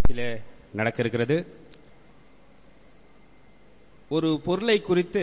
இடத்திலே நடக்க இருக்கிறது ஒரு பொருளை குறித்து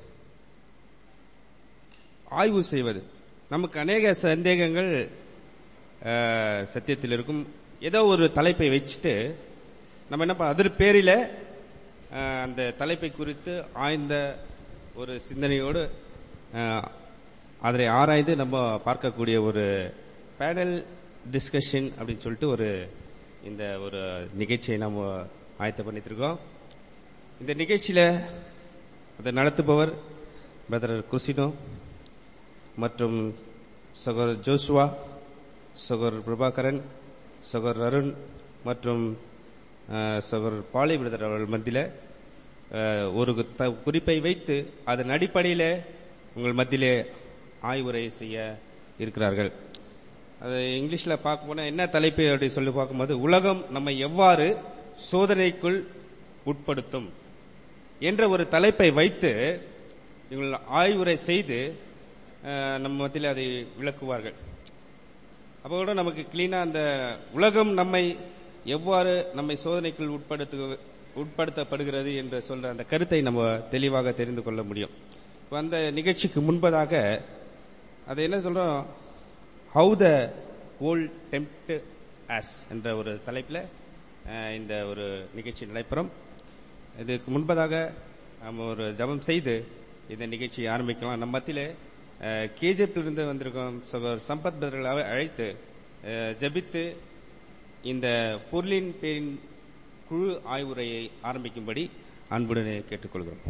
ஆய்வு செய்வது நமக்கு அநேக சந்தேகங்கள் அஹ், சத்தியத்தில் இருக்கும் ஏதோ ஒரு தலைப்பை வச்சுட்டு நம்ம என்ன பண்ண அதர் பேரில அஹ், அந்த தலைப்பை குறித்து ஆய்ந்த ஒரு சிந்தனையோடு அஹ், அதனை ஆராய்ந்து நம்ம பார்க்கக்கூடிய ஒரு பேனல் டிஸ்கஷன் அப்படின்னு சொல்லிட்டு ஒரு இந்த ஒரு நிகழ்ச்சியை நம்ம ஆயத்த பண்ணிட்டு இருக்கோம் இந்த நிகழ்ச்சியில அதை நடத்துபவர் பிரதர் குசினோ மற்றும் சகோதரர் ஜோசுவா சகோதரர் பிரபாகரன் சகோதரர் அருண் மற்றும் அஹ், சகோதரர் பாலி பிரதர் அவர்கள் மத்தியில் அஹ், ஒரு த- குறிப்பை வைத்து அதன் அடிப்படையில் உங்கள் மத்தியிலே ஆய்வுரை செய்ய இருக்கிறார்கள் அது இங்கிலீஷ்ல பார்க்க போனா என்ன தலைப்பு அப்படி சொல்லி பார்க்கும்போது உலகம் நம்மை எவ்வாறு சோதனைக்குள் உட்படுத்தும் என்ற ஒரு தலைப்பை வைத்து இவங்கள் ஆய்வுரை செய்து அஹ், நம்ம மத்தியில் அதை விளக்குவார்கள் அப்போ கூட நமக்கு கிளீனா அந்த உலகம் நம்மை எவ்வாறு நம்மை சோதனைக்குள் உட்படுத்து உட்படுத்தப்படுகிறது என்று சொல்ற அந்த கருத்தை நம்ம தெளிவாக தெரிந்து கொள்ள முடியும் இப்ப அந்த நிகழ்ச்சிக்கு முன்பதாக அது என்ன சொல்றோம் how the world tempt us என்ற ஒரு தலைப்பில் அஹ், இந்த ஒரு நிகழ்ச்சி நடைபெறும் இதுக்கு முன்பதாக நம்ம ஒரு ஜெபம் செய்து இந்த நிகழ்ச்சியை ஆரம்பிக்கலாம் நம்ம மத்தியிலே கேஜிஎஃப்ல வந்திருக்கோம் சகோதரர் சம்பத் பிரதர்களை அழைத்து அஹ், ஜெபித்து இந்த பொருளின் பேரின் குழு ஆய்வுரையை ஆரம்பிக்கும்படி அன்புடனே கேட்டுக்கொள்கிறோம்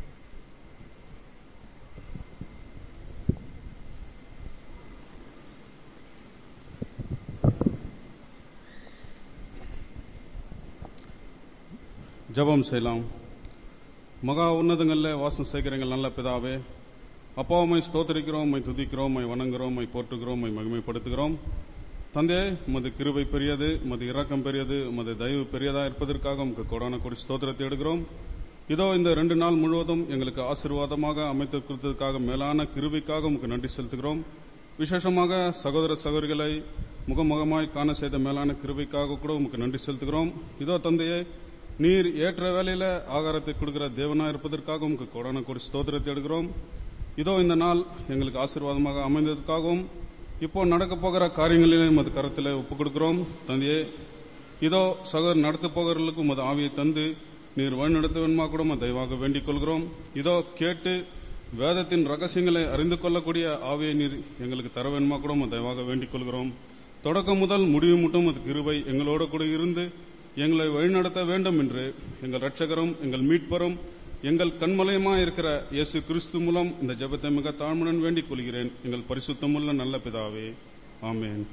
ஜெபம் செய்யலாம் மகா உன்னதங்களில் வாசம் செய்கிறங்கள் நல்ல பிதாவே அப்பா உம்மை ஸ்தோத்திரிக்கிறோம் உம்மை துதிக்கிறோம் உம்மை வணங்குகிறோம் உம்மை போற்றுகிறோம் உம்மை மகிமைப்படுத்துகிறோம் தந்தையே உமது கிருபை பெரியது உமது இரக்கம் பெரியது உமது தயவு பெரியதா இருப்பதற்காக உமக்கு கொடான கொடி ஸ்தோத்திரத்தை எடுக்கிறோம் இதோ இந்த ரெண்டு நாள் முழுவதும் எங்களுக்கு ஆசீர்வாதமாக அமைத்து கொடுத்ததற்காக மேலான கிருபைக்காக உமக்கு நன்றி செலுத்துகிறோம் விசேஷமாக சகோதர சகோதரிகளை முகமுகமாய் காண செய்த மேலான கிருபைக்காக கூட உமக்கு நன்றி செலுத்துகிறோம் இதோ தந்தையே நீர் ஏற்ற வேலையில ஆகாரத்தை கொடுக்கிற தேவனா இருப்பதற்காக உமக்கு கொடான கொடி ஸ்தோத்திரத்தை எடுக்கிறோம் இதோ இந்த நாள் எங்களுக்கு ஆசீர்வாதமாக அமைந்ததற்காகவும் இப்போ நடக்க போகிற காரியங்களிலே உமது கரத்தில் ஒப்புக் கொடுக்கிறோம் தந்தையே இதோ சகோதரர் நடத்த போகிறவர்களுக்கு உமது ஆவியை தந்து நீர் வழிநடத்த வேணுமா கூட உமது தயவாக வேண்டிக் கொள்கிறோம் இதோ கேட்டு வேதத்தின் ரகசியங்களை அறிந்து கொள்ளக்கூடிய ஆவியை நீர் எங்களுக்கு தர வேணுமா கூட உமது தயவாக வேண்டிக் கொள்கிறோம் தொடக்கம் முதல் முடிவு மட்டும் அது கிருபை எங்களோட கூட இருந்து எங்களை வழிநடத்த வேண்டும் என்று எங்கள் இரட்சகரும் எங்கள் மீட்பரும் எங்கள் கண்மலையுமா இருக்கிற இயேசு கிறிஸ்து மூலம் இந்த ஜெபத்தை மிக தாழ்மையுடன் வேண்டிக் கொள்கிறேன் எங்கள் பரிசுத்தமுள்ள நல்ல பிதாவே ஆமென்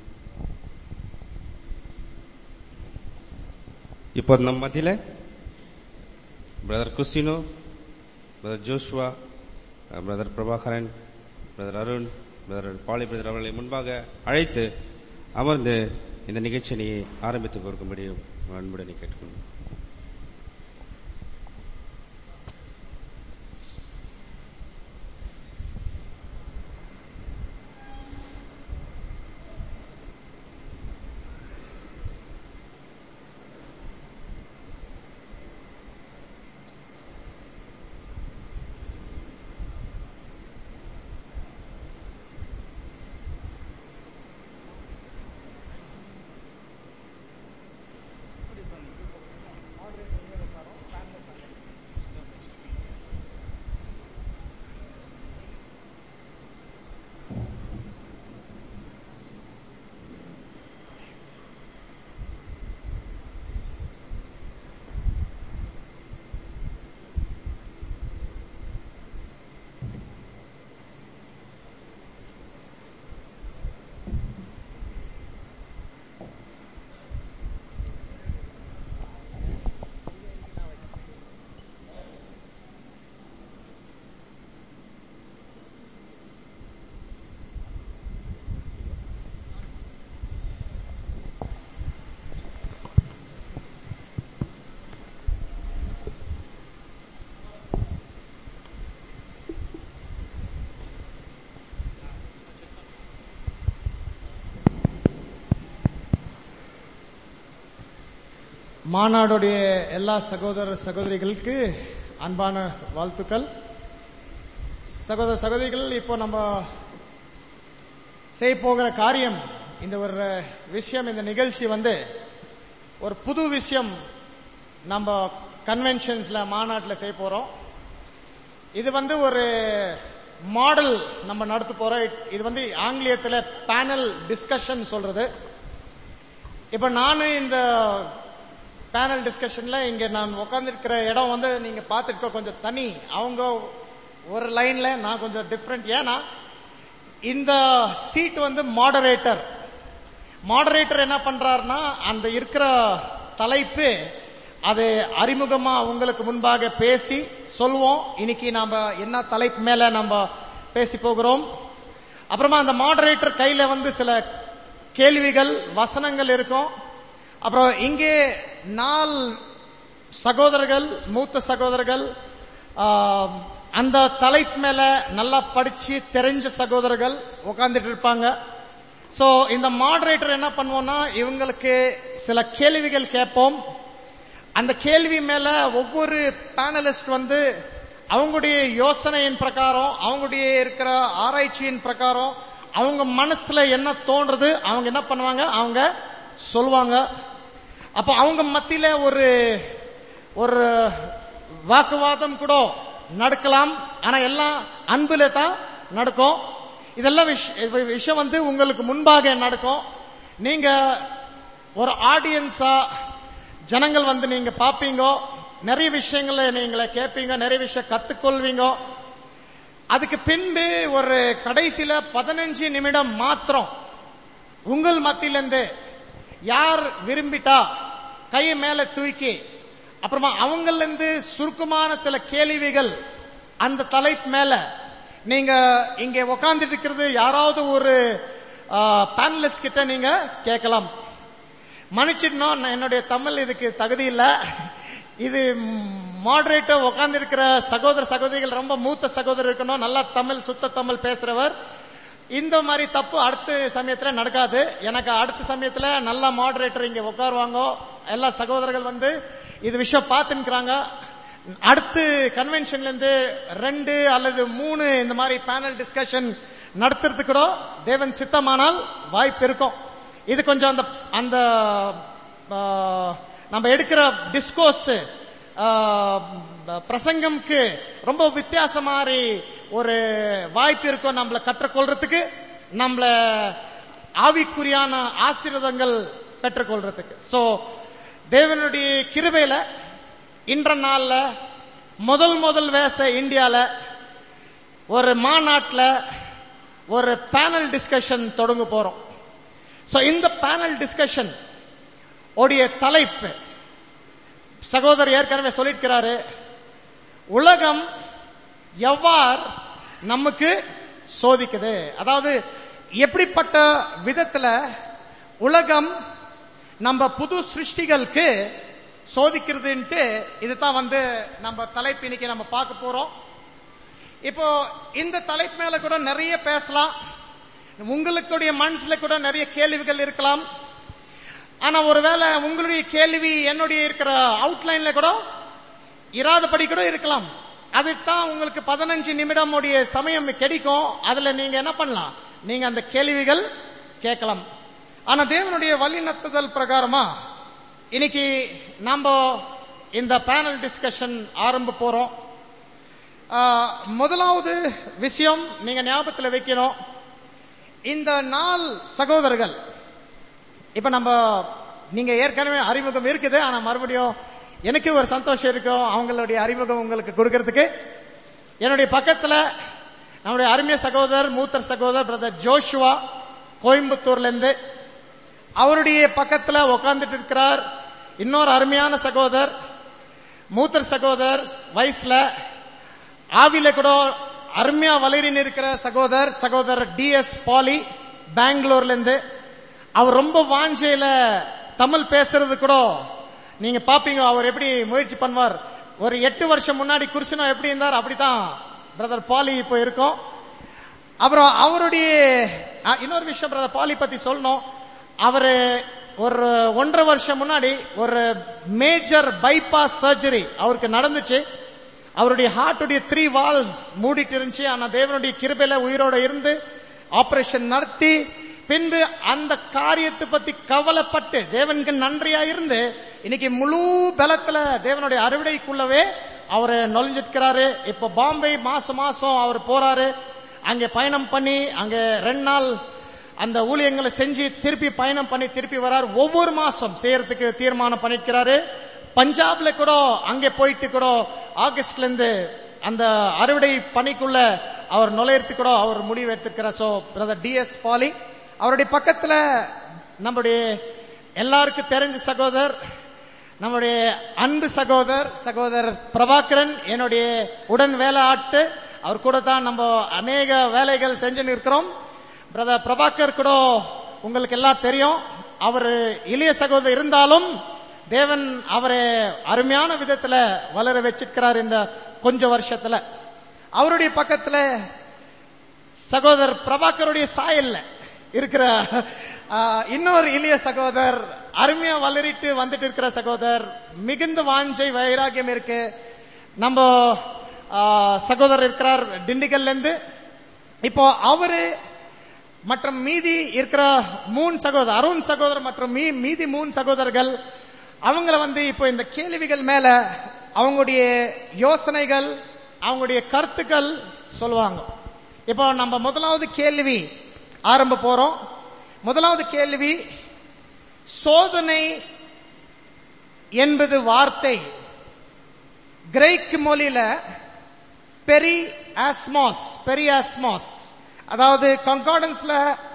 இப்போ நம்ம மத்தியில brother Christino brother Joshua brother Prabhakaran brother Arun brother Pali brother அவர்களை முன்பாக அழைத்து அமர்ந்து இந்த நிகழ்ச்சியை ஆரம்பித்துக் கொடுக்கும்படி அன்புடன் கேட்டுக்கொள்கிறேன் மாநாடுடைய எல்லா சகோதர சகோதரிகளுக்கு அன்பான வாழ்த்துக்கள் சகோதர சகோதரிகள் இப்போ நம்ம செய்ய போகிற காரியம் இந்த ஒரு விஷயம் இந்த நிகழ்ச்சி வந்து ஒரு புது விஷயம் நம்ம கன்வென்ஷன்ஸ்ல மாநாட்டில் செய்ய போறோம் இது வந்து ஒரு மாடல் நம்ம நடத்த போறோம் இது வந்து ஆங்கிலேயத்தில் பேனல் டிஸ்கஷன் சொல்றது இப்ப நானும் இந்த பேனல் டிஸ்கஷன்ல இங்க நான் உட்கார்ந்துருக்கிற இடம் வந்து நீங்க பார்த்துருக்க கொஞ்சம் தனி அவங்க ஒரு லைன்ல நான் கொஞ்சம் டிஃப்ரெண்ட் ஏன்னா இந்த சீட் வந்து மாடரேட்டர் மாடரேட்டர் என்ன பண்றாருன்னா அந்த இருக்கிற தலைப்பு அது அறிமுகமா உங்களுக்கு முன்பாக பேசி சொல்வோம் இன்னைக்கு நாம என்ன தலைப்பு மேல நம்ம பேசி போகிறோம் அப்புறமா அந்த மாடரேட்டர் கையில வந்து சில கேள்விகள் வசனங்கள் இருக்கும் அப்புறம் இங்கே நாலு சகோதரர்கள் மூத்த சகோதரர்கள் அந்த தலைப்பு மேல நல்லா படிச்சு தெரிஞ்ச சகோதரர்கள் உட்கார்ந்துட்டு இருப்பாங்க சோ இந்த மாடரேட்டர் என்ன பண்ணுவோம்னா இவங்களுக்கு சில கேள்விகள் கேட்போம் அந்த கேள்வி மேல ஒவ்வொரு பேனலிஸ்ட் வந்து அவங்களுடைய யோசனையின் பிரகாரம் அவங்களுடைய இருக்கிற ஆராய்ச்சியின் பிரகாரம் அவங்க மனசுல என்ன தோன்றது அவங்க என்ன பண்ணுவாங்க அவங்க சொல்லுவாங்க அப்ப அவங்க மத்தியில ஒரு ஒரு வாக்குவாதம் கூட நடக்கலாம் ஆனா எல்லாம் அன்புல தான் நடக்கும் இதெல்லாம் விஷயம் வந்து உங்களுக்கு முன்பாக நடக்கும் நீங்க ஒரு ஆடியன்ஸா ஜனங்கள் வந்து நீங்க பாப்பீங்க நிறைய விஷயங்களை நீங்களை கேட்பீங்க நிறைய விஷயம் கத்துக்கொள்வீங்க அதுக்கு பின்பு ஒரு கடைசியில பதினஞ்சு நிமிடம் மாத்திரம் உங்கள் மத்தியிலிருந்து யார் விரும்பிட்டா கையை மேல தூக்கி அப்புறமா அவங்கள இருந்து சுருக்கமான சில கேள்விகள் அந்த தலைப்பு மேல நீங்க இங்க உக்காந்துட்டு இருக்கிறது யாராவது ஒரு பேனலிஸ்ட் கிட்ட நீங்க கேட்கலாம் மன்னிச்சிடணும் என்னுடைய தமிழ் இதுக்கு தகுதி இல்ல இது மாடரேட்டர் உட்கார்ந்து இருக்கிற சகோதர சகோதரிகள் ரொம்ப மூத்த சகோதரர் இருக்கணும் நல்லா தமிழ் சுத்த தமிழ் பேசுறவர் இந்த மாதிரி தப்பு அடுத்த சமயத்துல நடக்காது எனக்கு அடுத்த சமயத்துல நல்ல மாடரேட்டர் இங்க உட்காருவாங்க எல்லா சகோதரர்கள் வந்து இது விஷயம் பார்த்துக்கிறாங்க அடுத்து கன்வென்ஷன்ல இருந்து ரெண்டு அல்லது மூணு இந்த மாதிரி பேனல் டிஸ்கஷன் நடத்துறதுக்கு கூட தேவன் சித்தமானால் வாய்ப்பு இருக்கும் இது கொஞ்சம் அந்த அந்த நம்ம எடுக்கிற டிஸ்கோஸ் பிரசங்கம்க்கு ரொம்ப வித்தியாச மாதிரி ஒரு வாய்ப்பு இருக்கும் நம்மள கற்றுக்கொள்றதுக்கு நம்மள ஆவிக்குரியான ஆசீர்வாதங்கள் பெற்றுக்கொள்றதுக்கு சோ தேவனுடைய கிருபையில இன்ற நாள்ல முதல் முதல் வேச இந்தியால ஒரு மாநாட்டில் ஒரு பேனல் டிஸ்கஷன் தொடங்க போறோம் சோ இந்த பேனல் டிஸ்கஷன் உடைய தலைப்பு சகோதரர் ஏற்கனவே சொல்லியிருக்கிறாரு உலகம் எவ்வாறு நமக்கு சோதிக்குது அதாவது எப்படிப்பட்ட விதத்துல உலகம் நம்ம புது சிருஷ்டிகளுக்கு சோதிக்கிறதுன்ட்டு இதுதான் வந்து நம்ம தலைப்பு இன்னைக்கு நம்ம பார்க்க போறோம் இப்போ இந்த தலைப்பு மேல கூட நிறைய பேசலாம் உங்களுடைய மனசுல கூட நிறைய கேள்விகள் இருக்கலாம் ஆனா ஒருவேளை உங்களுடைய கேள்வி என்னுடைய இருக்கிற அவுட்லைன்ல கூட இராதபடி கூட இருக்கலாம் அதுதான் உங்களுக்கு பதினஞ்சு நிமிடம் உடைய சமயம் கிடைக்கும் அதுல நீங்க என்ன பண்ணலாம் நீங்க அந்த கேள்விகள் கேட்கலாம் ஆனா தேவனுடைய வழிநடத்துதல் பிரகாரமா இன்னைக்கு நாம இந்த பேனல் டிஸ்கஷன் ஆரம்ப போறோம் முதலாவது விஷயம் நீங்க ஞாபகத்தில் வைக்கணும் இந்த நாள் சகோதரர்கள் இப்ப நம்ம நீங்க ஏற்கனவே அறிமுகம் இருக்குது ஆனா மறுபடியும் எனக்கு ஒரு சந்தோஷம் இருக்கும் அவங்களுடைய அறிமுகம் உங்களுக்கு கொடுக்கறதுக்கு என்னுடைய பக்கத்துல நம்முடைய அருமைய சகோதரர் மூத்தர் சகோதரர் பிரதர் ஜோஷுவா கோயம்புத்தூர்ல இருந்து அவருடைய பக்கத்துல உட்கார்ந்துட்டு இருக்கிறார் இன்னொரு அருமையான சகோதரர் மூத்தர் சகோதரர் வயசுல ஆவில கூட அருமையா வளரின் இருக்கிற சகோதரர் சகோதரர் டி எஸ் பாலி பெங்களூர்ல இருந்து அவர் ரொம்ப வாஞ்சையில தமிழ் பேசுறது கூட நீங்க பாப்பீங்க அவர் எப்படி முயற்சி பண்ணுவார் ஒரு எட்டு வருஷம் முன்னாடி குருசனா எப்படி இருந்தார் அப்படித்தான் பிரதர் பாலி இப்போ இருக்கும் அப்புறம் அவருடைய இன்னொரு விஷயம் பிரதர் பாலி பத்தி சொல்லணும் அவரு ஒரு ஒன்றரை வருஷம் முன்னாடி ஒரு மேஜர் பைபாஸ் சர்ஜரி அவருக்கு நடந்துச்சு அவருடைய ஹார்ட்டுடைய த்ரீ வால்ஸ் மூடிட்டு இருந்துச்சு ஆனா தேவனுடைய கிருபையில உயிரோட இருந்து ஆபரேஷன் நடத்தி பின்பு அந்த காரியத்தை பத்தி கவலைப்பட்டு தேவனுக்கு நன்றியா இருந்து இன்னைக்கு முழு பலத்துல தேவனுடைய அறுவடைக்குள்ளவே அவர் நுழைஞ்சிருக்கிறாரு இப்ப பாம்பே மாசம் மாசம் அவர் போறாரு அங்க பயணம் பண்ணி அங்க ரெண்டு நாள் அந்த ஊழியங்களை செஞ்சு திருப்பி பயணம் பண்ணி திருப்பி வராரு ஒவ்வொரு மாசம் செய்யறதுக்கு தீர்மானம் பண்ணிருக்கிறாரு பஞ்சாப்ல கூட அங்கே போயிட்டு கூட ஆகஸ்ட்ல இருந்து அந்த அறுவடை பணிக்குள்ள அவர் நுழையறதுக்கு கூட அவர் முடிவு எடுத்திருக்கிறார் so brother T S Pali அவருடைய பக்கத்துல நம்முடைய எல்லாருக்கும் தெரிஞ்ச சகோதரர் நம்முடைய அன்பு சகோதரர் சகோதரர் பிரபாகரன் என்னுடைய உடன் வேலை ஆட்டு அவர் கூட தான் நம்ம அநேக வேலைகள் செஞ்சுன்னு இருக்கிறோம் பிரதர் பிரபாகர் கூட உங்களுக்கு எல்லாம் தெரியும் அவர் இளைய சகோதரர் இருந்தாலும் தேவன் அவரை அருமையான விதத்துல வளர வச்சிருக்கிறார் இந்த கொஞ்ச வருஷத்துல அவருடைய பக்கத்துல சகோதரர் பிரபாகருடைய சாயல்ல இருக்கிற ஆ, இன்னொரு இளைய சகோதரர் அருமையா வளரிட்டு வந்துட்டு இருக்கிற சகோதரர் மிகுந்த வாஞ்சை வைராகியம் இருக்கு நம்ம ஆ, சகோதரர் இருக்கிறார் திண்டுக்கல்ல இருந்து இப்போ அவரு மற்றும் மீதி இருக்கிற மூணு சகோதரர் அருண் சகோதரர் மற்றும் மீ மீதி மூணு சகோதரர்கள் அவங்கள வந்து இப்போ இந்த கேள்விகள் மேல அவங்களுடைய யோசனைகள் அவங்களுடைய கருத்துக்கள் சொல்லுவாங்க இப்போ நம்ம முதலாவது கேள்வி ஆரம்ப போறோம் முதலாவது கேள்வி சோதனை என்பது வார்த்தை கிரேக் மொழியில பெரி ஆஸ்மாஸ் பெரி ஆஸ்மாஸ் அதாவது கங்கார்டன்ஸ்ல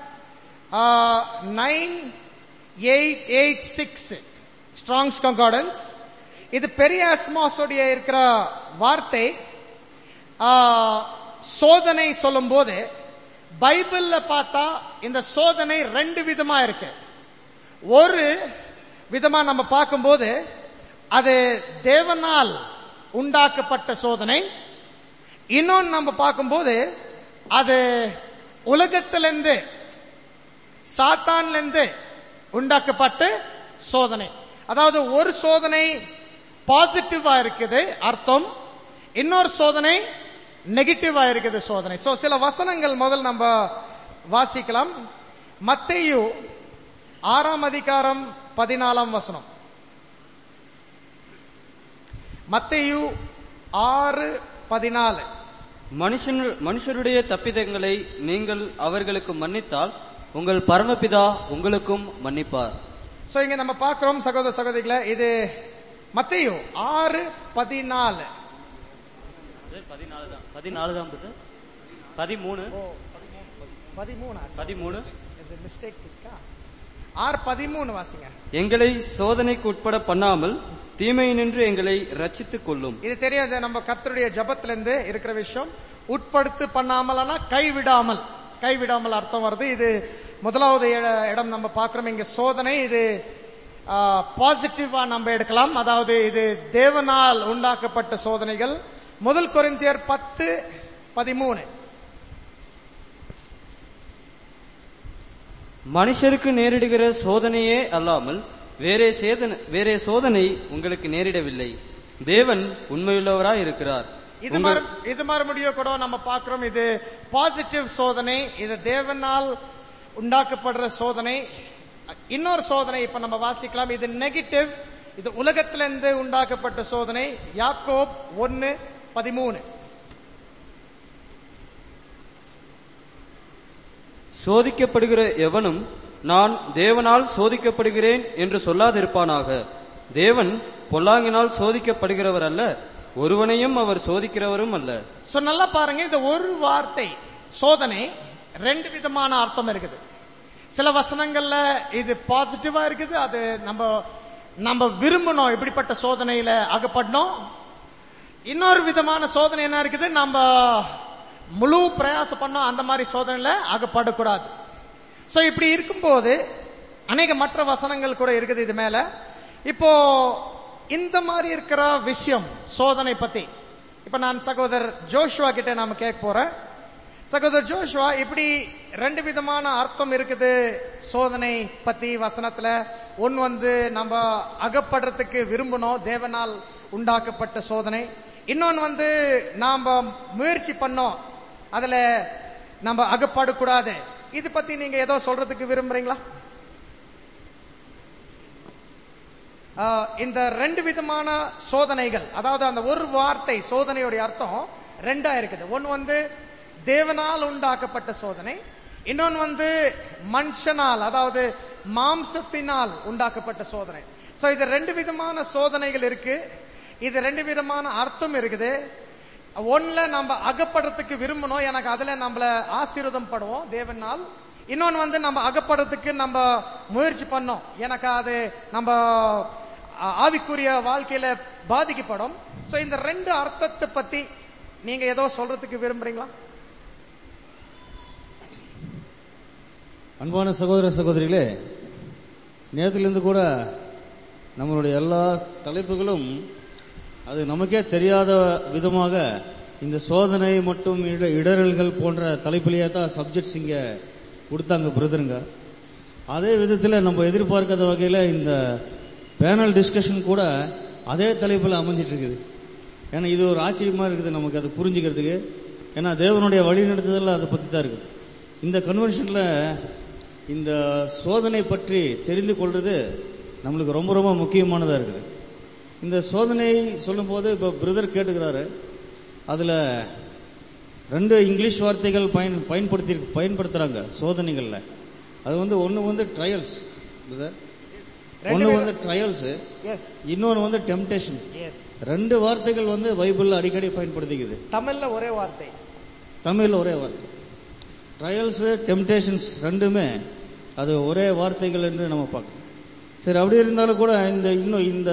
nine eight eight six Strong's concordance இது பெரிய ஆஸ்மாஸோடைய இருக்கிற வார்த்தை ஆ, சோதனை சொல்லும்போது பைபிள்ல பார்த்தா இந்த சோதனை ரெண்டு விதமா இருக்கு ஒரு விதமா நம்ம பார்க்கும்போது அது தேவனால் உண்டாக்கப்பட்ட சோதனை இன்னொன்னு நம்ம பார்க்கும்போது அது உலகத்திலிருந்து சாத்தான்லேருந்து உண்டாக்கப்பட்ட சோதனை அதாவது ஒரு சோதனை பாசிட்டிவா இருக்குது அர்த்தம் இன்னொரு சோதனை நெகட்டிவா இருக்குது சோதனை சோ சில வசனங்கள் முதல் நம்ம வாசிக்கலாம் மத்தேயு ஆறாம் அதிகாரம் பதினாலாம் வசனம் மத்தேயு ஆறு பதினாலு மனுஷன் மனுஷருடைய தப்பிதங்களை நீங்கள் அவர்களுக்கு மன்னித்தால் உங்கள் பரமபிதா உங்களுக்கும் மன்னிப்பார் சோ இங்க நம்ம பார்க்கிறோம் சகோதர சகோதரிகளை இது மத்தேயு ஆறு பதினாலு பதினாலு தான் பதினாலு தான் பதிமூணு பதிமூணா பதிமூணு இது மிஸ்டேக் இருக்கா ஆறு பதிமூணு வாசிங்க எங்களை சோதனைக்கு உட்பட பண்ணாமல் தீமை நின்று எங்களை ரட்சித்துக் கொள்ளும் இது தெரியும் இது நம்ம கர்த்தருடைய ஜபத்துல இருந்து இருக்கிற விஷயம் உட்படுத்து பண்ணாமல்னா கைவிடாமல் கைவிடாமல் அர்த்தம் வருது இது முதலாவது இட- இடம் நம்ம பார்க்கிறோம் இங்க சோதனை இது பாசிட்டிவா நம்ம எடுக்கலாம் அதாவது இது தேவனால் உண்டாக்கப்பட்ட சோதனைகள் முதல் கொரிந்தியர் பத்து பதிமூணு மனுஷருக்கு நேரிடுகிற சோதனையே அல்லாமல் வேறே சேதனை வேறே சோதனை உங்களுக்கு நேரிடவில்லை தேவன் உண்மையுள்ளவராய் இருக்கிறார் இது உங்கள்- மாதிரி இது மாதிரி முடிய கூட நம்ம பார்க்கிறோம் இது பாசிட்டிவ் சோதனை இது தேவனால் உண்டாக்கப்படுற சோதனை இன்னொரு சோதனை இப்ப நம்ம வாசிக்கலாம் இது நெகட்டிவ் இது உலகத்திலிருந்து உண்டாக்கப்பட்ட சோதனை யாக்கோப் ஒன்னு பதிமூணு சோதிக்கப்படுகிற எவனும் நான் தேவனால் சோதிக்கப்படுகிறேன் என்று சொல்லாதிருப்பானாக தேவன் பொல்லாங்கினால் சோதிக்கப்படுகிறவர் அல்ல ஒருவனையும் அவர் சோதிக்கிறவரும் அல்ல சோ நல்லா பாருங்க இந்த ஒரு வார்த்தை சோதனை ரெண்டு விதமான அர்த்தம் இருக்குது சில வசனங்கள்ல இது பாசிட்டிவா இருக்குது அது நம்ம நம்ம விரும்பணும் இப்படிப்பட்ட சோதனையில அகப்படணும் இன்னொரு விதமான சோதனை என்ன இருக்குது நம்ம முழு பிரயாசம் பண்ணோம் அந்த மாதிரி சோதனையில அகப்படக்கூடாது சோ இப்படி இருக்கும்போது அநேக மற்ற வசனங்கள் கூட இருக்குது இது மேல இப்போ இந்த மாதிரி இருக்கிற விஷயம் சோதனை பத்தி இப்ப நான் சகோதரர் ஜோஷுவா கிட்ட நாம கேட்க போறேன் சகோதரர் ஜோஷ்வா இப்படி ரெண்டு விதமான அர்த்தம் இருக்குது சோதனை பத்தி வசனத்துல ஒன்னு வந்து நம்ம அகப்படுறதுக்கு விரும்பணும் தேவனால் உண்டாக்கப்பட்ட சோதனை இன்னொன்னு வந்து நாம முயற்சி பண்ணோம் அதுல நம்ம அகப்படக்கூடாது இது பத்தி நீங்க ஏதோ சொல்றதுக்கு விரும்புறீங்களா ஆஹ், இந்த ரெண்டு விதமான சோதனைகள் அதாவது அந்த ஒரு வார்த்தை சோதனையுடைய அர்த்தம் ரெண்டா இருக்குது ஒன்னு வந்து தேவனால் உண்டாக்கப்பட்ட சோதனை இன்னொன்னு வந்து மனுஷனால் அதாவது மாம்சத்தினால் உண்டாக்கப்பட்ட சோதனை சோ இது ரெண்டு விதமான சோதனைகள் இருக்கு இது ரெண்டு விதமான அர்த்தம் இருக்குது ஒண்ணுல நம்ம அகப்படுறதுக்கு விரும்பணும் எனக்கு அதுல நம்மள ஆசீர்வாதம் படுவோம் தேவனால் இன்னொன்னு வந்து நம்ம அகப்படுறதுக்கு நம்ம முயற்சி பண்ணோம் எனக்கு அது நம்ம ஆ- ஆவிக்குரிய வாழ்க்கையில பாதிக்கப்படும் சோ இந்த ரெண்டு அர்த்தத்தை பத்தி நீங்க ஏதோ சொல்றதுக்கு விரும்புறீங்களா அன்பான சகோதர சகோதரிகளே நேரத்திலிருந்து கூட நம்மளுடைய எல்லா தலைப்புகளும் அது நமக்கே தெரியாத விதமாக இந்த சோதனை மற்றும் இட- இடறல்கள் போன்ற தலைப்பிலேயே தான் சப்ஜெக்ட்ஸ் இங்க கொடுத்தாங்க பிரதருங்க அதே விதத்தில் நம்ம எதிர்பார்க்காத வகையில் இந்த பேனல் டிஸ்கஷன் கூட அதே தலைப்பில் அமைஞ்சிட்டு இருக்குது ஏன்னா இது ஒரு ஆச்சரியமா இருக்குது நமக்கு அது புரிஞ்சுக்கிறதுக்கு ஏன்னா தேவனுடைய வழிநடத்துதல் அதை பற்றி தான் இருக்குது இந்த கன்வென்ஷன்ல இந்த சோதனை பற்றி தெரிந்து கொள்றது நம்மளுக்கு ரொம்ப ரொம்ப முக்கியமானதா இருக்குது இந்த சோதனை சொல்லும்போது இப்போ பிரதர் கேட்டுக்கிறாரு அதுல ரெண்டு இங்கிலீஷ் வார்த்தைகள் பயன் பயன்படுத்தி பயன்படுத்துறாங்க சோதனைகள்ல அது வந்து ஒன்னு வந்து ட்ரையல்ஸ் பிரதர் ரெண்டு ஒன்னு வித- வந்து ட்ரையல்ஸ் எஸ் இன்னொன்னு வந்து டெம்டேஷன் எஸ் ரெண்டு வார்த்தைகள் வந்து பைபிள்ல அடிக்கடி பயன்படுத்திக்குது தமிழ்ல ஒரே வார்த்தை தமிழ்ல ஒரே வார்த்தை ட்ரையல்ஸ் டெம்டேஷன்ஸ் ரெண்டுமே அது ஒரே வார்த்தைகள் என்று நம்ம பார்க்கணும் சரி அப்படி இருந்தாலும் கூட இந்த இன்னும் இந்த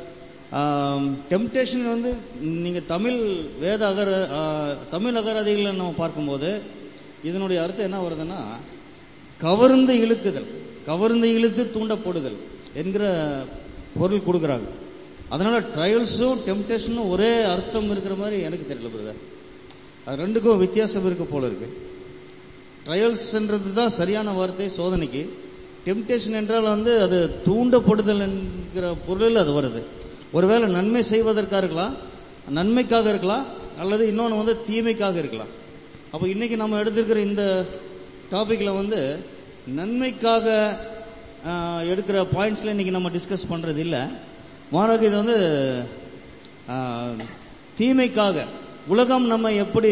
டெம்டேஷன் வந்து நீங்க தமிழ் வேத அகர ஆ, தமிழ் அகராதிகளை நம்ம பார்க்கும்போது இதனுடைய அர்த்தம் என்ன வருதுன்னா கவர்ந்து இழுக்குதல் கவர்ந்து இழுத்து தூண்டப்படுதல் என்கிற பொருள் கொடுக்குறாங்க அதனால ட்ரையல்ஸும் டெம்டேஷனும் ஒரே அர்த்தம் இருக்கிற மாதிரி எனக்கு தெரியல பிரதர் அது ரெண்டுக்கும் வித்தியாசம் இருக்கு போல இருக்கு ட்ரையல்ஸ்ன்றது தான் சரியான வார்த்தை சோதனைக்கு டெம்டேஷன் என்றால் வந்து அது தூண்டப்படுதல் என்கிற பொருளில் அது வருது ஒருவேளை நன்மை செய்வதற்காக இருக்கலாம் நன்மைக்காக இருக்கலாம் அல்லது இன்னொன்று வந்து தீமைக்காக இருக்கலாம் அப்போ இன்னைக்கு நம்ம எடுத்திருக்கிற இந்த டாபிக்ல வந்து நன்மைக்காக ஆஹ், எடுக்கிற பாயிண்ட்ஸ்ல இன்னைக்கு நம்ம டிஸ்கஸ் பண்றது இல்ல மாறாக இது வந்து ஆஹ், தீமைக்காக உலகம் நம்ம எப்படி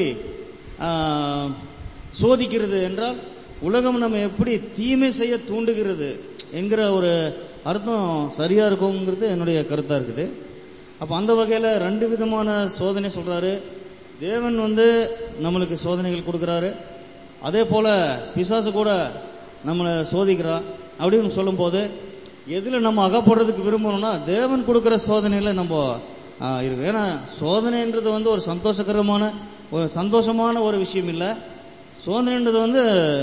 ஆஹ், சோதிக்கிறது என்றால் உலகம் நம்ம எப்படி தீமை செய்ய தூண்டுகிறது என்கிற ஒரு அர்த்தம் சரியா இருக்குங்கிறது என்னுடைய கருத்தா இருக்குது அப்ப அந்த வகையில ரெண்டு விதமான சோதனை சொல்றாரு தேவன் வந்து நம்மளுக்கு சோதனைகள் கொடுக்கறாரு அதே போல பிசாசு கூட நம்மளை சோதிக்கிறா அப்படின்னு சொல்லும்போது எதுல நம்ம அகப்படுறதுக்கு விரும்பணும்னா தேவன் கொடுக்கிற சோதனையில நம்ம ஆ, இருக்கு ஏன்னா சோதனைன்றது வந்து ஒரு சந்தோஷகரமான ஒரு சந்தோஷமான ஒரு விஷயம் இல்ல சோதனைன்றது வந்து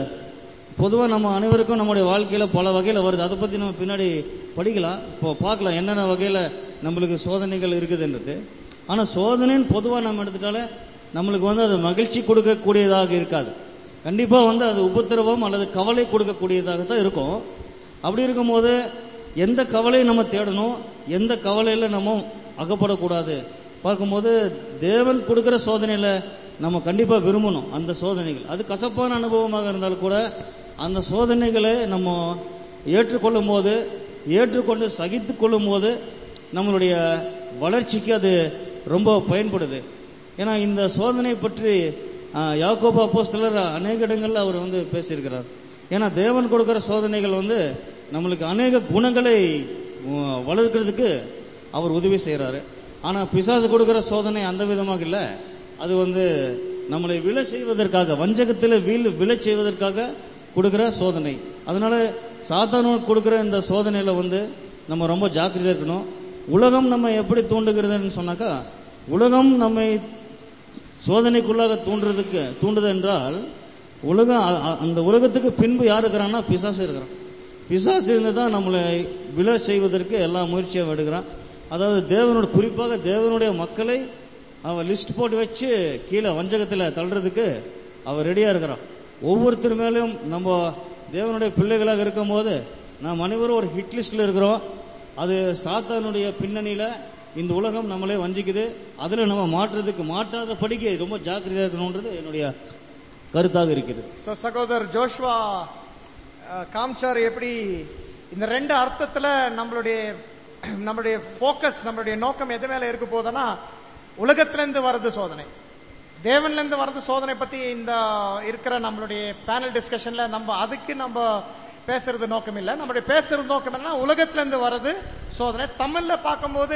பொதுவா நம்ம அனைவருக்கும் நம்முடைய வாழ்க்கையில பல வகையில வருது அதை பத்தி நம்ம பின்னாடி படிக்கலாம் இப்போ பார்க்கலாம் என்னென்ன வகையில நம்மளுக்கு சோதனைகள் இருக்குதுன்றது ஆனா சோதனைன்னு பொதுவா நம்ம எடுத்துட்டாலே நம்மளுக்கு வந்து அது மகிழ்ச்சி கொடுக்கக்கூடியதாக இருக்காது கண்டிப்பா வந்து அது உபத்திரவம் அல்லது கவலை கொடுக்கக்கூடியதாக தான் இருக்கும் அப்படி இருக்கும்போது எந்த கவலையை நம்ம தேடணும் எந்த கவலையில நம்ம அகப்படக்கூடாது பார்க்கும்போது தேவன் கொடுக்கிற சோதனையில நம்ம கண்டிப்பா விரும்பணும் அந்த சோதனைகள் அது கசப்பான அனுபவமாக இருந்தாலும் கூட அந்த சோதனைகளை நம்ம ஏற்றுக்கொள்ளும் போது ஏற்றுக்கொண்டு சகித்து கொள்ளும் போது நம்மளுடைய வளர்ச்சிக்கு அது ரொம்ப பயன்படுது ஏன்னா இந்த சோதனை பற்றி ஆஹ், யாக்கோபு அப்போஸ்தலர் அநேக இடங்கள்ல அவர் வந்து பேசியிருக்கிறார் ஏன்னா தேவன் கொடுக்கிற சோதனைகள் வந்து நம்மளுக்கு அநேக குணங்களை உம், வளர்க்கிறதுக்கு அவர் உதவி செய்யறாரு ஆனா பிசாசு கொடுக்கிற சோதனை அந்த விதமாக இல்ல அது வந்து நம்மளை விழ செய்வதற்காக வஞ்சகத்தில் வீழ் விழச் செய்வதற்காக கொடுக்கிற சோதனை அதனால சாத்தானு கொடுக்கிற இந்த சோதனையில வந்து நம்ம ரொம்ப ஜாக்கிரதையா இருக்கணும் உலகம் நம்ம எப்படி தூண்டுகிறதுன்னு சொன்னாக்கா உலகம் நம்மை சோதனைக்குள்ளாக தூண்டுறதுக்கு தூண்டுது என்றால் உலகம் அ- அ- அந்த உலகத்துக்கு பின்பு யார் இருக்கிறான்னா பிசாசு இருக்கிறான் பிசாசு இருந்து தான் நம்மளை விழ செய்வதற்கு எல்லா முயற்சியும் எடுக்கிறான் அதாவது தேவனோட குறிப்பாக தேவனுடைய மக்களை அவன் லிஸ்ட் போட்டு வச்சு கீழே வஞ்சகத்தில் தள்ளுறதுக்கு அவர் ரெடியா இருக்கிறார் ஒவ்வொருத்தர் மேலும் நம்ம தேவனுடைய பிள்ளைகளாக இருக்கும் போது நாம் அனைவரும் ஒரு ஹிட் லிஸ்ட்ல இருக்கிறோம் அது சாத்தானுடைய பின்னணியில இந்த உலகம் நம்மளே வஞ்சிக்குது அதுல நம்ம மாற்றுறதுக்கு மாட்டாத படிக்க ரொம்ப ஜாக்கிரதையா இருக்கணும்ன்றது என்னுடைய கருத்தாக இருக்குது சோ சகோதரர் ஜோஷ்வா அஹ், காமிச்சார் எப்படி இந்த ரெண்டு அர்த்தத்துல நம்மளுடைய நம்மளுடைய ஃபோக்கஸ் நம்மளுடைய நோக்கம் எது மேல இருக்க போதுன்னா உலகத்துல இருந்து வர்றது சோதனை தேவன்ல இருந்து வர்றது சோதனை பத்தி இந்த இருக்கிற நம்மளுடைய பேனல் டிஸ்கஷன்ல நம்ம அதுக்கு நம்ம பேசுறது நோக்கம் இல்ல நம்மளுடைய பேசுறது நோக்கம் என்ன உலகத்துல இருந்து வர்றது சோதனை தமிழ்ல பார்க்கும்போது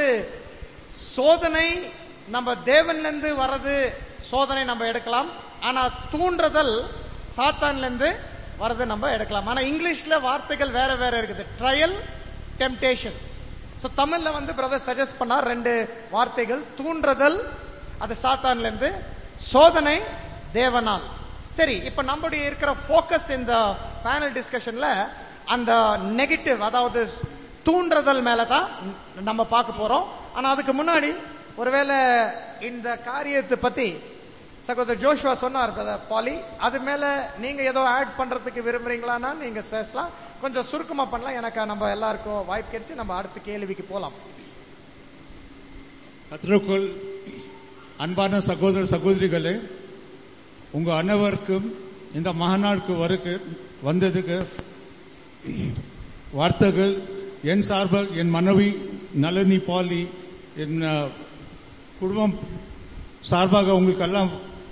சோதனை நம்ம தேவன்ல இருந்து வர்றது சோதனை நம்ம எடுக்கலாம் ஆனா தூண்டுதல் சாத்தான்ல இருந்து வர்றது நம்ம எடுக்கலாம் ஆனா இங்கிலீஷ்ல வார்த்தைகள் வேற வேற இருக்குது ட்ரையல் டெம்டேஷன்ஸ் சோ தமிழ்ல வந்து பிரதர் சஜஸ்ட் பண்ணார் ரெண்டு வார்த்தைகள் தூண்டுதல் அது சாத்தான்ல இருந்து சோதனை தேவனால் சரி இப்ப நம்முடைய இருக்கிற ஃபோக்கஸ் இந்த பேனல் டிஸ்கஷன்ல அந்த நெகட்டிவ் அதாவது தூண்டுதல் மேல தான் நம்ம பார்க்க போறோம் ஆனா அதுக்கு முன்னாடி ஒருவேளை இந்த காரியத்தை பத்தி சகோதரர் ஜோஷுவா சொன்னார் brother பாலி அது மேல நீங்க ஏதோ ஆட் பண்றதுக்கு விரும்புறீங்களான்னா நீங்க பேசலாம் கொஞ்சம் சுருக்கமா பண்ணலாம் எனக்கு நம்ம எல்லாருக்கும் வாய்ப்பு கிடைச்சு நம்ம அடுத்த கேள்விக்கு போலாம் கத்திரக்குள் அன்பான சகோதர சகோதரிகளே உங்க அனைவருக்கும் இந்த மகாநாடுக்கு வருக்கு வந்ததுக்கு வார்த்தைகள் என் சார்பாக என் மனைவி நளினி பாலி என் அஹ், குடும்பம் சார்பாக உங்களுக்கெல்லாம்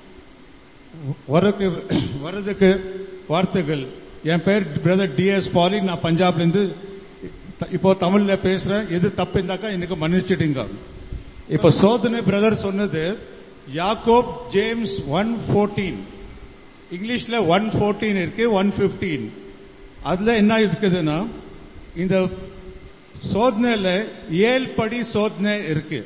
வரக்கு வரதுக்கு வார்த்தைகள் என் பேர் பிரதர் டிஎஸ் பாலி நான் பஞ்சாப்ல இருந்து இப்போ தமிழ்ல பேசுறேன் எது தப்பு இருந்தாக்கா எனக்கு மன்னிச்சிடுங்க இப்ப சோதனை பிரதர் சொன்னது யாக்கோப் ஜேம்ஸ் ஒன் ஃபோர்டீன் இங்கிலீஷ்ல ஒன் ஃபோர்டீன் இருக்கு ஒன் பிப்டீன் அதுல என்ன இருக்குதுன்னா இந்த சோதனையில ஏழு படி சோதனை இருக்கு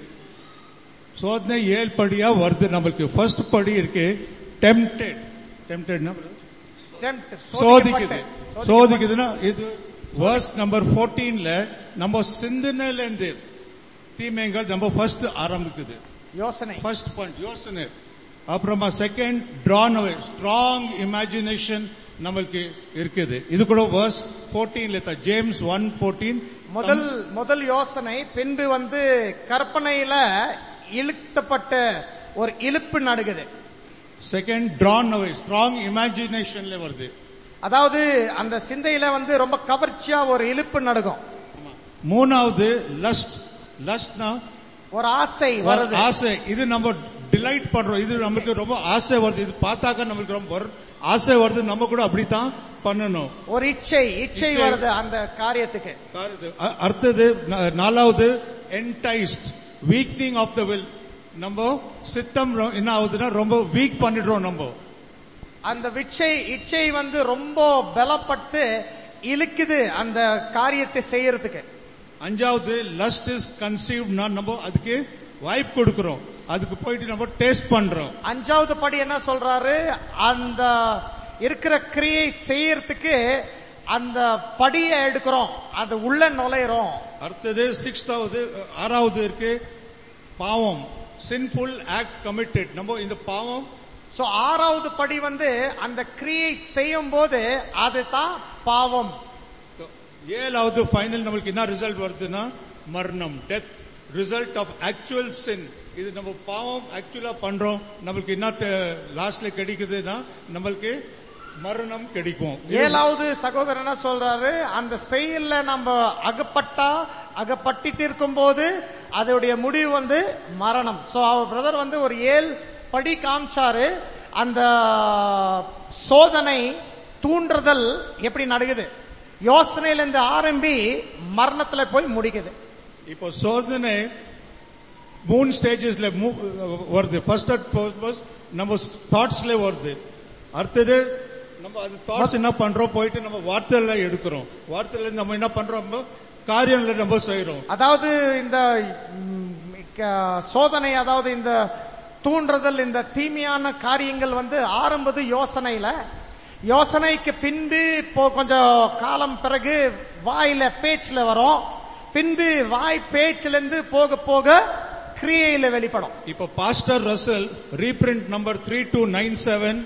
சோதனை ஏழு படியா வருது நம்மளுக்கு ஃபர்ஸ்ட் படி இருக்கு டெம்டெட் டெம்டெட்னா Tempt, சோதிக்குது சோதிக்கப்பட்ட. சோதிக்குதுன்னா இது வேர்ஸ் நம்பர் 14ல நம்ம சிந்தனையில இருந்து தீமைகள் நம்ம ஃபர்ஸ்ட் ஆரம்பிக்குது யோசனை ஃபர்ஸ்ட் பாயிண்ட் யோசனை அப்புறமா second drawn away strong imagination நம்மளுக்கு இருக்குது இது கூட வேர்ஸ் 14ல தான் ஜேம்ஸ் ஒன் ஃபோர்டீன் முதல் முதல் யோசனை பின்பு வந்து கற்பனையில இழுத்தப்பட்ட ஒரு இழுப்பு நடுகுது செகண்ட் ட்ரான் அவே ஸ்ட்ராங் இமேஜினேஷன்ல வருது அதாவது அந்த சிந்தையில வந்து ரொம்ப கவர்ச்சியா ஒரு இழுப்பு நடுகும் மூணாவது லஸ்ட் லஸ்ட்னா ஒரு ஆசை ஒரு வருது ஆசை இது நம்ம டிலைட் பண்றோம் இது நமக்கு ரொம்ப ஆசை வருது இது பார்த்தாக்க நமக்கு ரொம்ப வரும். ஆசை வருது நம்ம கூட அப்படித்தான் பண்ணணும் ஒரு இச்சை இச்சை இச்சை. வருது அந்த காரியத்துக்கு அ- அடுத்தது நா- நாலாவது என்டைஸ்ட் வீக்னிங் ஆஃப் த வில் நம்ம சித்தம் ரொ- என்ன ஆகுதுன்னா ரொம்ப வீக் பண்ணிடுறோம் நம்ம அந்த விச்சை இச்சை வந்து ரொம்ப பலப்பட்டு இழுக்குது அந்த காரியத்தை செய்யறதுக்கு அஞ்சாவது லஸ்ட் இஸ் கன்சீவ்னா நம்ம அதுக்கு வாய்ப்பு கொடுக்கிறோம் அதுக்கு போயிட்டு நம்ம டேஸ்ட் பண்றோம் அஞ்சாவது படி என்ன சொல்றாரு அந்த இருக்கிற கிரியை செய்யறதுக்கு அந்த படியை எடுக்கிறோம் அது உள்ள நுழையிறோம் அடுத்தது சிக்ஸ்தாவது ஆறாவது இருக்கு பாவம் சின்ஃபுல் ஆக்ட் கமிட்டட் நம்ம இந்த பாவம் சோ ஆறாவது படி வந்து அந்த கிரியை செய்யும் போது அதுதான் பாவம் ஏழாவது ஃபைனல் நம்மளுக்கு என்ன ரிசல்ட் வருதுன்னா மரணம் death result of actual sin இது நம்ம பாவம் ஆக்சுவலா பண்றோம் நம்மளுக்கு என்ன லாஸ்ட்ல கிடைக்குதுன்னா நம்மளுக்கு மரணம் கிடைக்கும் இது- ஏழாவது சகோதரர் என்ன சொல்றாரு அந்த செயல்ல நம்ம அகப்பட்டா அகப்பட்டுட்டு இருக்கும்போது அதோடைய முடிவு வந்து மரணம் சோ அவர் பிரதர் வந்து ஒரு ஏழு படி காமிச்சாரு அந்த சோதனை தூண்டுதல் எப்படி நடக்குது யோசனையில இருந்து ஆரம்பி மரணத்துல போய் முடிக்குது இப்போ சோதனை மூணு ஸ்டேஜஸ்ல வருது ஃபர்ஸ்ட் நம்ம தாட்ஸ்ல வருது அடுத்தது நம்ம அது தாட்ஸ் என்ன பண்றோம் போயிட்டு நம்ம வார்த்தையில எடுக்கிறோம் வார்த்தையில நம்ம என்ன பண்றோம் நம்ம காரியங்களை நம்ம செய்யறோம் அதாவது இந்த ம், க- சோதனை அதாவது இந்த தூண்டுதல் இந்த தீமையான காரியங்கள் வந்து ஆரம்பது யோசனையில யோசனைக்கு பின்பு இப்போ கொஞ்சம் காலம் பிறகு வாயில பேச்சுல வரும் பின்பு வாய் பேச்சுல இருந்து போக போக கிரியையில வெளிப்படும் இப்போ pastor Russell reprint number three two nine seven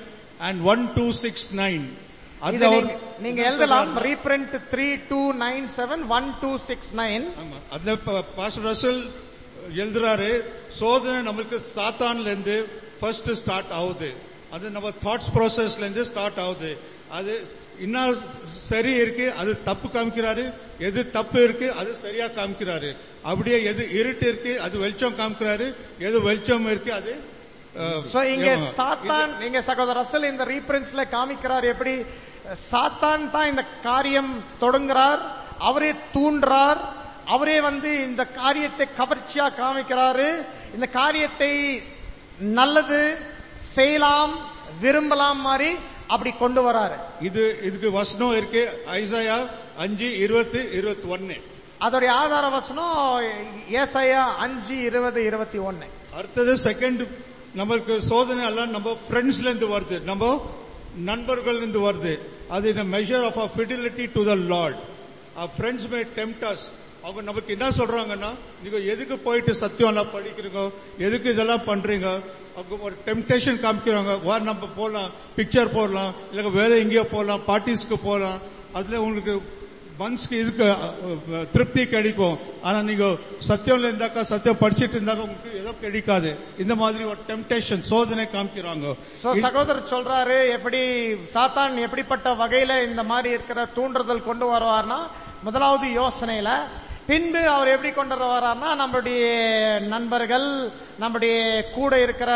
and 1269. அது இதை அவர் நீங்க- நீங்க எழுதலாம் reprint three two nine seven one two six nine ஆமா. அதுல ப- பாஸ்டர் ரசல் எழுதுறாரு சோதனை நம்மளுக்கு சாத்தான்ல இருந்து ஃபர்ஸ்ட் ஸ்டார்ட் ஆகுது அது நம்ம தாட்ஸ் ப்ராசஸ்ல இருந்து ஸ்டார்ட் ஆகுது அது இன்னும் சரி இருக்கு அது தப்பு காமிக்கிறாரு எது தப்பு இருக்கு அது சரியா காமிக்கிறாரு அப்படியே எது இருட்டு இருக்கு அது வெளிச்சம் காமிக்கிறாரு எது வெளிச்சம் இருக்கு அது அஹ், சோ இங்க ஆமா. சாத்தான் நீங்க சகோதரர் ரசல் இந்த ரீபிரின்ஸ்ல காமிக்கிறார் எப்படி சாத்தான் தான் இந்த காரியம் தொடங்குறார் அவரே தூண்டுறார் அவரே வந்து இந்த காரியத்தை கவர்ச்சியா காமிக்கிறாரு இந்த காரியத்தை நல்லது செய்யலாம் விரும்பலாம் மாதிரி அப்படி கொண்டு வராரு இது இதுக்கு வசனம் இருக்கு ஐசாயா அஞ்சு இருபத்தி இருபத்தி ஒன்னு அதோடைய ஆதார வசனம் ஏசாயா அஞ்சு இருபது இருபத்தி ஒன்னு அடுத்தது செகண்ட் நம்மளுக்கு சோதனை எல்லாம் நம்ம ஃப்ரெண்ட்ஸ்ல இருந்து வருது நம்ம நண்பர்கள் இருந்து வருது அது இந்த measure of a fidelity to the Lord friends may tempt us அவங்க நமக்கு என்ன சொல்றாங்கன்னா நீங்க எதுக்கு போயிட்டு சத்தியம் எல்லாம் படிக்கிறீங்க எதுக்கு இதெல்லாம் பண்றீங்க அவங்க ஒரு டெம்டேஷன் காமிக்கிறாங்க வா நம்ம போலாம் பிக்சர் போடலாம் இல்ல வேற எங்கேயோ போலாம் பார்ட்டிஸ்க்கு போலாம் அதுல உங்களுக்கு மனசுக்கு இதுக்கு அஹ், அஹ், திருப்தி கிடைக்கும் ஆனா நீங்க சத்தியம்ல இருந்தாக்கா சத்தியம் படிச்சிட்டு இருந்தாக்கா உங்களுக்கு ஏதோ கிடைக்காது இந்த மாதிரி ஒரு டெம்டேஷன் சோதனை காமிக்கிறாங்க சோ சகோதரர் சொல்றாரு எப்படி சாத்தான் எப்படிப்பட்ட வகையில இந்த மாதிரி இருக்கிற தூண்டுதல் கொண்டு வருவார்னா முதலாவது யோசனையில பின்பு அவர் எப்படி கொண்டு வருவார்னா நம்மளுடைய நண்பர்கள் நம்முடைய கூட இருக்கிற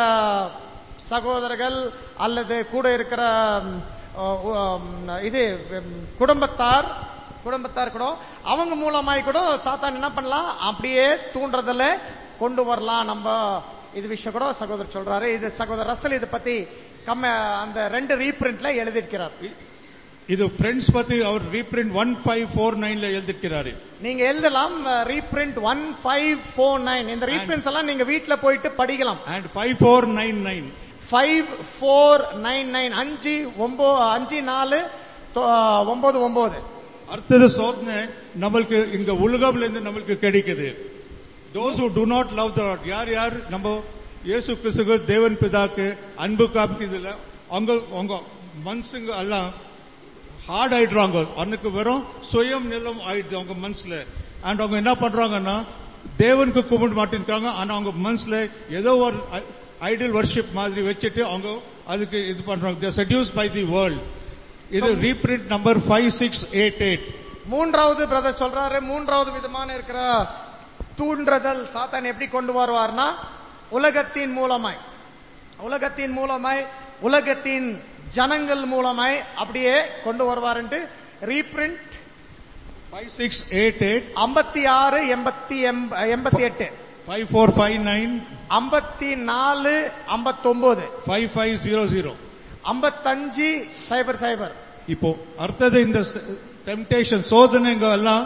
சகோதரர்கள் அல்லது கூட இருக்கிற ம், உம், இது உம், குடும்பத்தார் குடும்பத்தார் கூட அவங்க மூலமாய் கூட சாத்தான் என்ன பண்ணலாம் அப்படியே தூண்டுறதுல கொண்டு வரலாம் நம்ம இது விஷயம் கூட சகோதரர் சொல்றாரு இது சகோதரர் ரசல் இதை பத்தி கம்ம அந்த ரெண்டு ரீபிரிண்ட்ல எழுதியிருக்கிறார் இது ஃப்ரெண்ட்ஸ் பத்தி அவர் ரீபிரிண்ட் ஒன் ஃபைவ் ஃபோர் நைன்ல எழுதிருக்கிறாரு நீங்க எழுதலாம் reprint one five four nine இந்த ரீபிரிண்ட்ஸ் எல்லாம் நீங்க வீட்ல போயிட்டு படிக்கலாம் and five four nine nine five four nine nine அஞ்சு ஒன்பது அஞ்சு நாலு தொ- ஒன்பது ஒன்பது அடுத்தது சோதனை நம்மளுக்கு இங்க உலகம்ல இருந்து நம்மளுக்கு கிடைக்குது those who do not love the Lord யார் யார் நம்ம இயேசு கிறிஸ்துக்கு தேவன் பிதாக்கு அன்பு காமிக்கிறதுல அவங்க அவங்க மனசுங்க எல்லாம் ஹார்ட் ஆயிடுறாங்க அன்னைக்கு வெறும் சுயம் நிலம் ஆயிடுது அவங்க மனசுல அண்ட் அவங்க என்ன பண்றாங்கன்னா தேவனுக்கு கும்பிட மாட்டேங்கிறாங்க ஆனா அவங்க மனசுல ஏதோ ஒரு ஐடியல் வர்ஷிப் மாதிரி வச்சுட்டு அவங்க அதுக்கு இது பண்றாங்க செடியூஸ் பை தி வேர்ல்ட் இது reprint number five six eight eight மூன்றாவது பிரதர் சொல்றாரு மூன்றாவது விதமான இருக்கிற தூண்டுதல் சாத்தான் எப்படி கொண்டு வருவார்னா உலகத்தின் மூலமாய் உலகத்தின் மூலமாய் உலகத்தின் ஜனங்கள் மூலமாய் அப்படியே கொண்டு வருவாருன்ட்டு reprint five six eight eight ஐம்பத்தி ஆறு எண்பத்தி எண்பத்தி எட்டு ஃபைவ் ஃபோர் ஃபைவ் நைன் ஐம்பத்தி நாலு ஐம்பத்தொன்பது ஃபைவ் ஃபைவ் ஜீரோ ஜீரோ ஐம்பத்தஞ்சு சைபர் சைபர் இப்போ அடுத்தது இந்த டெம்டேஷன் சோதனைங்க எல்லாம்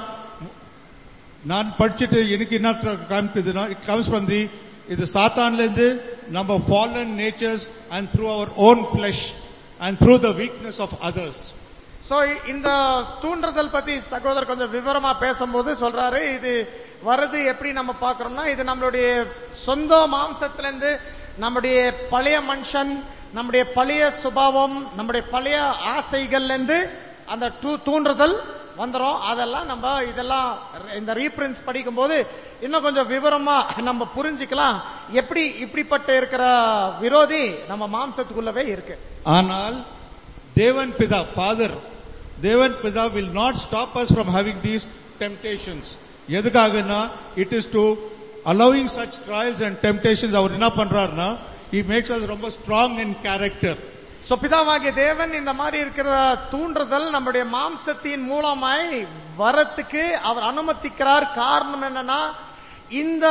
நான் படிச்சுட்டு எனக்கு என்ன காமிக்குதுன்னா இட் கம்ஸ் ஃப்ரம் தி இது சாத்தான்ல இருந்து நம்ம fallen natures and through our own flesh and through the weakness of others so இந்த தூண்டுதல் பத்தி சகோதரர் கொஞ்சம் விவரமா பேசும்போது சொல்றாரு இது வருது எப்படி நம்ம பாக்குறோம்னா இது நம்மளுடைய சொந்த மாம்சத்துல இருந்து நம்முடைய பழைய மனுஷன் நம்முடைய பழைய சுபாவம் நம்முடைய பழைய ஆசைகள்ல இருந்து அந்த தூ- தூண்டுதல் வந்துரும் அதெல்லாம் நம்ம இதெல்லாம் இந்த ரீபிரின்ஸ் படிக்கும்போது இன்னும் கொஞ்சம் விவரமா நம்ம புரிஞ்சுக்கலாம் எப்படி இப்படிப்பட்ட இருக்கிற விரோதி நம்ம மாம்சத்துக்குள்ளவே இருக்கு ஆனால் தேவன் பிதா ஃபாதர் தேவன் பிதா will not stop us from having these temptations எதுக்காகனா it is to allowing such trials and temptations அவர் என்ன பண்றாருன்னா he மேக்ஸ் us ரொம்ப ஸ்ட்ராங் இன் கேரக்டர் சோ பிதாவாகிய தேவன் இந்த மாதிரி இருக்கிற தூண்டுதல் நம்முடைய மாம்சத்தின் மூலமாய் வரத்துக்கு அவர் அனுமதிக்கிறார் காரணம் என்னன்னா இந்த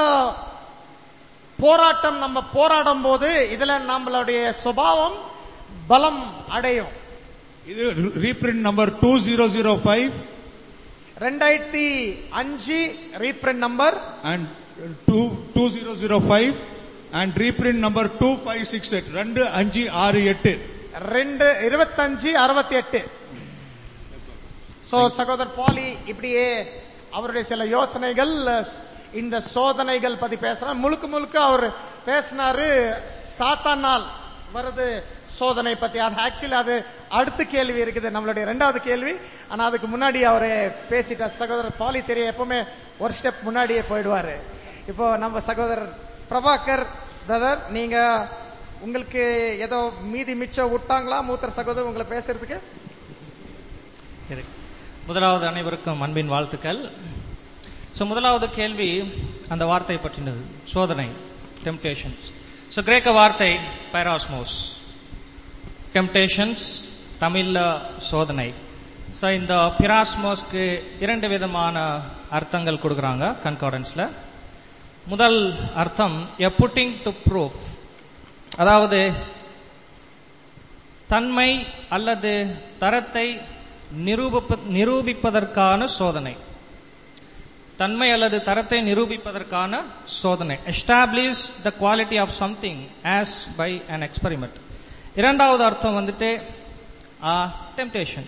போராட்டம் நம்ம போராடும் போது இதுல நம்மளுடைய சுபாவம் பலம் அடையும் இது reprint number two zero zero five ரெண்டாயிரத்தி அஞ்சு reprint number and two two zero zero five and reprint number two five six eight ரெண்டு அஞ்சு ஆறு எட்டு ரெண்டு இருபத்தஞ்சு அறுபத்தி எட்டு சோ சகோதரர் பாலி இப்படியே அவருடைய சில யோசனைகள் இந்த சோதனைகள் பத்தி பேசுறார் முழுக்க முழுக்க அவர் பேசினாரு சாத்தானால் வருது சோதனை பத்தி அது ஆக்சுவலி அது அடுத்த கேள்வி இருக்குது நம்மளுடைய ரெண்டாவது கேள்வி ஆனா அதுக்கு முன்னாடி அவரு பேசிட்டார் சகோதரர் பாலி தெரிய எப்பவுமே ஒரு ஸ்டெப் முன்னாடியே போயிடுவாரு இப்போ நம்ம சகோதரர் பிரபாகர் பிரதர் நீங்க உங்களுக்கு ஏதோ மீதி மிச்சம் விட்டாங்களா மூத்தர் சகோதரர் உங்களை பேசுறதுக்கு இருக்கு. முதலாவது அனைவருக்கும் அன்பின் வாழ்த்துக்கள் சோ முதலாவது கேள்வி அந்த வார்த்தை பற்றினது சோதனை டெம்டேஷன்ஸ் சோ கிரேக்க வார்த்தை பைராஸ்மோஸ் டெம்டேஷன்ஸ் தமிழ்ல சோதனை சோ இந்த பிராஸ்மோஸ்க்கு இரண்டு விதமான அர்த்தங்கள் கொடுக்கறாங்க கன்கார்டன்ஸ்ல முதல் அர்த்தம் எ புட்டிங் டு ப்ரூஃப் அதாவது தன்மை அல்லது தரத்தை நிரூபிப்ப- நிரூபிப்பதற்கான சோதனை தன்மை அல்லது தரத்தை நிரூபிப்பதற்கான சோதனை establish the quality of something as by an experiment இரண்டாவது அர்த்தம் வந்துட்டு டெம்டேஷன்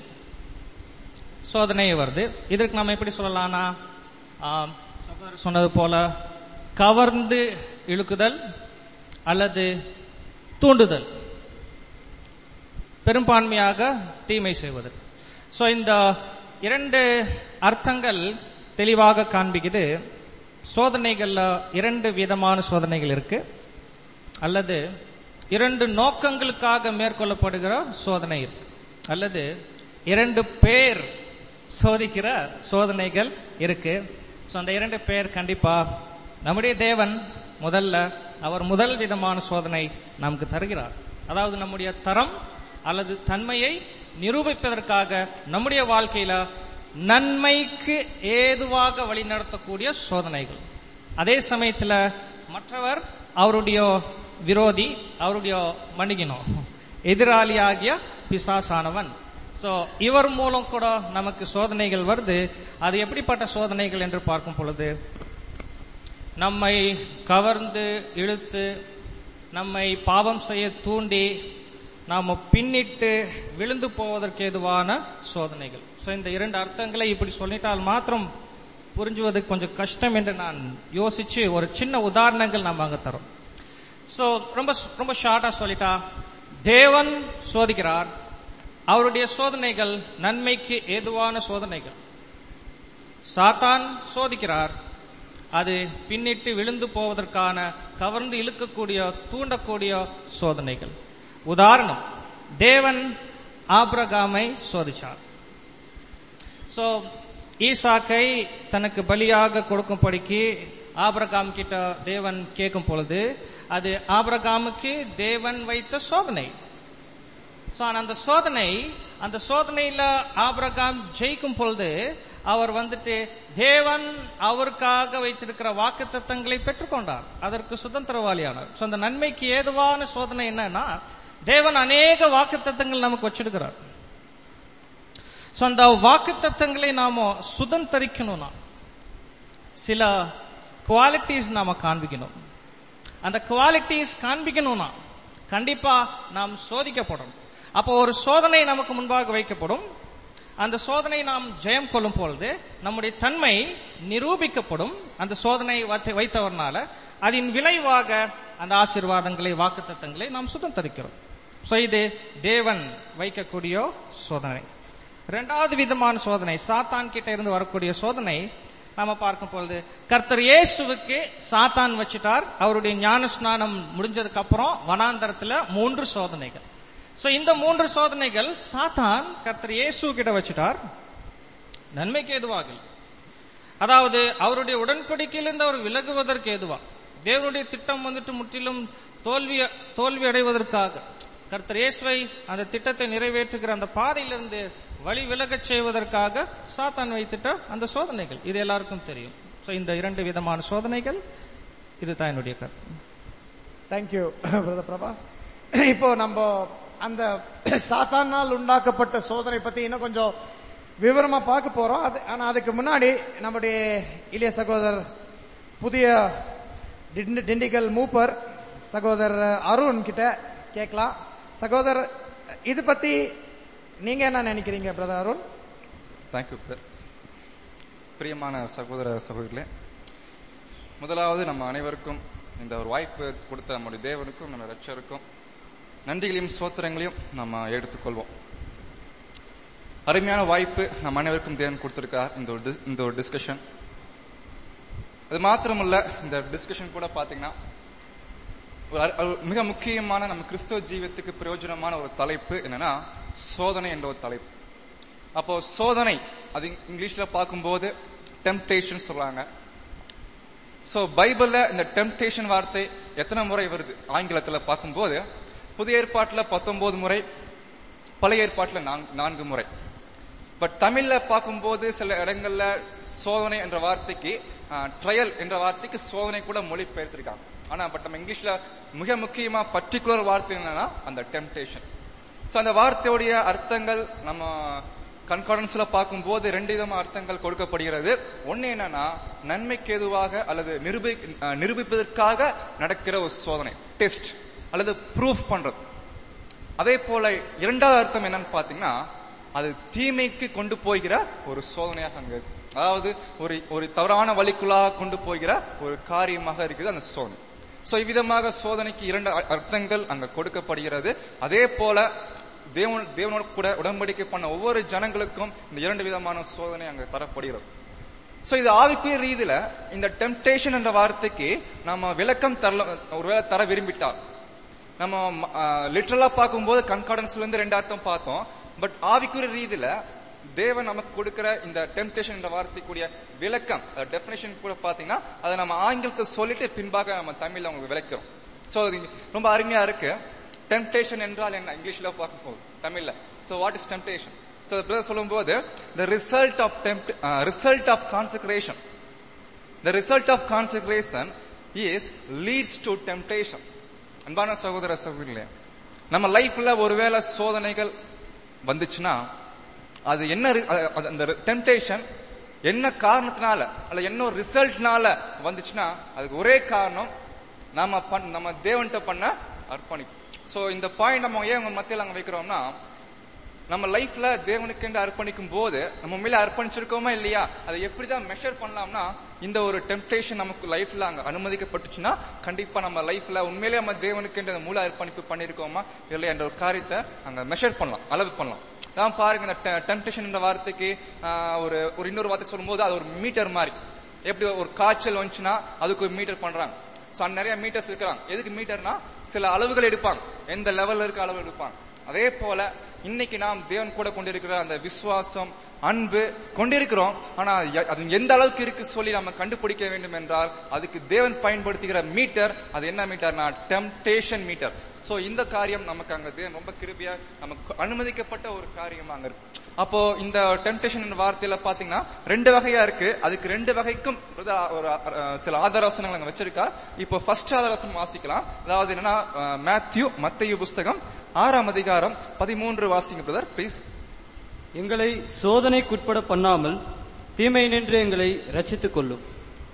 சோதனை வருது இதற்கு நம்ம எப்படி சொல்லலாம்னா ஆ, சகோதரர் சொன்னது போல கவர்ந்து இழுக்குதல் அல்லது தூண்டுதல் பெரும்பான்மையாக தீமை செய்வது சோ இந்த இரண்டு அர்த்தங்கள் தெளிவாக காண்பிக்குது சோதனைகள்ல இரண்டு விதமான சோதனைகள் இருக்கு அல்லது இரண்டு நோக்கங்களுக்காக மேற்கொள்ளப்படுகிற சோதனை இருக்கு அல்லது இரண்டு பேர் சோதிக்கிற சோதனைகள் இருக்கு சோ அந்த இரண்டு பேர் கண்டிப்பா நம்முடைய தேவன் முதல்ல அவர் முதல் விதமான சோதனை நமக்கு தருகிறார் அதாவது நம்முடைய தரம் அல்லது தன்மையை நிரூபிப்பதற்காக நம்முடைய வாழ்க்கையில நன்மைக்கு ஏதுவாக வழிநடத்தக்கூடிய சோதனைகள் அதே சமயத்துல மற்றவர் அவருடைய விரோதி அவருடைய மணிகினோம் எதிராளியாகிய பிசாசானவன் சோ இவர் மூலம் கூட நமக்கு சோதனைகள் வருது அது எப்படிப்பட்ட சோதனைகள் என்று பார்க்கும் பொழுது நம்மை கவர்ந்து இழுத்து நம்மை பாவம் செய்ய தூண்டி நாம பின்னிட்டு விழுந்து போவதற்கு ஏதுவான சோதனைகள் சோ இந்த இரண்டு அர்த்தங்களை இப்படி சொல்லிட்டால் மாத்திரம் புரிஞ்சுவது கொஞ்சம் கஷ்டம் என்று நான் யோசிச்சு ஒரு சின்ன உதாரணங்கள் நம்ம அங்க தரோம் சோ ரொம்ப ரொம்ப ஷார்ட்டா சொல்லிட்டா தேவன் சோதிக்கிறார் அவருடைய சோதனைகள் நன்மைக்கு ஏதுவான சோதனைகள் சாத்தான் சோதிக்கிறார் அது பின்னிட்டு விழுந்து போவதற்கான கவர்ந்து இழுக்கக்கூடிய தூண்டக்கூடிய சோதனைகள் உதாரணம் தேவன் ஆபிரகாமை சோதிச்சார் சோ ஈசாக்கை தனக்கு பலியாக கொடுக்கும்படிக்கு ஆபிரகாம் கிட்ட தேவன் கேட்கும் பொழுது அது ஆபிரகாமுக்கு தேவன் வைத்த சோதனை சோ அந்த சோதனை அந்த சோதனையில ஆபிரகாம் ஜெயிக்கும் பொழுது அவர் வந்துட்டு தேவன் அவருக்காக வைத்திருக்கிற வாக்கு தத்தங்களை பெற்றுக்கொண்டார் அதற்கு சுதந்திரவாளியானார் சோ அந்த நன்மைக்கு ஏதுவான சோதனை என்னன்னா தேவன் அநேக வாக்கு தத்தங்கள் நமக்கு வச்சிருக்கிறார் சோ அந்த வாக்கு தத்தங்களை நாம சுதந்திரிக்கணும்னா சில குவாலிட்டிஸ் நாம காண்பிக்கணும் அந்த குவாலிட்டிஸ் காண்பிக்கணும்னா கண்டிப்பா நாம் சோதிக்கப்படணும் அப்போ ஒரு சோதனை நமக்கு முன்பாக வைக்கப்படும் அந்த சோதனை நாம் ஜெயம் கொள்ளும் பொழுது நம்முடைய தன்மை நிரூபிக்கப்படும் அந்த சோதனை வைத்த- வைத்தவர்னால அதன் விளைவாக அந்த ஆசீர்வாதங்களை வாக்குத்தத்தங்களை நாம் சுதந்திரிக்கிறோம் சோ இது தேவன் வைக்கக்கூடிய சோதனை இரண்டாவது விதமான சோதனை சாத்தான் கிட்ட இருந்து வரக்கூடிய சோதனை நாம பார்க்கும் பொழுது கர்த்தர் இயேசுவுக்கு சாத்தான் வச்சிட்டார் அவருடைய ஞான ஸ்நானம் முடிஞ்சதுக்கு அப்புறம் வனாந்தரத்துல மூன்று சோதனைகள் சோ இந்த மூன்று சோதனைகள் சாத்தான் கர்த்தர் இயேசு கிட்ட வச்சிட்டார் நன்மைக்கு எதுவாக இல்லை. அதாவது அவருடைய உடன்படிக்கையிலிருந்து அவர் விலகுவதற்கு ஏதுவா தேவனுடைய திட்டம் வந்துட்டு முற்றிலும் தோல்வி தோல்வி அடைவதற்காக கர்த்தர் இயேசுவை அந்த திட்டத்தை நிறைவேற்றுகிற அந்த பாதையிலிருந்து வழி விலகச் செய்வதற்காக சாத்தான் வைத்திட்ட அந்த சோதனைகள் இது எல்லாருக்கும் தெரியும் சோ இந்த இரண்டு விதமான சோதனைகள் இதுதான் என்னுடைய கருத்து தேங்க்யூ பிரதர் பிரபா இப்போ நம்ம அந்த சாத்தானால் உண்டாக்கப்பட்ட சோதனை பத்தி இன்னும் கொஞ்சம் விவரமா பார்க்க போறோம் அது ஆனா அதுக்கு முன்னாடி நம்முடைய இளைய சகோதரர் புதிய டிண்டி- திண்டிக்கல் மூப்பர் சகோதரர் அருண் கிட்ட கேட்கலாம் சகோதரர் இது பத்தி நீங்க என்ன நினைக்கிறீங்க பிரதர் அருண் தேங்க்யூ சார் பிரியமான சகோதர சகோதரிகளே முதலாவது நம்ம அனைவருக்கும் இந்த ஒரு வாய்ப்பு கொடுத்த நம்முடைய தேவனுக்கும் நம்ம ரட்சருக்கும் நன்றிகளையும் சோத்திரங்களையும் நம்ம எடுத்துக்கொள்வோம் அருமையான வாய்ப்பு நம்ம அனைவருக்கும் தேவன் கொடுத்திருக்கார் இந்த ஒரு dis- இந்த ஒரு டிஸ்கஷன் அது மாத்திரமல்ல இந்த டிஸ்கஷன் கூட பாத்தீங்கன்னா ஒரு அரு- ஒரு மிக முக்கியமான நம்ம கிறிஸ்தவ ஜீவியத்துக்கு பிரயோஜனமான ஒரு தலைப்பு என்னன்னா சோதனை என்ற ஒரு தலைப்பு அப்போ சோதனை அது இங்கிலீஷ்ல பார்க்கும்போது டெம்டேஷன் சொல்றாங்க சோ பைபிள்ல இந்த டெம்டேஷன் வார்த்தை எத்தனை முறை வருது ஆங்கிலத்துல பார்க்கும்போது புதிய ஏற்பாட்டுல பத்தொன்பது முறை பழைய ஏற்பாட்டுல நான்கு- நான்கு முறை பட் தமிழ்ல பார்க்கும்போது சில இடங்கள்ல சோதனை என்ற வார்த்தைக்கு ட்ரையல் என்ற வார்த்தைக்கு சோதனை கூட மொழிபெயர்த்திருக்காங்க ஆனா பட் நம்ம இங்கிலீஷ்ல மிக முக்கியமா பர்டிகுலர் வார்த்தை என்னன்னா அந்த டெம்டேஷன் சோ அந்த வார்த்தையுடைய அர்த்தங்கள் நம்ம கன்கார்டன்ஸ்ல பார்க்கும்போது ரெண்டு விதமா அர்த்தங்கள் கொடுக்கப்படுகிறது ஒண்ணு என்னன்னா நன்மைக்கு எதுவாக அல்லது நிரூபி அஹ், நிரூபிப்பதற்காக நடக்கிற ஒரு சோதனை டெஸ்ட் அல்லது ப்ரூஃப் பண்றது அதே போல இரண்டாவது அர்த்தம் என்னன்னு பாத்தீங்கன்னா அது தீமைக்கு கொண்டு போகிற ஒரு சோதனையாக அங்க இருக்கு அதாவது ஒரு ஒரு தவறான வழிக்குள்ளாக கொண்டு போகிற ஒரு காரியமாக இருக்குது அந்த சோதனை சோ இவ்விதமாக சோதனைக்கு இரண்டு அ- அர்த்தங்கள் அங்க கொடுக்கப்படுகிறது அதே போல தேவன் தேவனோட கூட உடன்படிக்கை பண்ண ஒவ்வொரு ஜனங்களுக்கும் இந்த இரண்டு விதமான சோதனை அங்க தரப்படுகிறது சோ இது ஆவிக்குரிய ரீதியில இந்த டெம்டேஷன் என்ற வார்த்தைக்கு நம்ம விளக்கம் தரல ஒருவேளை தர விரும்பிட்டால் நம்ம லிட்டரலா பார்க்கும்போது கன்கார்டன்ஸ்ல இருந்து ரெண்டு அர்த்தம் பார்த்தோம் பட் ஆவிக்குரிய ரீதியில தேவன் நமக்கு கொடுக்கிற இந்த டெம்டேஷன் என்ற வார்த்தைக்குரிய விளக்கம் டெபினேஷன் கூட பாத்தீங்கன்னா அதை நம்ம ஆங்கிலத்தை சொல்லிட்டு பின்பாக நம்ம தமிழ்ல உங்களுக்கு விளக்கிறோம் சோ அது ரொம்ப அருமையா இருக்கு டெம்டேஷன் என்றால் என்ன இங்கிலீஷ்ல பார்க்கும்போது தமிழ்ல so what is temptation so brother சொல்லும்போது the result of tempt uh, result of consecration the result of consecration is leads to temptation அன்பான சகோதர சகோதரிகளே நம்ம லைஃப்ல ஒருவேளை சோதனைகள் வந்துச்சுன்னா அது என்ன ரி- அ- அ- அந்த டெம்டேஷன் என்ன காரணத்தினால அல்ல என்ன ஒரு ரிசல்ட்னால வந்துச்சுன்னா அதுக்கு ஒரே காரணம் நாம பண் நம்ம தேவன்கிட்ட பண்ண அர்ப்பணிப்பு சோ இந்த பாயிண்ட் நம்ம ஏன் உங்க மத்தியில அங்க வைக்கிறோம்னா நம்ம லைஃப்ல தேவனுக்கு என்று அர்ப்பணிக்கும் போது நம்ம உண்மையில அர்ப்பணிச்சிருக்கோமா இல்லையா அதை எப்படிதான் மெஷர் பண்ணலாம்னா இந்த ஒரு டெம்டேஷன் நமக்கு லைஃப்ல அங்க அனுமதிக்கப்பட்டுச்சுன்னா கண்டிப்பா நம்ம லைஃப்ல உண்மையிலே நம்ம தேவனுக்கு என்று மூல அர்ப்பணிப்பு பண்ணிருக்கோமா இல்லையா என்ற ஒரு காரியத்தை அங்க மெஷர் பண்ணலாம் அளவு பண்ணலாம் தான் பாருங்க இந்த டெம்டேஷன் என்ற வார்த்தைக்கு ஆஹ், ஒரு ஒரு இன்னொரு வார்த்தை சொல்லும்போது அது ஒரு மீட்டர் மாதிரி எப்படி ஒரு காய்ச்சல் வந்துச்சுன்னா அதுக்கு ஒரு மீட்டர் பண்றாங்க சோ நிறைய மீட்டர்ஸ் இருக்கிறாங்க எதுக்கு மீட்டர்னா சில அளவுகள் எடுப்பாங்க எந்த லெவல்ல இருக்க அளவு எடுப்பாங்க அதே போல இன்னைக்கு நாம் தேவன் கூட கொண்டிருக்கிற அந்த விசுவாசம் அன்பு கொண்டிருக்கிறோம் ஆனா அது எ- அது எந்த அளவுக்கு இருக்கு சொல்லி நம்ம கண்டுபிடிக்க வேண்டும் என்றால் அதுக்கு தேவன் பயன்படுத்துகிற மீட்டர் அது என்ன மீட்டர்னா டெம்டேஷன் மீட்டர் சோ இந்த காரியம் நமக்கு அங்க தேவன் ரொம்ப கிருபியா நமக்கு அனுமதிக்கப்பட்ட ஒரு காரியமா அங்க இருக்கு அப்போ இந்த டெம்டேஷன் என்ற வார்த்தையில பாத்தீங்கன்னா ரெண்டு வகையா இருக்கு அதுக்கு ரெண்டு வகைக்கும் ஒரு ஒரு, அஹ், சில ஆதாரவசனங்கள் அங்க வச்சிருக்கா இப்போ ஃபர்ஸ்ட் ஆதாரவசனம் வாசிக்கலாம் அதாவது என்னன்னா அஹ், மேத்யூ மத்தேயு புஸ்தகம் ஆறாம் அதிகாரம் பதிமூன்று வாசிங்க பிரதர் ப்ளீஸ் எங்களை சோதனைக்குட்பட பண்ணாமல் தீமை நின்று எங்களை ரட்சித்துக் கொள்ளும்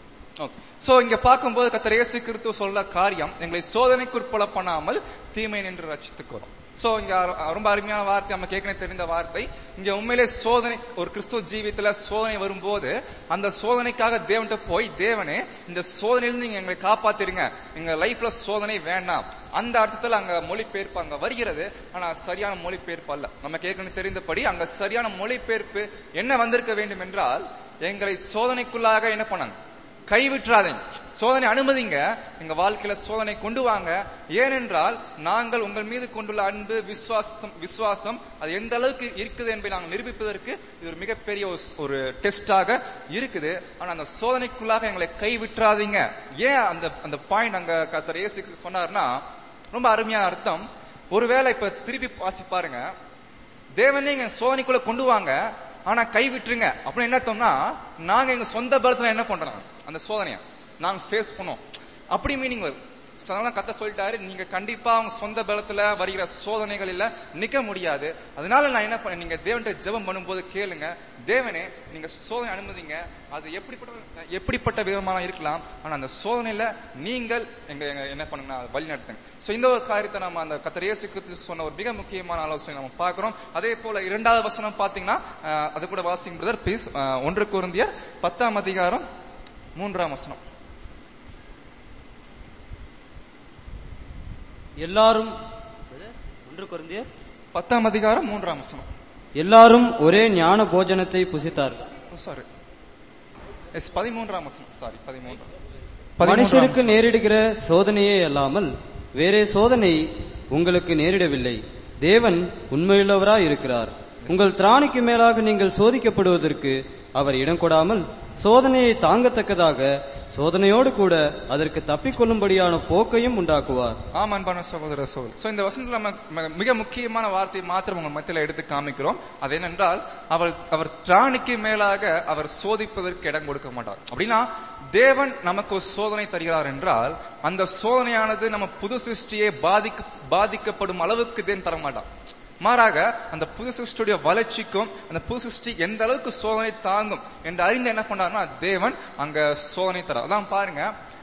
ஓகே சோ இங்க பார்க்கும்போது கத்தர் இயேசு கிறிஸ்து சொல்ல காரியம் எங்களை சோதனைக்குட்பட பண்ணாமல் தீமை நின்று ரட்சித்துக்கிறோம் சோ இங்க அரு- ரொம்ப அருமையான வார்த்தை நம்ம கேட்கணும் தெரிந்த வார்த்தை இங்க உண்மையிலே சோதனை ஒரு கிறிஸ்துவ ஜீவியத்துல சோதனை வரும்போது அந்த சோதனைக்காக தேவன்கிட்ட போய் தேவனே இந்த சோதனையிலிருந்து நீங்க எங்களை காப்பாத்திருங்க எங்க லைஃப்ல சோதனை வேண்டாம் அந்த அர்த்தத்துல அங்க மொழிபெயர்ப்பு அங்க வருகிறது ஆனா சரியான மொழிபெயர்ப்பு அல்ல நம்ம கேட்கணும் தெரிந்தபடி அங்க சரியான மொழிபெயர்ப்பு என்ன வந்திருக்க வேண்டும் என்றால் எங்களை சோதனைக்குள்ளாக என்ன பண்ணாங்க கைவிட்டுறாதீங்க சோதனை அனுமதிங்க எங்க வாழ்க்கையில சோதனை கொண்டு வாங்க ஏனென்றால் நாங்கள் உங்கள் மீது கொண்டுள்ள அன்பு விசுவாசம் விசுவாசம் அது எந்த அளவுக்கு இருக்குது என்பதை நாங்கள் நிரூபிப்பதற்கு இது ஒரு மிகப்பெரிய ஒரு- ஒரு டெஸ்டாக இருக்குது ஆனா அந்த சோதனைக்குள்ளாக எங்களை கைவிட்டுறாதீங்க ஏன் அந்த அந்த பாயிண்ட் அங்க கத்தர் இயேசுக்கு சொன்னார்னா ரொம்ப அருமையான அர்த்தம் ஒருவேளை இப்ப திருப்பி வாசி பாருங்க தேவனே எங்க சோதனைக்குள்ள கொண்டு வாங்க ஆனா கை விட்டுருங்க அப்படின்னு என்ன அர்த்தம்னா நாங்க எங்க சொந்த பலத்துல என்ன பண்றோம் அந்த சோதனைய நாங்க ஃபேஸ் பண்ணோம் அப்படி மீனிங் வரும் So, அதனால கத்த சொல்லிட்டாரு நீங்க கண்டிப்பா அவங்க சொந்த பலத்துல வருகிற சோதனைகளில நிக்க முடியாது அதனால நான் என்ன பண்ண நீங்க தேவன்கிட்ட ஜெபம் பண்ணும்போது கேளுங்க தேவனே நீங்க சோதனை அனுமதிங்க அது எப்படிப்பட்ட எப்படிப்பட்ட விதமான இருக்கலாம் ஆனா அந்த சோதனையில நீங்கள் எங்க எங்க என்ன பண்ணுங்க வழி நடத்துங்க சோ இந்த ஒரு காரியத்தை நம்ம அந்த கத்தர் இயேசு கிறிஸ்து சொன்ன ஒரு மிக முக்கியமான ஆலோசனை நம்ம பார்க்கிறோம் அதே போல இரண்டாவது வசனம் பாத்தீங்கன்னா அஹ், அது கூட வாசிங் பிரதர் ப்ளீஸ் ஒன்று குருந்தியர் பத்தாம் அதிகாரம் மூன்றாம் வசனம் எல்லாரும் ஒன்று குருந்தியர் பத்தாம் அதிகாரம் மூன்றாம் வசனம் எல்லாரும் ஒரே ஞான போஜனத்தை புசித்தார்கள் சாரி எஸ் பதிமூன்றாம் வசனம் சாரி பதிமூன்றாம் மனுஷருக்கு நேரிடுகிற சோதனையே அல்லாமல் வேறே சோதனை உங்களுக்கு நேரிடவில்லை தேவன் உண்மையுள்ளவராய் இருக்கிறார் உங்கள் திராணிக்கு மேலாக நீங்கள் சோதிக்கப்படுவதற்கு அவர் இடம் கொடாமல் சோதனையை தாங்கத்தக்கதாக சோதனையோடு கூட அதற்கு தப்பிக்கொள்ளும்படியான போக்கையும் உண்டாக்குவார் ஆம் அன்பான சகோதர சகோதரி சோ இந்த வசனத்துல நம்ம ம- மிக முக்கியமான வார்த்தையை மாத்திரம் உங்க மத்தியில எடுத்து காமிக்கிறோம் அது என்னென்றால் அவர் அவர் திராணிக்கு மேலாக அவர் சோதிப்பதற்கு இடம் கொடுக்க மாட்டார் அப்படின்னா தேவன் நமக்கு ஒரு சோதனை தருகிறார் என்றால் அந்த சோதனையானது நம்ம புது சிருஷ்டியை பாதிக்க பாதிக்கப்படும் அளவுக்கு தேவன் தர மாட்டார் மாறாக அந்த புது சிருஷ்டியுடைய வளர்ச்சிக்கும் அந்த புது சிருஷ்டி எந்த அளவுக்கு சோதனை தாங்கும் என்று அறிந்து என்ன பண்ணாருன்னா தேவன் அங்க சோதனை தர அதான் பாருங்க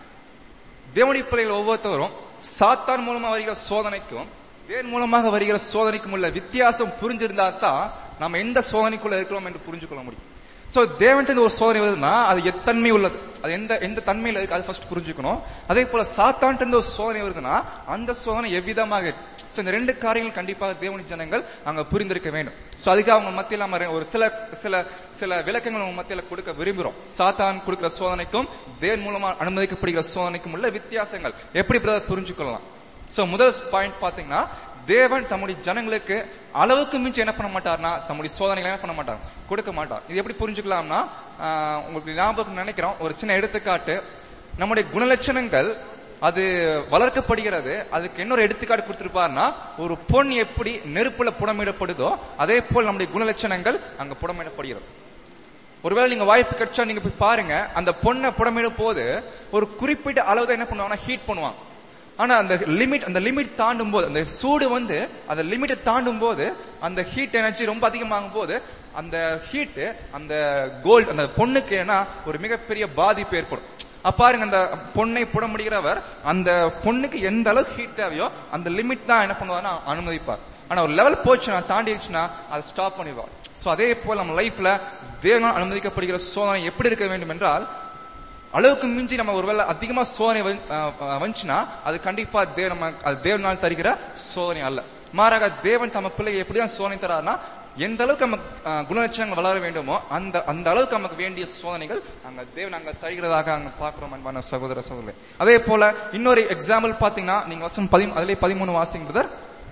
தேவனுடைய பிள்ளைகள் ஒவ்வொருத்தவரும் சாத்தான் மூலமா வருகிற சோதனைக்கும் தேவன் மூலமாக வருகிற சோதனைக்கும் உள்ள வித்தியாசம் புரிஞ்சிருந்தா தான் நம்ம எந்த சோதனைக்குள்ள இருக்கிறோம் என்று புரிஞ்சுக்கொள்ள முடியும் சோ தேவன்ட்டு ஒரு சோதனை வருதுன்னா அது எத்தன்மை உள்ளது அது எந்த எந்த தன்மையில இருக்கு அது ஃபர்ஸ்ட் புரிஞ்சுக்கணும் அதே போல சாத்தான்ட்டு ஒரு சோதனை வருதுன்னா அந்த சோதனை எவ்விதமாக இருக்கு சோ இந்த ரெண்டு காரியங்கள் கண்டிப்பாக தேவனி ஜனங்கள் அங்க புரிந்திருக்க வேண்டும் சோ அதுக்கு அவங்க மத்தியில நம்ம ஒரு சில சில சில விளக்கங்கள் அவங்க மத்தியில கொடுக்க விரும்புகிறோம் சாத்தான் கொடுக்கிற சோதனைக்கும் தேவன் மூலமா அனுமதிக்கப்படுகிற சோதனைக்கும் உள்ள வித்தியாசங்கள் எப்படி பிரதர் புரிஞ்சுக்கொள்ளலாம் சோ முதல் பாயிண்ட் பாத்தீங்கன்னா தேவன் தம்முடைய ஜனங்களுக்கு அளவுக்கு மிஞ்சி என்ன பண்ண மாட்டார்னா தம்முடைய சோதனைகளை என்ன பண்ண மாட்டார் கொடுக்க மாட்டார் இது எப்படி புரிஞ்சுக்கலாம்னா ஆஹ், உங்களுக்கு ஞாபகம் நினைக்கிறோம் ஒரு சின்ன எடுத்துக்காட்டு நம்முடைய குணலட்சணங்கள் அது வளர்க்கப்படுகிறது அதுக்கு இன்னொரு எடுத்துக்காட்டு கொடுத்திருப்பாருன்னா ஒரு பொன் எப்படி நெருப்புல புடமிடப்படுதோ அதே போல் நம்முடைய குணலட்சணங்கள் அங்க புடமிடப்படுகிறது ஒருவேளை நீங்க வாய்ப்பு கிடைச்சா நீங்க போய் பாருங்க அந்த பொண்ணை புடமிடும் போது ஒரு குறிப்பிட்ட அளவு தான் என்ன பண்ணுவாங்கன்னா ஹீட் பண்ணுவாங்க ஆனா அந்த லிமிட் அந்த லிமிட் தாண்டும் போது அந்த சூடு வந்து அந்த லிமிட்டை தாண்டும் போது அந்த ஹீட் எனர்ஜி ரொம்ப அதிகமாகும் போது அந்த ஹீட் அந்த கோல்ட் அந்த பொண்ணுக்கு என்ன ஒரு மிகப்பெரிய பாதிப்பு ஏற்படும் அப்ப பாருங்க அந்த பொண்ணை புட முடிகிறவர் அந்த பொண்ணுக்கு எந்த அளவுக்கு ஹீட் தேவையோ அந்த லிமிட் தான் என்ன பண்ணுவார்னா அனுமதிப்பார் ஆனா ஒரு லெவல் போச்சுன்னா தாண்டிடுச்சுன்னா அதை ஸ்டாப் பண்ணிடுவார் சோ அதே போல நம்ம லைஃப்ல தேவனால் அனுமதிக்கப்படுகிற சோதனை எப்படி இருக்க வேண்டும் என்றால் அளவுக்கு மிஞ்சி நம்ம ஒருவேளை அதிகமா சோதனை வந்து- அஹ் அஹ் வந்துச்சுன்னா அது கண்டிப்பா தேவ நம்ம அது தேவனால் தருகிற சோதனை அல்ல மாறாக தேவன் தம்ம பிள்ளையை எப்படிதான் சோதனை தராருன்னா எந்த அளவுக்கு நம்ம அஹ், குணலட்சணங்கள் வளர வேண்டுமோ அந்த அந்த அளவுக்கு நமக்கு வேண்டிய சோதனைகள் அங்க தேவன் அங்க தருகிறதாக அங்க பாக்குறோம் அன்பான சகோதர சகோதரி அதே போல இன்னொரு எக்ஸாம்பிள் பாத்தீங்கன்னா நீங்க வசம் பதி அதிலே பதிமூணு வாசிங்க பிரதர்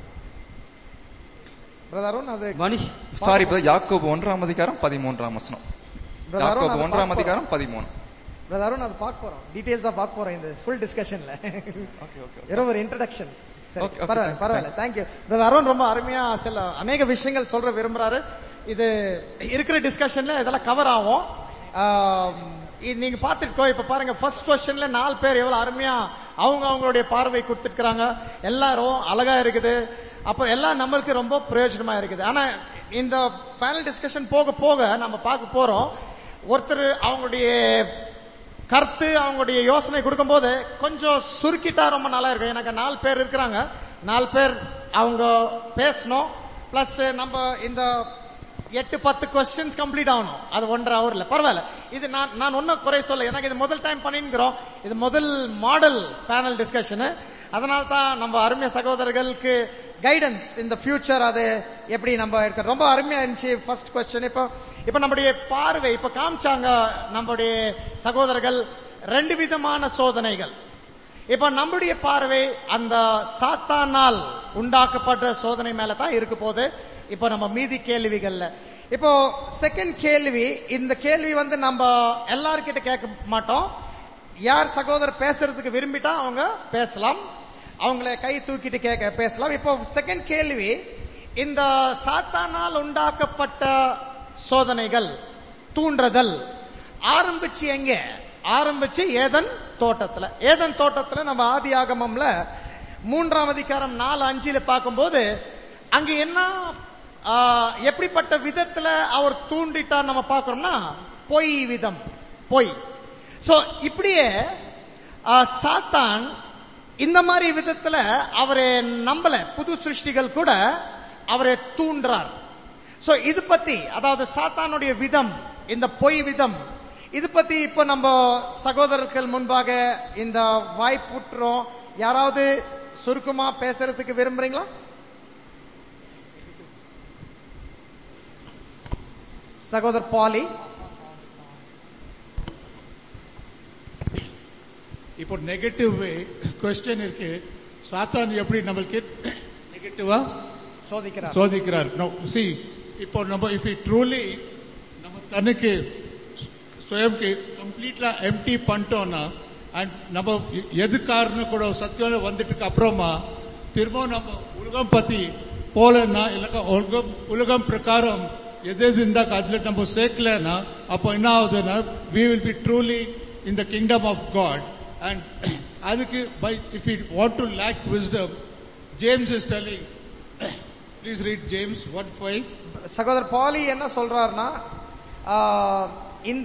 பிரதர் அருண் அது மனுஷ் சாரி பிரதர் யாக்கோபு ஒன்றாம் அதிகாரம் பதிமூன்றாம் வசனம் Brother அருண், யாக்கோபு அது ஒன்றாம் பார்ப்போம். அதிகாரம் பதிமூணு பிரதர் அருண் அது பார்க்க போறோம் டீடைல்ஸா பார்க்க போறோம் இந்த ஃபுல் டிஸ்கஷன்ல ஓகே ஓகே வெறும் ஒரு இன்ட்ரடக்ஷன் சரி Okay, okay, பரவாயில்ல thank you, பரவாயில்ல தேங்க்யூ பிரதர் அருண் ரொம்ப அருமையா சில அநேக விஷயங்கள் சொல்ற விரும்புறாரு இது இருக்கிற டிஸ்கஷன்ல இதெல்லாம் கவர் ஆகும் ஆம், இது நீங்க பாத்துருக்கோம் இப்ப பாருங்க ஃபர்ஸ்ட் கொஸ்டின்ல நாலு பேர் எவ்வளவு அருமையா அவங்க அவங்களுடைய பார்வை கொடுத்துருக்காங்க எல்லாரும் அழகா இருக்குது அப்ப எல்லாம் நம்மளுக்கு ரொம்ப பிரயோஜனமா இருக்குது ஆனா இந்த ஃபைனல் டிஸ்கஷன் போக போக நம்ம பார்க்க போறோம் ஒருத்தர் அவங்களுடைய கருத்து அவங்களுடைய யோசனை கொடுக்கும்போது கொஞ்சம் சுருக்கிட்டா ரொம்ப நல்லா இருக்கும் எனக்கு நாலு பேர் இருக்கிறாங்க நாலு பேர் அவங்க பேசணும் பிளஸ் நம்ம இந்த எட்டு பத்து கொஸ்டின்ஸ் கம்ப்ளீட் ஆகணும் அது ஒன்றரை ஹவர்ல பரவாயில்ல இது நான் நான் ஒன்னும் குறை சொல்ல எனக்கு இது முதல் டைம் பண்ணிருக்கிறோம் இது முதல் மாடல் பேனல் டிஸ்கஷன் அதனால தான் நம்ம அருமைய சகோதரர்களுக்கு கைடன்ஸ் இந்த ஃபியூச்சர் அது எப்படி நம்ம இருக்க ரொம்ப அருமையா இருந்துச்சு ஃபர்ஸ்ட் கொஸ்டின் இப்போ இப்போ நம்முடைய பார்வை இப்போ காமிச்சாங்க நம்முடைய சகோதரர்கள் ரெண்டு விதமான சோதனைகள் இப்ப நம்முடைய பார்வை அந்த சாத்தானால் உண்டாக்கப்பட்ட சோதனை மேல தான் இருக்க போது இப்போ நம்ம மீதி கேள்விகள்ல இப்போ செகண்ட் கேள்வி இந்த கேள்வி வந்து நம்ம எல்லார்கிட்ட கேட்க மாட்டோம் யார் சகோதரர் பேசுறதுக்கு விரும்பிட்டா அவங்க பேசலாம் அவங்கள கை தூக்கிட்டு கேட்க பேசலாம் இப்போ செகண்ட் கேள்வி இந்த சாத்தானால் உண்டாக்கப்பட்ட சோதனைகள் தூண்டுதல் ஆரம்பிச்சு எங்க ஆரம்பிச்சு ஏதன் தோட்டத்துல ஏதன் தோட்டத்துல நம்ம ஆதி ஆகமம்ல மூன்றாம் அதிகாரம் நாலு அஞ்சுல பார்க்கும்போது அங்க என்ன ஆ, எப்படிப்பட்ட விதத்துல அவர் தூண்டிட்டார் நம்ம பார்க்கிறோம்னா பொய் விதம் பொய் சோ இப்படியே ஆ, சாத்தான் இந்த மாதிரி விதத்துல அவரை நம்பல புது சிருஷ்டிகள் கூட அவரை தூண்டுறார் சோ இது பத்தி அதாவது சாத்தானுடைய விதம் இந்த பொய் விதம் இது பத்தி இப்ப நம்ம சகோதரர்கள் முன்பாக இந்த வாய்ப்புற்றோம் யாராவது சுருக்கமா பேசுறதுக்கு விரும்புறீங்களா சகோதர் பாலி இப்போ நெகட்டிவ் கொஸ்டின் இருக்கு சாத்தான் எப்படி நம்மளுக்கு நெகட்டிவா சோதிக்கிறார் சோதிக்கிறார் நோ சி இப்போ நம்ம இஃப் இ ட்ரூலி நம்ம தனக்கு சுயம்க்கு கம்ப்ளீட்லா எம்டி பண்ணிட்டோம்னா அண்ட் நம்ம எ- எது காரணம் கூட சத்தியம் வந்துட்டுக்கு அப்புறமா திரும்ப நம்ம உலகம் பத்தி போலன்னா இல்லக்கா உலகம் உலகம் பிரகாரம் எது எது இருந்தாக்க அதுல நம்ம சேர்க்கலன்னா அப்போ என்ன ஆகுதுன்னா we will be truly in the kingdom of God and அதுக்கு by if you want to lack wisdom James is telling please read James one five சகோதரர் பாலி என்ன சொல்றாருன்னா ஆ, இந்த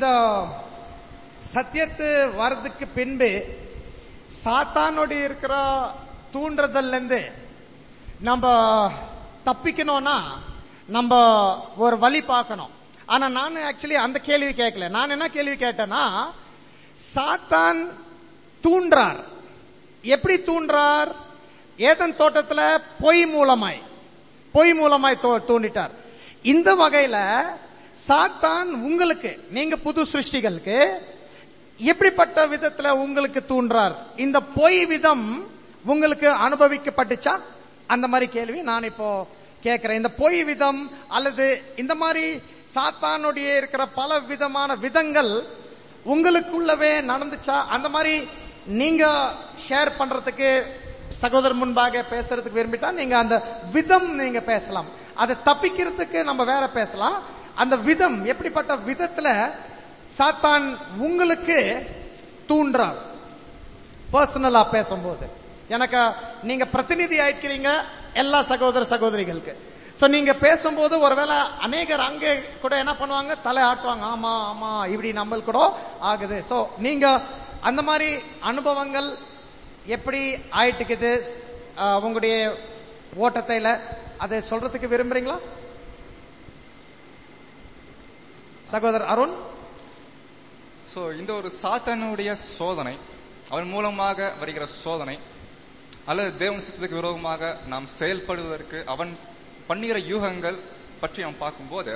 சத்தியத்து வர்றதுக்கு பின்பு சாத்தானோட இருக்கிற தூண்டுறதுல இருந்து நம்ம தப்பிக்கணும்னா நம்ம ஒரு வழி பார்க்கணும் ஆனா நான் ஆக்சுவலி அந்த கேள்வி கேட்கல நான் என்ன கேள்வி கேட்டேன்னா சாத்தான் தூண்டுறார் எப்படி தூண்டுறார் ஏதன் தோட்டத்துல பொய் மூலமாய் பொய் மூலமாய் தூ- தூண்டிட்டார் இந்த வகையில சாத்தான் உங்களுக்கு நீங்க புது சிருஷ்டிகளுக்கு எப்படிப்பட்ட விதத்துல உங்களுக்கு தூண்டுறார் இந்த பொய் விதம் உங்களுக்கு அனுபவிக்கப்பட்டுச்சா அந்த மாதிரி கேள்வி நான் இப்போ கேட்கிறேன் இந்த பொய் விதம் அல்லது இந்த மாதிரி சாத்தானுடைய இருக்கிற பல விதமான விதங்கள் உங்களுக்குள்ளவே நடந்துச்சா அந்த மாதிரி நீங்க ஷேர் பண்றதுக்கு சகோதரர் முன்பாக பேசுறதுக்கு விரும்பிட்டா நீங்க அந்த விதம் நீங்க பேசலாம் அதை தப்பிக்கிறதுக்கு நம்ம வேற பேசலாம் அந்த விதம் எப்படிப்பட்ட விதத்துல சாத்தான் உங்களுக்கு தூண்டுறார் பர்சனலா பேசும்போது எனக்கு நீங்க பிரதிநிதி ஆயிக்கிறீங்க எல்லா சகோதர சகோதரிகளுக்கு சோ நீங்க பேசும்போது ஒருவேளை அநேகர் அங்கே கூட என்ன பண்ணுவாங்க தலை ஆட்டுவாங்க ஆமா ஆமா இப்படி நம்மளுக்கு கூட ஆகுது சோ நீங்க அந்த மாதிரி அனுபவங்கள் எப்படி ஆயிட்டுக்குது அஹ், உங்களுடைய ஓட்டத்தைல அதை சொல்றதுக்கு விரும்புறீங்களா சகோதரர் அருண் சோ இந்த ஒரு சாத்தானுடைய சோதனை அவன் மூலமாக வருகிற சோதனை அல்லது தேவன் சித்தத்துக்கு விரோதமாக நாம் செயல்படுவதற்கு அவன் பண்ணுகிற யூகங்கள் பற்றி நாம் பார்க்கும்போது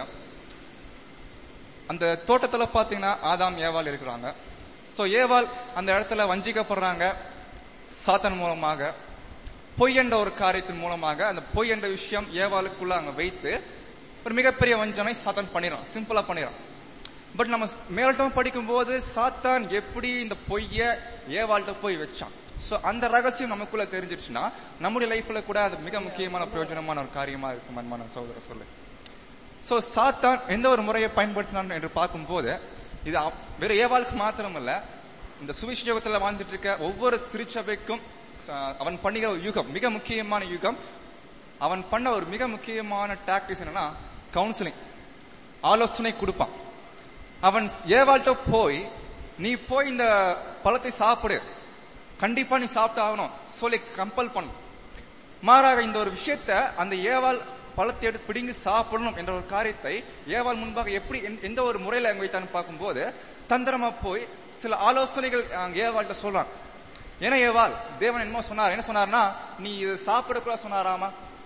அந்த தோட்டத்துல பாத்தீங்கன்னா ஆதாம் ஏவாள் இருக்கிறாங்க சோ ஏவாள் அந்த இடத்துல வஞ்சிக்கப்படுறாங்க சாத்தன் மூலமாக பொய் என்ற ஒரு காரியத்தின் மூலமாக அந்த பொய் என்ற விஷயம் ஏவாளுக்குள்ள அங்க வைத்து ஒரு மிகப்பெரிய வஞ்சனை சாத்தான் பண்ணிடுறான் சிம்பிளா பண்ணிடுறான் பட் நம்ம மேலட்டம் படிக்கும்போது சாத்தான் எப்படி இந்த பொய்ய ஏவாள்கிட்ட போய் வச்சான் சோ அந்த ரகசியம் நமக்குள்ள தெரிஞ்சிருச்சுன்னா நம்முடைய லைஃப்ல கூட அது மிக முக்கியமான பிரயோஜனமான ஒரு காரியமா இருக்கும் அன்பான சகோதர சொல்லு சோ சாத்தான் எந்த ஒரு முறையை பயன்படுத்தினான் என்று பார்க்கும்போது இது அவ- வெறும் ஏவாளுக்கு மாத்திரமல்ல இந்த சுவிசேஷத்துல வாழ்ந்துட்டு இருக்க ஒவ்வொரு திருச்சபைக்கும் ச- அவன் பண்ணுகிற ஒரு யுகம் மிக முக்கியமான யுகம் அவன் பண்ண ஒரு மிக முக்கியமான டாக்டிஸ் என்னன்னா கவுன்சிலிங் ஆலோசனை கொடுப்பான் அவன் ஏவாள்கிட்ட போய் நீ போய் இந்த பழத்தை சாப்பிடு கண்டிப்பா நீ சாப்பிட்டு ஆகணும் சொல்லி கம்பல் பண்ணு மாறாக இந்த ஒரு விஷயத்த அந்த ஏவாள் பழத்தை எடுத்து பிடுங்கி சாப்பிடணும் என்ற ஒரு காரியத்தை ஏவாள் முன்பாக எப்படி எந்த- எந்த ஒரு முறையில அங்க வைத்தான்னு பார்க்கும்போது தந்திரமா போய் சில ஆலோசனைகள் அங்க ஏவாள்கிட்ட சொல்றான் ஏன்னா ஏவாள் தேவன் என்னமோ சொன்னார் என்ன சொன்னார்னா நீ இது சாப்பிடக்கூட சொன்னாராமா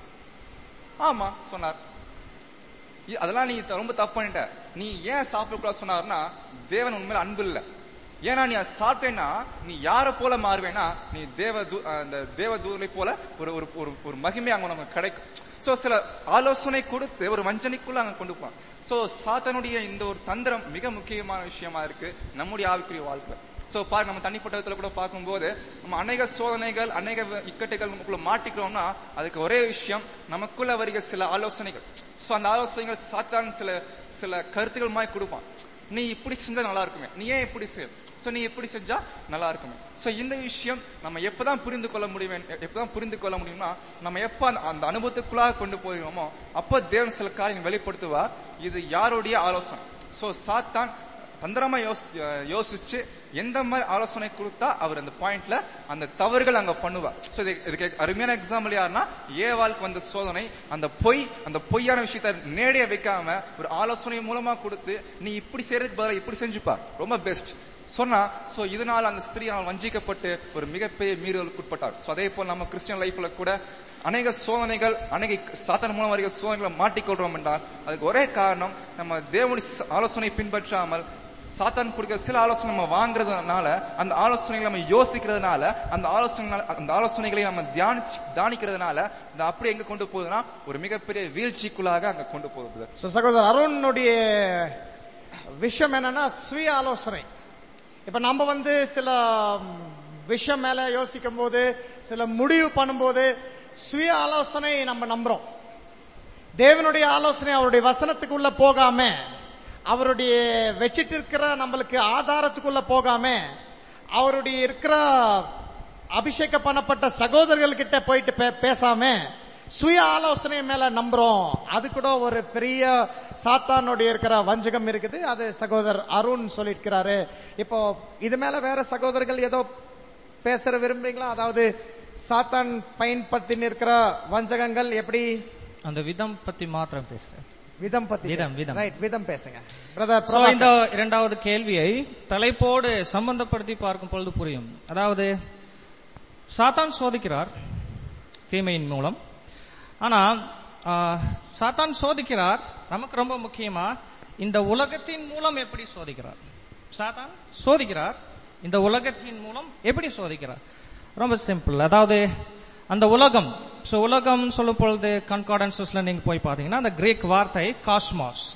ஆமா சொன்னார் இ- அதெல்லாம் நீ த- ரொம்ப தப்பு பண்ணிட்ட நீ ஏன் சாப்பிடக்கூடாது சொன்னார்னா தேவன் உண்மையில அன்பு இல்ல ஏன்னா நீ அதை சாப்பிட்டேன்னா நீ யார போல மாறுவேனா நீ தேவ தூ- அந்த தேவ தூரை போல ஒரு ஒரு ஒரு ஒரு மகிமை அங்க நமக்கு கிடைக்கும் சோ சில ஆலோசனை கொடுத்து ஒரு வஞ்சனைக்குள்ள அங்க கொண்டு போவான் சோ சாத்தனுடைய இந்த ஒரு தந்திரம் மிக முக்கியமான விஷயமா இருக்கு நம்முடைய ஆவிக்குரிய வாழ்க்கை சோ பாரு நம்ம தனிப்பட்ட விதத்துல கூட பார்க்கும்போது நம்ம அநேக சோதனைகள் அநேக வ- இக்கட்டுகள் நமக்குள்ள மாட்டிக்கிறோம்னா அதுக்கு ஒரே விஷயம் நமக்குள்ள வருகிற சில ஆலோசனைகள் சோ அந்த ஆலோசனைகள் சாத்தான் சில சில கருத்துக்கள் மாதிரி கொடுப்பான் நீ இப்படி செஞ்சா நல்லா இருக்குமே நீ ஏன் இப்படி செய்ய சோ நீ எப்படி செஞ்சா நல்லா இருக்குமே சோ இந்த விஷயம் நம்ம எப்பதான் புரிந்து கொள்ள முடியும் எ- எப்பதான் புரிந்து கொள்ள முடியும்னா நம்ம எப்ப அந்த- அந்த அனுபவத்துக்குள்ளாக கொண்டு போகிறோமோ அப்போ தேவன் சில காரியம் வெளிப்படுத்துவார் இது யாருடைய ஆலோசனை சோ சாத்தான் தந்திரமா யோசி- யோசிச்சு எந்த மாதிரி ஆலோசனை கொடுத்தா அவர் அந்த பாயிண்ட்ல அந்த தவறுகள் அங்க பண்ணுவார் சோ இதுக்கு அருமையான எக்ஸாம்பிள் யாருன்னா ஏவாளுக்கு வந்த சோதனை அந்த பொய் அந்த பொய்யான விஷயத்த நேரடியா வைக்காம ஒரு ஆலோசனை மூலமா கொடுத்து நீ இப்படி செய்யறதுக்கு பதிலா இப்படி செஞ்சுப்பா ரொம்ப பெஸ்ட் சொன்னா சோ இதனால அந்த ஸ்திரீ அவள் வஞ்சிக்கப்பட்டு ஒரு மிகப்பெரிய மீறுதலுக்கு உட்பட்டார் சோ அதே போல் நம்ம கிறிஸ்டியன் லைஃப்ல கூட அநேக சோதனைகள் அநேக சாத்தன மூலம் வருகிற சோதனைகளை மாட்டிக்கொள்றோம் என்றால் அதுக்கு ஒரே காரணம் நம்ம தேவனுடைய ஆலோசனை பின்பற்றாமல் சாத்தான் கொடுக்கிற சில ஆலோசனை நம்ம வாங்குறதுனால அந்த ஆலோசனைகளை நம்ம யோசிக்கிறதுனால அந்த ஆலோசனை அந்த ஆலோசனைகளை நம்ம தியானிச்சு தியானிக்கிறதுனால இந்த அப்படி எங்க கொண்டு போகுதுன்னா ஒரு மிகப்பெரிய வீழ்ச்சிக்குள்ளாக அங்க கொண்டு போகுது So, சகோதரர் அருணுடைய விஷயம் என்னன்னா சுய ஆலோசனை இப்ப நம்ம வந்து சில ம், விஷயம் மேல யோசிக்கும் போது சில முடிவு பண்ணும்போது சுய ஆலோசனை நம்ம நம்புறோம் தேவனுடைய ஆலோசனை அவருடைய வசனத்துக்குள்ள போகாம அவருடைய வச்சிட்டு இருக்கிற நம்மளுக்கு ஆதாரத்துக்குள்ள போகாம அவருடைய இருக்கிற அபிஷேகம் பண்ணப்பட்ட சகோதரர்கள் கிட்ட போயிட்டு பே- பேசாம சுய ஆலோசனை மேல நம்புறோம் அது கூட ஒரு பெரிய சாத்தானுடைய இருக்கிற வஞ்சகம் இருக்குது அது சகோதரர் அருண் சொல்லியிருக்கிறாரு இப்போ இது மேல வேற சகோதரர்கள் ஏதோ பேசுற விரும்புறீங்களா அதாவது சாத்தான் பயன்படுத்தி இருக்கிற வஞ்சகங்கள் எப்படி அந்த விதம் பத்தி மாத்திரம் பேசுறேன் விதம் பத்தி விதம், விதம். ரைட் விதம் பேசுங்க பிரதர் சோ இந்த இரண்டாவது கேள்வியை தலைப்போடு சம்பந்தப்படுத்தி பார்க்கும் பொழுது புரியும் அதாவது சாத்தான் சோதிக்கிறார் தீமையின் மூலம் ஆனா ஆ, சாத்தான் சோதிக்கிறார் நமக்கு ரொம்ப முக்கியமா இந்த உலகத்தின் மூலம் எப்படி சோதிக்கிறார் சாத்தான் சோதிக்கிறார் இந்த உலகத்தின் மூலம் எப்படி சோதிக்கிறார் ரொம்ப சிம்பிள் அதாவது அந்த உலகம் சோ உலகம் சொல்லும் பொழுது கன்கார்டன்சஸ்ல நீங்க போய் பாத்தீங்கன்னா அந்த கிரேக் வார்த்தை காஸ்மாஸ்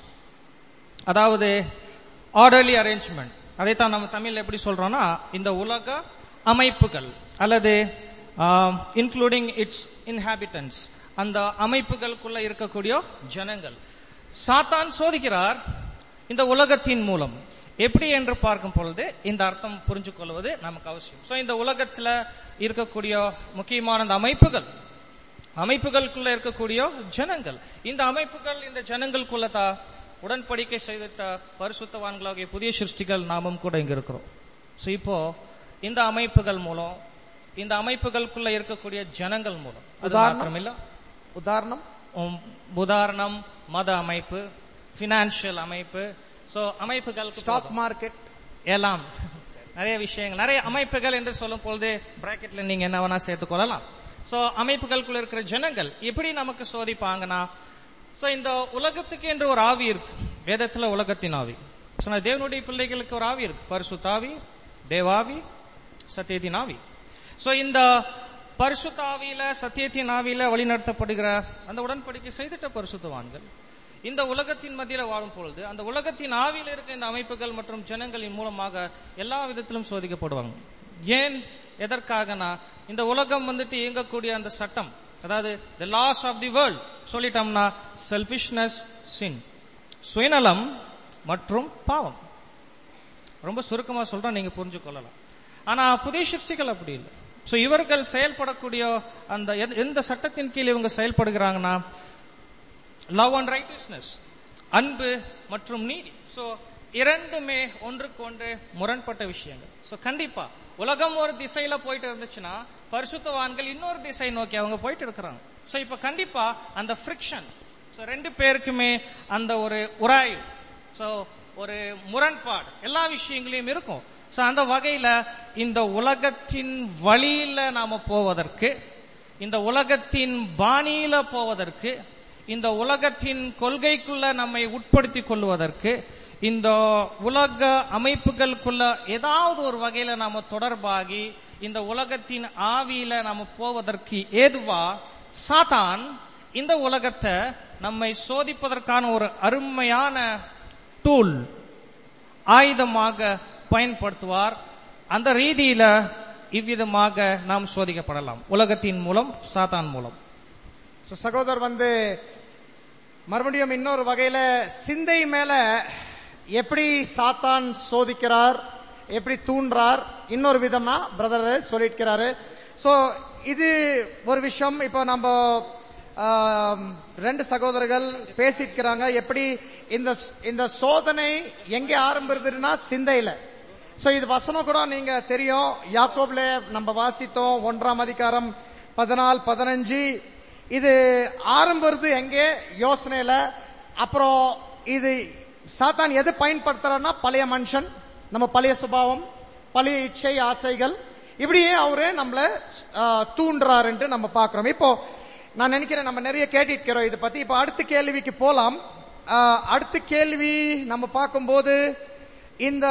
அதாவது ஆர்டர்லி அரேஞ்ச்மெண்ட் அதைத்தான் நம்ம தமிழ்ல எப்படி சொல்றோம்னா இந்த உலக அமைப்புகள் அல்லது இன்க்ளூடிங் இட்ஸ் இன்ஹாபிட்டன்ஸ் அந்த அமைப்புகளுக்குள்ள இருக்கக்கூடிய ஜனங்கள் சாத்தான் சோதிக்கிறார் இந்த உலகத்தின் மூலம் எப்படி என்று பார்க்கும் பொழுது இந்த அர்த்தம் புரிஞ்சு கொள்வது நமக்கு அவசியம் சோ இந்த உலகத்துல இருக்கக்கூடிய முக்கியமான அந்த அமைப்புகள் அமைப்புகளுக்குள்ள இருக்கக்கூடிய ஜனங்கள் இந்த அமைப்புகள் இந்த ஜனங்களுக்குள்ள தான் உடன்படிக்கை செய்திட்ட பரிசுத்தவான்களாகிய புதிய சிருஷ்டிகள் நாமும் கூட இங்க இருக்கிறோம் சோ இப்போ இந்த அமைப்புகள் மூலம் இந்த அமைப்புகளுக்குள்ள இருக்கக்கூடிய ஜனங்கள் மூலம் அது உதாரணம்? மாத்திரமில்ல உதாரணம் உம், உதாரணம் மத அமைப்பு பினான்சியல் அமைப்பு சோ அமைப்புகளுக்கு ஸ்டாக் போதும். மார்க்கெட் எல்லாம் நிறைய விஷயங்கள் நிறைய அமைப்புகள் என்று சொல்லும் பொழுது பிராக்கெட்ல நீங்க என்ன வேணா சேர்த்துக் கொள்ளலாம் சோ அமைப்புகளுக்குள்ள இருக்கிற ஜனங்கள் எப்படி நமக்கு சோதிப்பாங்கன்னா சோ இந்த உலகத்துக்கு என்று ஒரு ஆவி இருக்கு வேதத்துல உலகத்தின் ஆவி So, நான் தேவனுடைய பிள்ளைகளுக்கு ஒரு ஆவி இருக்கு பரிசுத்தாவி தேவாவி சத்தியத்தின் ஆவி சோ இந்த பரிசுத்தாவியில சத்தியத்தின் ஆவியில வழிநடத்தப்படுகிற அந்த உடன்படிக்கை செய்திட்ட பரிசுத்தவான்கள் இந்த உலகத்தின் மத்தியில வாழும் பொழுது அந்த உலகத்தின் ஆவியில இருக்க இந்த அமைப்புகள் மற்றும் ஜனங்களின் மூலமாக எல்லா விதத்திலும் சோதிக்கப்படுவாங்க ஏன் எதற்காகனா இந்த உலகம் வந்துட்டு இயங்கக்கூடிய அந்த சட்டம் அதாவது the laws of the world சொல்லிட்டோம்னா செல்பிஷ்னஸ் சின் சுயநலம் மற்றும் பாவம் ரொம்ப சுருக்கமா சொல்றேன் நீங்க புரிஞ்சு கொள்ளலாம் ஆனா புதிய சிருஷ்டிகள் அப்படி இல்லை சோ இவர்கள் செயல்படக்கூடிய அந்த எந்த- எந்த சட்டத்தின் கீழ் இவங்க செயல்படுகிறாங்கன்னா லவ் அண்ட் ரைட்டிஸ்னஸ் அன்பு மற்றும் நீதி சோ இரண்டுமே ஒன்றுக்கு ஒன்று முரண்பட்ட விஷயங்கள் சோ கண்டிப்பா உலகம் ஒரு திசையில போயிட்டு இருந்துச்சுன்னா பரிசுத்தவான்கள் இன்னொரு திசை நோக்கி அவங்க போயிட்டு இருக்கிறாங்க சோ இப்ப கண்டிப்பா அந்த ஃபிரிக்ஷன் சோ ரெண்டு பேருக்குமே அந்த ஒரு உராய்வு சோ ஒரு முரண்பாடு எல்லா விஷயங்களையும் இருக்கும் சோ அந்த வகையில இந்த உலகத்தின் வழியில நாம போவதற்கு இந்த உலகத்தின் பாணியில போவதற்கு இந்த உலகத்தின் கொள்கைக்குள்ள நம்மை உட்படுத்திக் கொள்வதற்கு இந்த உலக அமைப்புகளுக்குள்ள ஏதாவது ஒரு வகையில நாம தொடர்பாகி இந்த உலகத்தின் ஆவியில நாம போவதற்கு ஏதுவா சாத்தான் இந்த உலகத்தை நம்மை சோதிப்பதற்கான ஒரு அருமையான டூல் ஆயுதமாக பயன்படுத்துவார் அந்த ரீதியில இவ்விதமாக நாம் சோதிக்கப்படலாம் உலகத்தின் மூலம் சாத்தான் மூலம் So, சகோதரர் வந்து மறுபடியும் இன்னொரு வகையில சிந்தை மேல எப்படி சாத்தான் சோதிக்கிறார் எப்படி தூண்டுறார் இன்னொரு விதமா பிரதர் சொல்லியிருக்கிறாரு சோ இது ஒரு விஷயம் இப்போ நம்ம ஆம், ரெண்டு சகோதரர்கள் பேசியிருக்கிறாங்க எப்படி இந்த இந்த சோதனை எங்க ஆரம்பிறதுன்னா சிந்தையில சோ இது வசனம் கூட நீங்க தெரியும் யாக்கோப்ல நம்ம வாசித்தோம் ஒன்றாம் அதிகாரம் பதினாலு பதினஞ்சு இது ஆரம்பிறது எங்கே யோசனையில அப்புறம் இது சாத்தான் எது பயன்படுத்துறான்னா பழைய மனுஷன் நம்ம பழைய சுபாவம் பழைய இச்சை ஆசைகள் இப்படியே அவரு நம்மள ஆ, தூண்டுறாருன்ட்டு நம்ம பாக்குறோம் இப்போ நான் நினைக்கிறேன் நம்ம நிறைய கேட்டிருக்கிறோம் இதை பத்தி இப்போ அடுத்த கேள்விக்கு போலாம் ஆ, அடுத்த கேள்வி நம்ம பார்க்கும்போது இந்த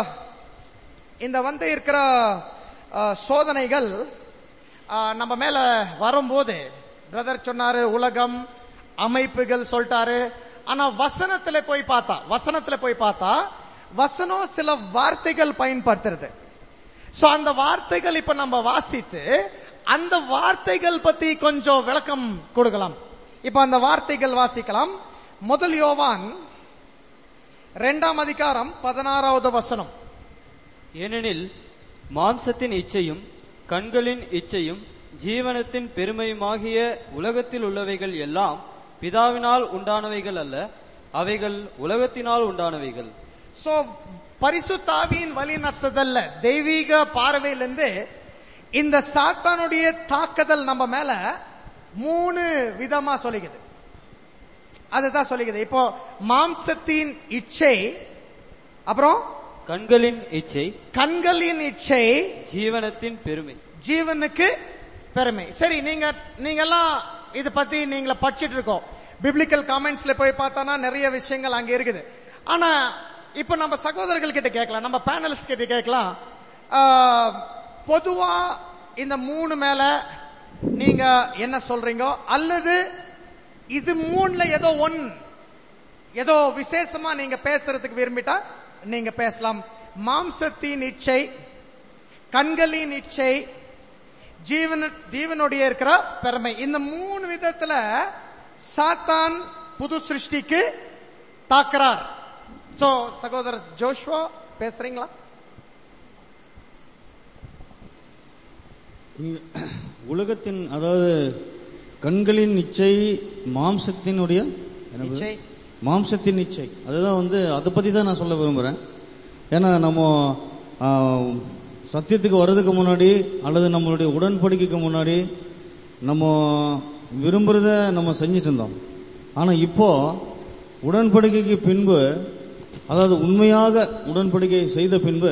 இந்த வந்து இருக்கிற ஆ, சோதனைகள் ஆ, நம்ம மேல வரும்போது பிரதர் சொன்னாரு உலகம் அமைப்புகள் சொல்லிட்டாரு ஆனா வசனத்துல போய் பார்த்தா வசனத்துல போய் பார்த்தா வசனம் சில வார்த்தைகள் பயன்படுத்துறது சோ அந்த வார்த்தைகள் இப்ப நம்ம வாசித்து அந்த வார்த்தைகள் பத்தி கொஞ்சம் விளக்கம் கொடுக்கலாம் இப்ப அந்த வார்த்தைகள் வாசிக்கலாம் முதல் யோவான் இரண்டாம் அதிகாரம் பதினாறாவது வசனம் ஏனெனில் மாம்சத்தின் இச்சையும் கண்களின் இச்சையும் ஜீவனத்தின் பெருமையுமாகிய உலகத்தில் உள்ளவைகள் எல்லாம் பிதாவினால் உண்டானவைகள் அல்ல அவைகள் உலகத்தினால் உண்டானவைகள் சோ பரிசுத்தாவியின் வழி நடத்துதல்ல தெய்வீக பார்வையிலிருந்து இந்த சாத்தானுடைய தாக்குதல் நம்ம மேல மூணு விதமா சொல்லிக்குது அதுதான் சொல்லிக்குது இப்போ மாம்சத்தின் இச்சை அப்புறம் கண்களின் இச்சை கண்களின் இச்சை ஜீவனத்தின் பெருமை ஜீவனுக்கு பெருமை சரி நீங்க நீங்க எல்லாம் இத பத்தி நீங்கள படிச்சிட்டு இருக்கோம் பிப்ளிக்கல் காமெண்ட்ஸ்ல போய் பார்த்தானா நிறைய விஷயங்கள் அங்க இருக்குது ஆனா இப்ப நம்ம சகோதரர்கள் கிட்ட கேட்கலாம் நம்ம பேனலிஸ்ட் கிட்ட கேட்கலாம் ஆஹ், பொதுவா இந்த மூணு மேல நீங்க என்ன சொல்றீங்க அல்லது இது மூணுல ஏதோ ஒன் ஏதோ விசேஷமா நீங்க பேசுறதுக்கு விரும்பிட்டா நீங்க பேசலாம் மாம்சத்தின் இச்சை கண்களின் இச்சை ஜீவன ஜீவனுடைய இருக்கிற பெருமை இந்த மூணு விதத்துல சாத்தான் புது சிருஷ்டிக்கு தாக்குறார் சோ சகோதரர் ஜோஷ்வா பேசுறீங்களா இங்க உலகத்தின் அதாவது கண்களின் இச்சை மாம்சத்தினுடைய என்னது? இச்சை மாம்சத்தின் இச்சை அதுதான் வந்து அதை பத்தி தான் நான் சொல்ல விரும்புறேன் ஏன்னா நம்ம ஆ, சத்தியத்துக்கு வர்றதுக்கு முன்னாடி அல்லது நம்மளுடைய உடன்படிக்கைக்கு முன்னாடி நம்ம விரும்புறத நம்ம செஞ்சுட்டு இருந்தோம் ஆனா இப்போ உடன்படிக்கைக்கு பின்பு அதாவது உண்மையாக உடன்படிக்கை செய்த பின்பு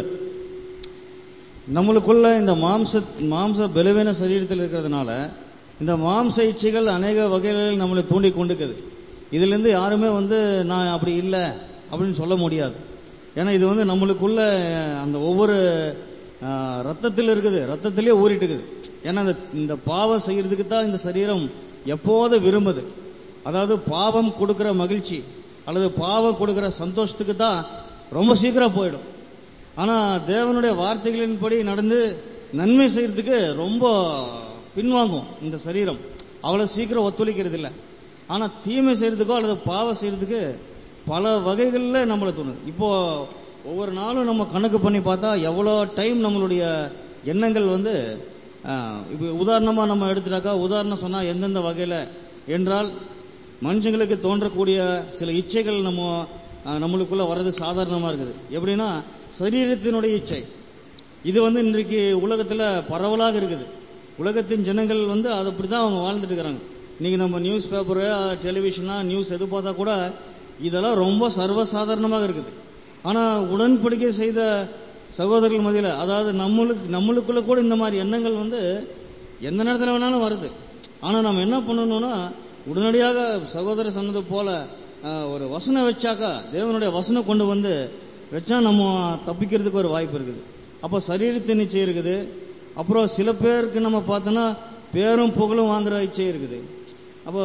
நம்மளுக்குள்ள இந்த மாம்ச மாம்ச பலவீன சரீரத்தில் இருக்கிறதுனால இந்த மாம்ச இச்சைகள் அநேக வகைகளில் நம்மளை தூண்டி கொண்டுக்குது இதுல இருந்து யாருமே வந்து நான் அப்படி இல்லை அப்படின்னு சொல்ல முடியாது ஏன்னா இது வந்து நம்மளுக்குள்ள அந்த ஒவ்வொரு ஆ, ரத்தத்தில் இருக்குது ரத்தத்திலே ஊறிட்டு இருக்குது ஏன்னா இந்த இந்த பாவம் செய்யறதுக்கு தான் இந்த சரீரம் எப்போது விரும்புது அதாவது பாவம் கொடுக்கிற மகிழ்ச்சி அல்லது பாவம் கொடுக்கிற சந்தோஷத்துக்கு தான் ரொம்ப சீக்கிரம் போயிடும் ஆனா தேவனுடைய வார்த்தைகளின்படி நடந்து நன்மை செய்யறதுக்கு ரொம்ப பின்வாங்கும் இந்த சரீரம் அவ்வளவு சீக்கிரம் ஒத்துழைக்கிறது இல்ல ஆனா தீமை செய்யறதுக்கோ அல்லது பாவம் செய்யறதுக்கு பல வகைகள்ல நம்மள தோணுது இப்போ ஒவ்வொரு நாளும் நம்ம கணக்கு பண்ணி பார்த்தா எவ்வளோ டைம் நம்மளுடைய எண்ணங்கள் வந்து ஆஹ், இப்போ உதாரணமா நம்ம எடுத்துட்டாக்கா உதாரணம் சொன்னா எந்தெந்த வகையில என்றால் மனுஷங்களுக்கு தோன்றக்கூடிய சில இச்சைகள் நம்ம ஆஹ், நம்மளுக்குள்ள வர்றது சாதாரணமா இருக்குது எப்படின்னா சரீரத்தினுடைய இச்சை இது வந்து இன்றைக்கு உலகத்துல பரவலாக இருக்குது உலகத்தின் ஜனங்கள் வந்து அது அப்படிதான் அவங்க வாழ்ந்துட்டு இருக்கிறாங்க இன்னைக்கு நம்ம நியூஸ் பேப்பரு டெலிவிஷனா நியூஸ் எது பார்த்தா கூட இதெல்லாம் ரொம்ப சர்வசாதாரணமாக இருக்குது ஆனா உடன்படிக்கை செய்த சகோதரர்கள் மத்தியில அதாவது நம்மளுக்கு நம்மளுக்குள்ள கூட இந்த மாதிரி எண்ணங்கள் வந்து எந்த நேரத்தில் வேணாலும் வருது ஆனா நம்ம என்ன பண்ணணும்னா உடனடியாக சகோதரர் சொன்னது போல ஆஹ், ஒரு வசனம் வச்சாக்கா தேவனுடைய வசனம் கொண்டு வந்து வச்சா நம்ம தப்பிக்கிறதுக்கு ஒரு வாய்ப்பு இருக்குது அப்போ சரீரத்தின் இச்சை இருக்குது அப்புறம் சில பேருக்கு நம்ம பார்த்தோன்னா பேரும் புகழும் வாங்குற இச்சை இருக்குது அப்போ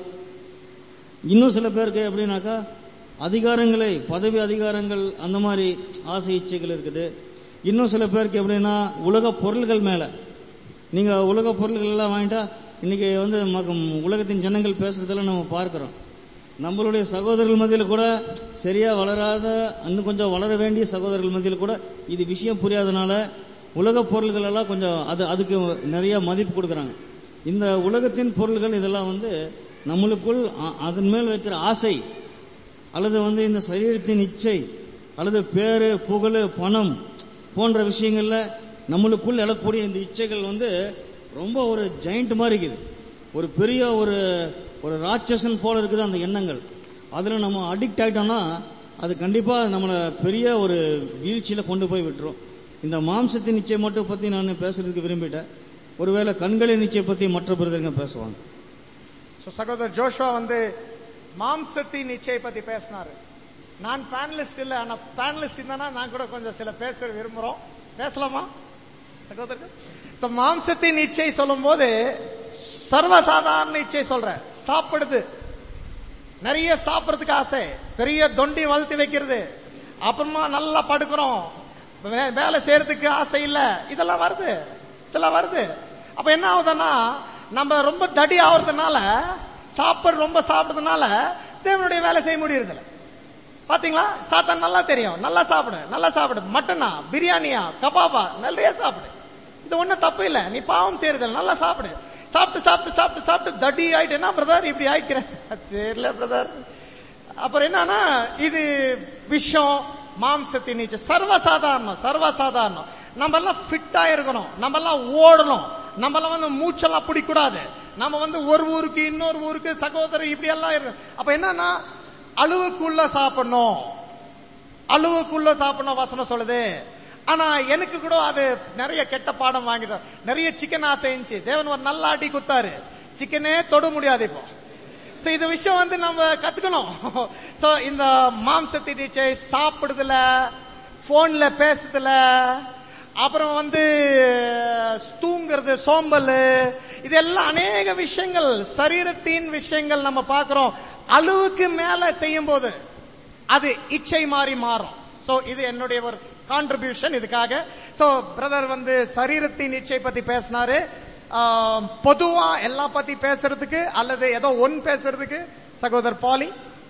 இன்னும் சில பேருக்கு எப்படின்னாக்கா அதிகாரங்களை பதவி அதிகாரங்கள் அந்த மாதிரி ஆசை இச்சைகள் இருக்குது இன்னும் சில பேருக்கு எப்படின்னா உலக பொருள்கள் மேல நீங்க உலக பொருள்கள் எல்லாம் வாங்கிட்டா இன்னைக்கு வந்து மக்க- உலகத்தின் ஜனங்கள் பேசுறதெல்லாம் நம்ம பார்க்கிறோம் நம்மளுடைய சகோதரர்கள் மத்தியில் கூட சரியா வளராத இன்னும் கொஞ்சம் வளர வேண்டிய சகோதரர்கள் மத்தியில் கூட இது விஷயம் புரியாதனால உலக பொருள்கள் எல்லாம் கொஞ்சம் அது அதுக்கு நிறைய மதிப்பு கொடுக்கறாங்க இந்த உலகத்தின் பொருள்கள் இதெல்லாம் வந்து நம்மளுக்குள் அ- அதன் மேல் வைக்கிற ஆசை அல்லது வந்து இந்த சரீரத்தின் இச்சை அல்லது பேரு புகழ் பணம் போன்ற விஷயங்கள்ல நம்மளுக்குள் எழக்கூடிய இந்த இச்சைகள் வந்து ரொம்ப ஒரு ஜெயிண்ட் மாதிரி இருக்குது ஒரு பெரிய ஒரு ஒரு ராட்சசன் போல இருக்குது அந்த எண்ணங்கள் அதுல நம்ம அடிக்ட் ஆயிட்டோம்னா அது கண்டிப்பா நம்மளை பெரிய ஒரு வீழ்ச்சியில கொண்டு போய் விட்டுரும் இந்த மாம்சத்தின் நிச்சயம் மட்டும் பத்தி நான் பேசுறதுக்கு விரும்பிட்டேன் ஒருவேளை கண்களின் நிச்சயம் பத்தி மற்ற பிரதருங்க பேசுவாங்க So, சகோதரர் ஜோஷுவா வந்து மாம்சத்தின் நிச்சய பத்தி பேசினாரு நான் பேனலிஸ்ட் இல்ல ஆனா பேனலிஸ்ட் இருந்தா நான் கூட கொஞ்சம் சில பேச விரும்புறோம் பேசலாமா சகோதரர் So, மாம்சத்தின் இச்சை சொல்லும் போது சர்வசாதாரண இச்சை சொல்றேன் சாப்பிடுது நிறைய சாப்பிடுறதுக்கு ஆசை பெரிய தொண்டி வளர்த்து வைக்கிறது அப்புறமா நல்லா படுக்கிறோம் வே- வேலை செய்யறதுக்கு ஆசை இல்ல இதெல்லாம் வருது இதெல்லாம் வருது அப்ப என்ன ஆகுதுன்னா நம்ம ரொம்ப தடி ஆகுறதுனால சாப்பிட ரொம்ப சாப்பிடுறதுனால தேவனுடைய வேலை செய்ய முடியறது இல்ல பாத்தீங்களா சாத்தான் நல்லா தெரியும் நல்லா சாப்பிடு நல்லா சாப்பிடு மட்டனா பிரியாணியா கபாபா நிறைய சாப்பிடு இது ஒண்ணும் தப்பு இல்ல நீ பாவம் செய்யறது இல்ல நல்லா சாப்பிடு சாப்பிட்டு சாப்பிட்டு சாப்பிட்டு சாப்பிட்டு தடி ஆயிட்டேன்னா பிரதர் இப்படி ஆயிக்கிறேன் தெரியல பிரதர் அப்புறம் என்னன்னா இது விஷம் மாம்சத்தின் நீச்சல் சர்வசாதாரணம் சர்வசாதாரணம் நம்ம எல்லாம் ஃபிட்டா இருக்கணும் நம்ம எல்லாம் ஓடணும் நம்ம எல்லாம் வந்து மூச்செல்லாம் பிடிக்கூடாது நம்ம வந்து ஒரு ஊருக்கு இன்னொரு ஊருக்கு சகோதரர் இப்படி எல்லாம் இருக்கு அப்ப என்னன்னா அளவுக்குள்ள சாப்பிடணும் அளவுக்குள்ள சாப்பிடணும் வசனம் சொல்லுது ஆனா எனக்கு கூட அது நிறைய கெட்ட பாடம் வாங்கிட்டோம் நிறைய சிக்கன் ஆசை இருந்துச்சு தேவன் ஒரு நல்ல அடி குத்தாரு சிக்கனே தொட முடியாது இப்போ சோ இந்த விஷயம் வந்து நம்ம கத்துக்கணும் சோ இந்த மாம்சத்தை நீச்சை சாப்பிடுதுல போன்ல பேசுறதுல அப்புறம் வந்து தூங்குறது சோம்பல் இதெல்லாம் அநேக விஷயங்கள் சரீரத்தின் விஷயங்கள் நம்ம பார்க்கிறோம் அளவுக்கு மேல செய்யும் போது அது இச்சை மாறி மாறும் சோ இது என்னுடைய ஒரு கான்ட்ரிபியூஷன் இதுக்காக சோ பிரதர் வந்து சரீரத்தின் இச்சை பத்தி பேசினாரு ஆஹ், பொதுவா எல்லாம் பத்தி பேசுறதுக்கு அல்லது ஏதோ ஒன் பேசுறதுக்கு சகோதரர் பாலி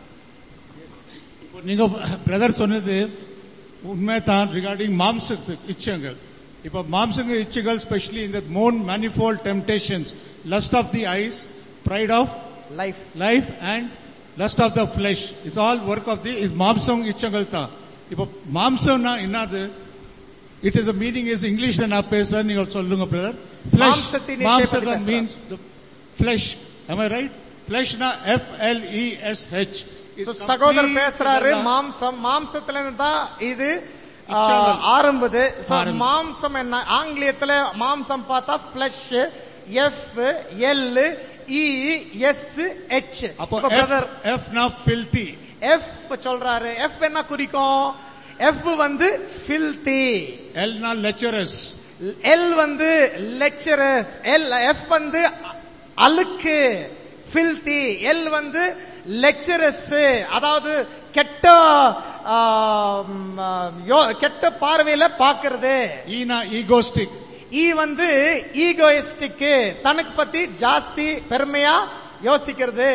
நீங்க பிரதர் சொன்னது உண்மைதான் ரிகார்டிங் மாம்ச இச்சங்கள் இப்ப மாம்சங்க இச்சைகள் ஸ்பெஷலி இந்த மோன் manifold temptations lust of the eyes pride of life life and lust of the flesh is all work of the மாம்சம் இச்சங்கள் தான் இப்போ மாம்சம்னா என்னது இட் இஸ் மீனிங் இஸ் இங்கிலீஷ்ல நான் பேசுறேன் நீங்க சொல்லுங்க பிரதர் மாம்சத்தின் இச்சை பத்தி மாம்சம் பேசுறேன். Means flesh am I right ஃபிளஷ்னா F L E S H So, சகோதரர் பேசுறாரு மாம்சம் மாம்சத்துல இருந்து தான் இது ஆ, இச்சங்கள். ஆரம்புது So, ஆரம்பு. மாம்சம் என்ன ஆங்கிலத்துல மாம்சம் பார்த்தா flesh F L E S H அப்போ பிரதர் எஃப் நா ஃபில்தி எஃப் சொல்றாரு எஃப் என்ன குறிக்கும் எஃப் வந்து ஃபில்தி எல் நா லெக்சரஸ் எல் வந்து லெக்சரஸ் எல் எஃப் வந்து அழுக்கு ஃபில்தி எல் வந்து லெக்சரஸ் அதாவது கெட்ட ஆ, ம், ஆ, யோ- கெட்ட பார்வையில பாக்குறது ஈனா ஈகோஸ்டிக் ஈ வந்து ஈகோயிஸ்டிக் தனக்கு பத்தி ஜாஸ்தி பெருமையா யோசிக்கிறது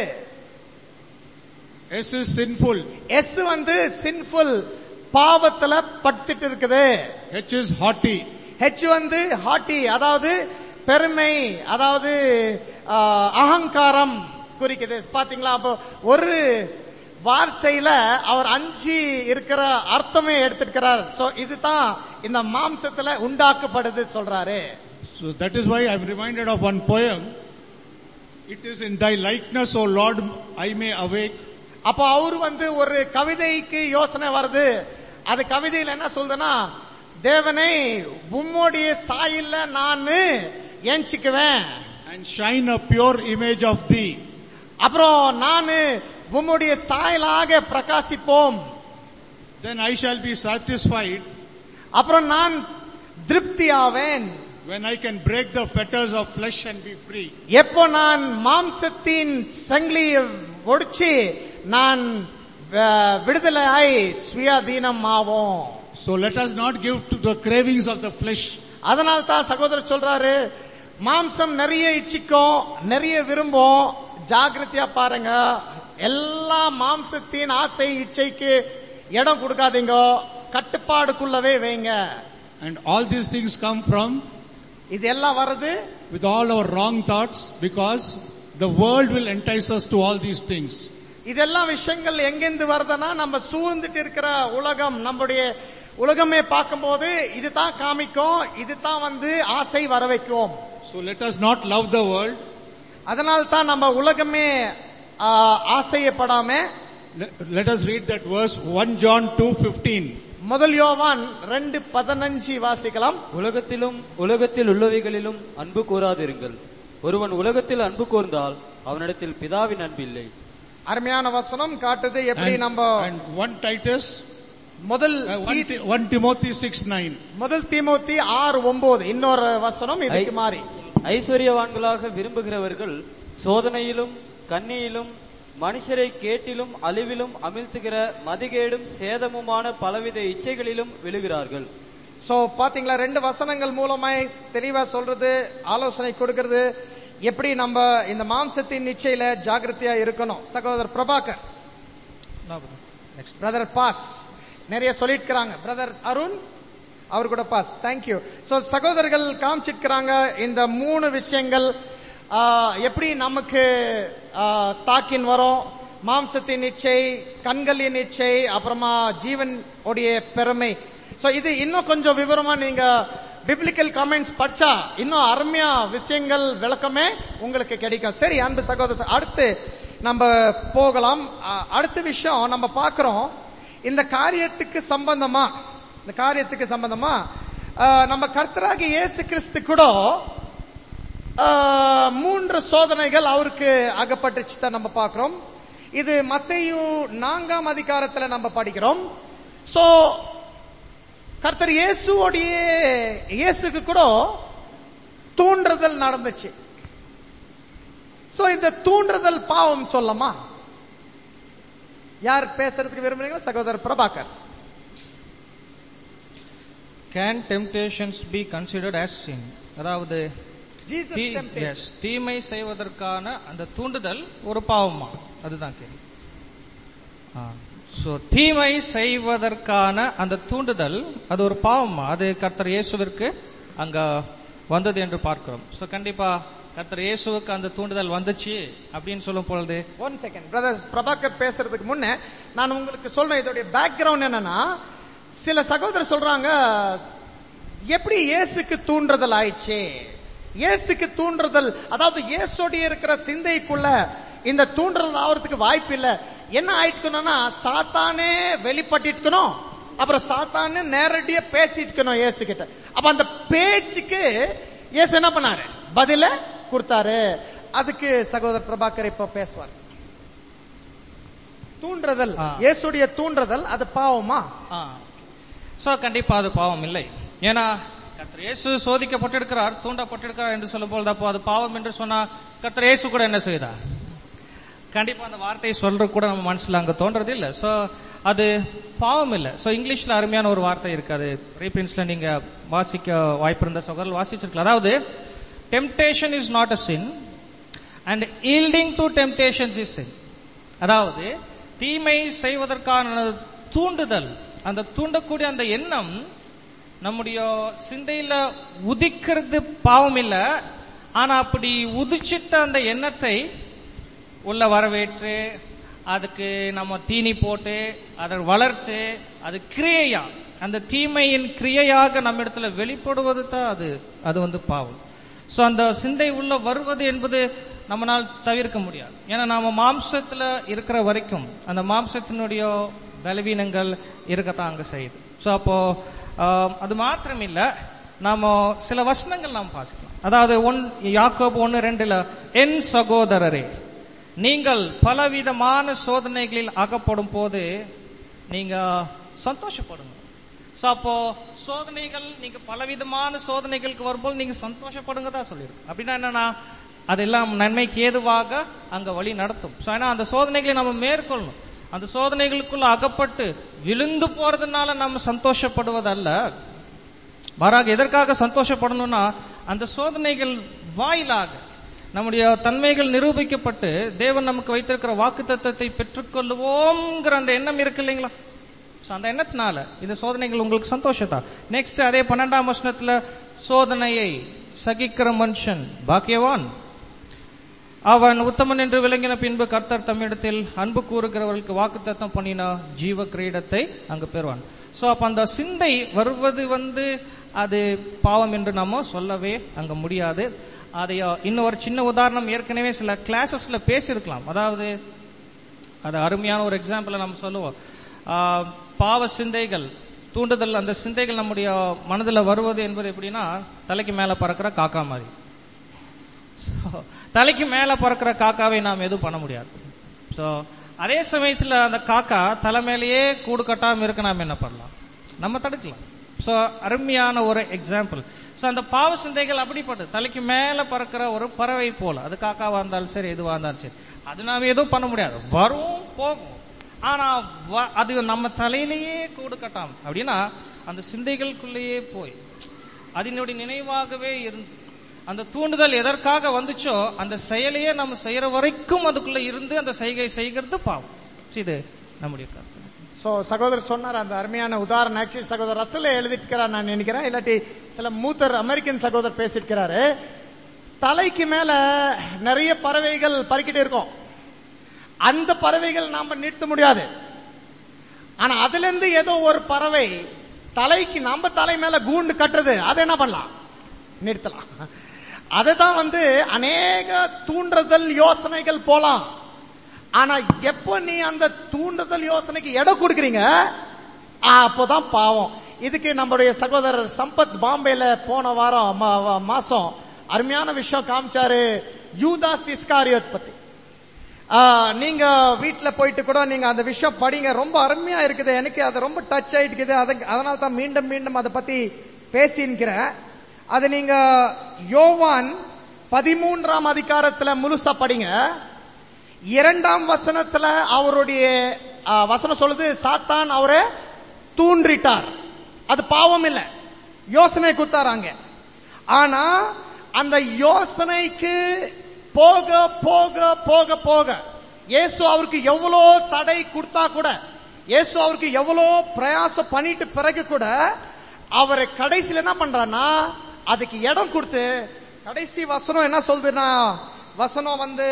எஸ் இஸ் சின்ஃபுல் எஸ் வந்து சின்ஃபுல் பாவத்துல படுத்துட்டு இருக்குது ஹெச் இஸ் ஹாட்டி ஹெச் வந்து ஹாட்டி அதாவது பெருமை அதாவது ஆ, அகங்காரம் குறிக்குது பாத்தீங்களா அப்போ ஒரு வார்த்தையில அவர் அஞ்சு இருக்கிற அர்த்தமே எடுத்திருக்கிறார் சோ இதுதான் இந்த மாம்சத்துல உண்டாக்கப்படுது சொல்றாரு So that is why I'm reminded of one poem. It is in thy likeness, O Lord, I may awake. அப்போ அவர் வந்து ஒரு கவிதைக்கு யோசனை வருது அது கவிதையில என்ன சொல்றதுன்னா தேவனை உம்முடைய சாயில்ல நான் எஞ்சிக்குவேன் and shine a pure image of thee. அப்புறம் நானு உம்முடைய சாயலாக பிரகாசிப்போம் Then I shall be satisfied அப்புறம் நான் திருப்தி ஆவேன் when I can break the fetters of flesh and be free. எப்போ நான் மாம்சத்தின் சங்கிலியை ஒடிச்சு நான் அஹ், விடுதலையாய் சுயாதீனம் ஆவோம் So let us not give to the cravings of the flesh. அதனால தான் சகோதரர் சொல்றாரு மாம்சம் நிறைய இச்சிக்கும் நிறைய விரும்பும் ஜாக்கிரதையா பாருங்க எல்லா மாம்சத்தின் ஆசை இச்சைக்கு இடம் கொடுக்காதீங்க கட்டுப்பாடுக்குள்ளவே வைங்க And all these things come from இது எல்லாம் வருது with all our wrong thoughts because the world will entice us to all these things. இதெல்லாம் விஷயங்கள் எங்கிருந்து வருதுன்னா நம்ம சூழ்ந்துட்டு இருக்கிற உலகம் நம்முடைய உலகமே பார்க்கும்போது இதுதான் காமிக்கும் இதுதான் வந்து ஆசை வர வைக்கும் So let us not love the world, அதனால தான் நம்ம உலகமே ஆ, ஆசையப்படாம Let, let us read that verse 1 John 2:15. முதல் யோவான் ரெண்டு பதினஞ்சு வாசிக்கலாம் உலகத்திலும் உலகத்தில் உள்ளவைகளிலும் அன்பு கூறாதிருங்கள் ஒருவன் உலகத்தில் அன்பு கூர்ந்தால் அவனிடத்தில் பிதாவின் அன்பு இல்லை அருமையான வசனம் காட்டுது எப்படி And, நம்ம and 1 Titus, முதல் uh, 1, தீ- Ti- 1 Timothy 6:9. முதல் தீமோத்தி ஆறு ஒன்பது இன்னொரு வசனம் இதுக்கு ஐ- மாறி ஐஸ்வர்யவான்களாக விரும்புகிறவர்கள் சோதனையிலும் கண்ணியிலும் மனுஷரை கேட்டிலும் அழிவிலும் அமிழ்த்துகிற மதிகேடும் சேதமுமான பலவித இச்சைகளிலும் விழுகிறார்கள் சோ பாத்தீங்களா ரெண்டு வசனங்கள் மூலமாய் தெளிவா சொல்றது ஆலோசனை கொடுக்கிறது எப்படி நம்ம இந்த மாம்சத்தின் நிச்சயில ஜாகிரதையா இருக்கணும் சகோதரர் பிரபாகர் நெக்ஸ்ட் பிரதர் பாஸ் நிறைய சொல்லிருக்கிறாங்க பிரதர் அருண் அவர் கூட பாஸ் தேங்க்யூ சோ சகோதரர்கள் காமிச்சிருக்கிறாங்க இந்த மூணு விஷயங்கள் ஆ, எப்படி நமக்கு ஆ, தாக்கின் வரும் மாம்சத்தின் இச்சை கண்களின் இச்சை அப்புறமா ஜீவன் உடைய பெருமை சோ இது இன்னும் கொஞ்சம் விவரமா நீங்க பிப்ளிக்கல் கமெண்ட்ஸ் படிச்சா இன்னும் அருமையா விஷயங்கள் விளக்கமே உங்களுக்கு கிடைக்கும் சரி அன்பு சகோதரர் அடுத்து நம்ம போகலாம் அ- அடுத்த விஷயம் நம்ம பார்க்கிறோம் இந்த காரியத்துக்கு சம்பந்தமா இந்த காரியத்துக்கு சம்பந்தமா ஆ, நம்ம கர்த்தராகி இயேசு கிறிஸ்து கூட ஆ, மூன்று சோதனைகள் அவருக்கு அகப்பட்டுச்சு தான் நம்ம பார்க்கிறோம் இது மத்தையு நான்காம் அதிகாரத்துல நம்ம படிக்கிறோம் சோ கர்த்தர் இயேசுவோடைய இயேசுக்கு கூட தூண்டுதல் நடந்துச்சு சோ இந்த தூண்டுதல் பாவம் சொல்லமா யார் பேசுறதுக்கு விரும்புறீங்களா சகோதரர் Prabhakar can temptations be considered as sin அதாவது ஜீசஸ் தீ- temptation. yes, தீமை செய்வதற்கான அந்த தூண்டுதல் ஒரு பாவமா அதுதான் கேள்வி சோ தீமை செய்வதற்கான அந்த தூண்டுதல் அது ஒரு பாவமா அது கர்த்தர் இயேசுவிற்கு அங்க வந்தது என்று பார்க்கிறோம் சோ கண்டிப்பா கர்த்தர் இயேசுவுக்கு அந்த தூண்டுதல் வந்துச்சு அப்படின்னு சொல்லும் பொழுது ஒன் செகண்ட் பிரதர் பிரபாகர் பேசுறதுக்கு முன்ன நான் உங்களுக்கு சொல்றேன் இதோடைய பேக்ரவுண்ட் என்னன்னா சில சகோதரர் சொல்றாங்க எப்படி இயேசுக்கு தூண்டுதல் ஆயிடுச்சு இயேசுக்கு தூண்டுதல் அதாவது இயேசோடைய இருக்கிற சிந்தைக்குள்ள இந்த தூண்டுதல் ஆகிறதுக்கு வாய்ப்பு இல்ல என்ன ஆயிட்டுக்கணும்னா சாத்தானே வெளிப்பட்டிருக்கணும் அப்புறம் சாத்தானே நேரடியா பேசிட்டுக்கணும் இயேசு கிட்ட அப்ப அந்த பேச்சுக்கு இயேசு என்ன பண்ணாரு பதில கொடுத்தாரு அதுக்கு சகோதரர் பிரபாகர் இப்ப பேசுவார் தூண்டுதல் ஆ. இயேசுடைய தூண்டுதல் அது பாவமா சோ கண்டிப்பா அது பாவம் இல்லை ஏன்னா கர்த்தர் இயேசு சோதிக்கப்பட்டிருக்கிறார் தூண்டப்பட்டிருக்கிறார் என்று சொல்லும்போது அப்போ அது பாவம் என்று சொன்னா கர்த்தர் இயேசு கூட என்ன செய்தார் கண்டிப்பா அந்த வார்த்தையை சொல்றது கூட நம்ம மனசுல அங்க தோன்றது இல்ல சோ அது பாவம் இல்ல சோ இங்கிலீஷ்ல அருமையான ஒரு வார்த்தை இருக்கு அது ரீபிரின்ஸ்ல நீங்க வாசிக்க வாய்ப்பு இருந்த சகோதரர் வாசிச்சிருக்கலாம் அதாவது temptation is not a sin and yielding to temptations is sin அதாவது தீமை செய்வதற்கான தூண்டுதல் அந்த தூண்டக்கூடிய அந்த எண்ணம் நம்முடைய சிந்தையில உதிக்கிறது பாவம் இல்ல ஆனா அப்படி உதிச்சிட்ட அந்த எண்ணத்தை உள்ள வரவேற்று அதுக்கு நம்ம தீனி போட்டு அதை வளர்த்து அது கிரியையா அந்த தீமையின் கிரியையாக நம்ம இடத்துல வெளிப்படுவது தான் அது அது வந்து பாவம் சோ அந்த சிந்தை உள்ள வருவது என்பது நம்மளால் தவிர்க்க முடியாது ஏன்னா நாம மாம்சத்துல இருக்கிற வரைக்கும் அந்த மாம்சத்தினுடைய பலவீனங்கள் இருக்கத்தான் அங்க செய்யுது சோ அப்போ ஆஹ், அது மாத்திரம் இல்ல நாம சில வசனங்கள் நாம் வாசிக்கலாம் அதாவது ஒன் யாக்கோபு ஒன்னு ரெண்டுல என் சகோதரரே நீங்கள் பலவிதமான சோதனைகளில் அகப்படும் போது நீங்க சந்தோஷப்படுங்க சோ அப்போ சோதனைகள் நீங்க பலவிதமான சோதனைகளுக்கு வரும்போது நீங்க சந்தோஷப்படுங்க தான் சொல்லிருக்கு அப்படின்னா என்னன்னா அதெல்லாம் நன்மைக்கு ஏதுவாக அங்க வழி நடத்தும் சோ ஏன்னா அந்த சோதனைகளை நம்ம மேற்கொள்ளணும் அந்த சோதனைகளுக்குள்ள அகப்பட்டு விழுந்து போறதுனால நம்ம சந்தோஷப்படுவதல்ல மாறாக எதற்காக சந்தோஷப்படணும்னா அந்த சோதனைகள் வாயிலாக நம்முடைய தன்மைகள் நிரூபிக்கப்பட்டு தேவன் நமக்கு வைத்திருக்கிற வாக்கு தத்தத்தை பெற்றுக்கொள்ளுவோம்ங்கிற அந்த எண்ணம் இருக்கு இல்லைங்களா So, அந்த எண்ணத்தினால இந்த சோதனைகள் உங்களுக்கு சந்தோஷத்தா நெக்ஸ்ட் அதே பன்னெண்டாம் வசனத்துல சோதனையை சகிக்கிற மனுஷன் பாக்கியவான் அவன் உத்தமன் என்று விளங்கின பின்பு கர்த்தர் தம்மிடத்தில் அன்பு கூறுகிறவர்களுக்கு வாக்குத்தத்தம் பண்ணின ஜீவ கிரீடத்தை அங்கு பெறுவான் சோ அப்ப அந்த சிந்தை வருவது வந்து அது பாவம் என்று நாம சொல்லவே அங்க முடியாது அதை இன்னும் ஒரு சின்ன உதாரணம் ஏற்கனவே சில கிளாஸஸ்ல பேசியிருக்கலாம் அதாவது அது அருமையான ஒரு எக்ஸாம்பிள நம்ம சொல்லுவோம் ஆ, பாவ சிந்தைகள் தூண்டுதல் அந்த சிந்தைகள் நம்முடைய மனதில் வருவது என்பது எப்படின்னா தலைக்கு மேல பறக்கிற காக்கா மாதிரி So, தலைக்கு மேல பறக்கிற காக்காவை நாம் எதுவும் பண்ண முடியாது சோ அதே சமயத்துல அந்த காக்கா தலை மேலேயே கூடு கட்டாம இருக்க நாம என்ன பண்ணலாம் நம்ம தடுக்கலாம் சோ அருமையான ஒரு எக்ஸாம்பிள் சோ அந்த பாவ சிந்தைகள் அப்படிப்பட்டது தலைக்கு மேல பறக்கிற ஒரு பறவை போல அது காக்காவா இருந்தாலும் சரி எதுவா இருந்தாலும் சரி அது நாம எதுவும் பண்ண முடியாது வரும் போகும் ஆனா வ- அது நம்ம தலையிலேயே கூடு கட்டாம அப்படின்னா அந்த சிந்தைகளுக்குள்ளேயே போய் அதனுடைய நினைவாகவே இருந்து அந்த தூண்டுதல் எதற்காக வந்துச்சோ அந்த செயலையே நம்ம செய்யற வரைக்கும் அதுக்குள்ள இருந்து அந்த செய்கை செய்கிறது பாவம் இது நம்முடைய கருத்து சோ சகோதரர் சொன்னார் அந்த அருமையான உதாரணம் ஆக்சுவலி சகோதரர் ரசல் எழுதிருக்கிறார் நான் நினைக்கிறேன் இல்லாட்டி சில மூத்தர் அமெரிக்கன் சகோதரர் பேசியிருக்கிறாரு தலைக்கு மேல நிறைய பறவைகள் பறிக்கிட்டு இருக்கும் அந்த பறவைகள் நாம நிறுத்த முடியாது ஆனா அதுல இருந்து ஏதோ ஒரு பறவை தலைக்கு நம்ம தலை மேல கூண்டு கட்டுறது அதை என்ன பண்ணலாம் நிறுத்தலாம் அதுதான் வந்து அநேக தூண்டுதல் யோசனைகள் போலாம் ஆனா எப்ப நீ அந்த தூண்டுதல் யோசனைக்கு இடம் கொடுக்கறீங்க ஆ, அப்போதான் பாவம் இதுக்கு நம்முடைய சகோதரர் சம்பத் பாம்பேல போன வாரம் மா- வா- மாசம் அருமையான விஷயம் காமிச்சாரு யூதாஸ் இஸ்காரியோத் பத்தி ஆ, நீங்க வீட்ல போயிட்டு கூட நீங்க அந்த விஷயம் படிங்க ரொம்ப அருமையா இருக்குது எனக்கு அது ரொம்ப டச் ஆயிட்டுக்குது அது- அதனால தான் மீண்டும் மீண்டும் அதை பத்தி பேசின்கிறேன் அது நீங்க யோவான் பதிமூன்றாம் அதிகாரத்துல முழுசா படிங்க இரண்டாம் வசனத்துல அவருடைய ஆ, வசனம் சொல்லுது சாத்தான் அவரை தூண்டிட்டார் அது பாவம் இல்ல யோசனை குத்தாராங்க ஆனா அந்த யோசனைக்கு போக போக போக போக இயேசு அவருக்கு எவ்வளோ தடை கொடுத்தா கூட இயேசு அவருக்கு எவ்வளோ பிரயாசம் பண்ணிட்டு பிறகு கூட அவரை கடைசியில் என்ன பண்றான்னா அதுக்கு இடம் கொடுத்து கடைசி வசனம் என்ன சொல்றதுன்னா வசனம் வந்து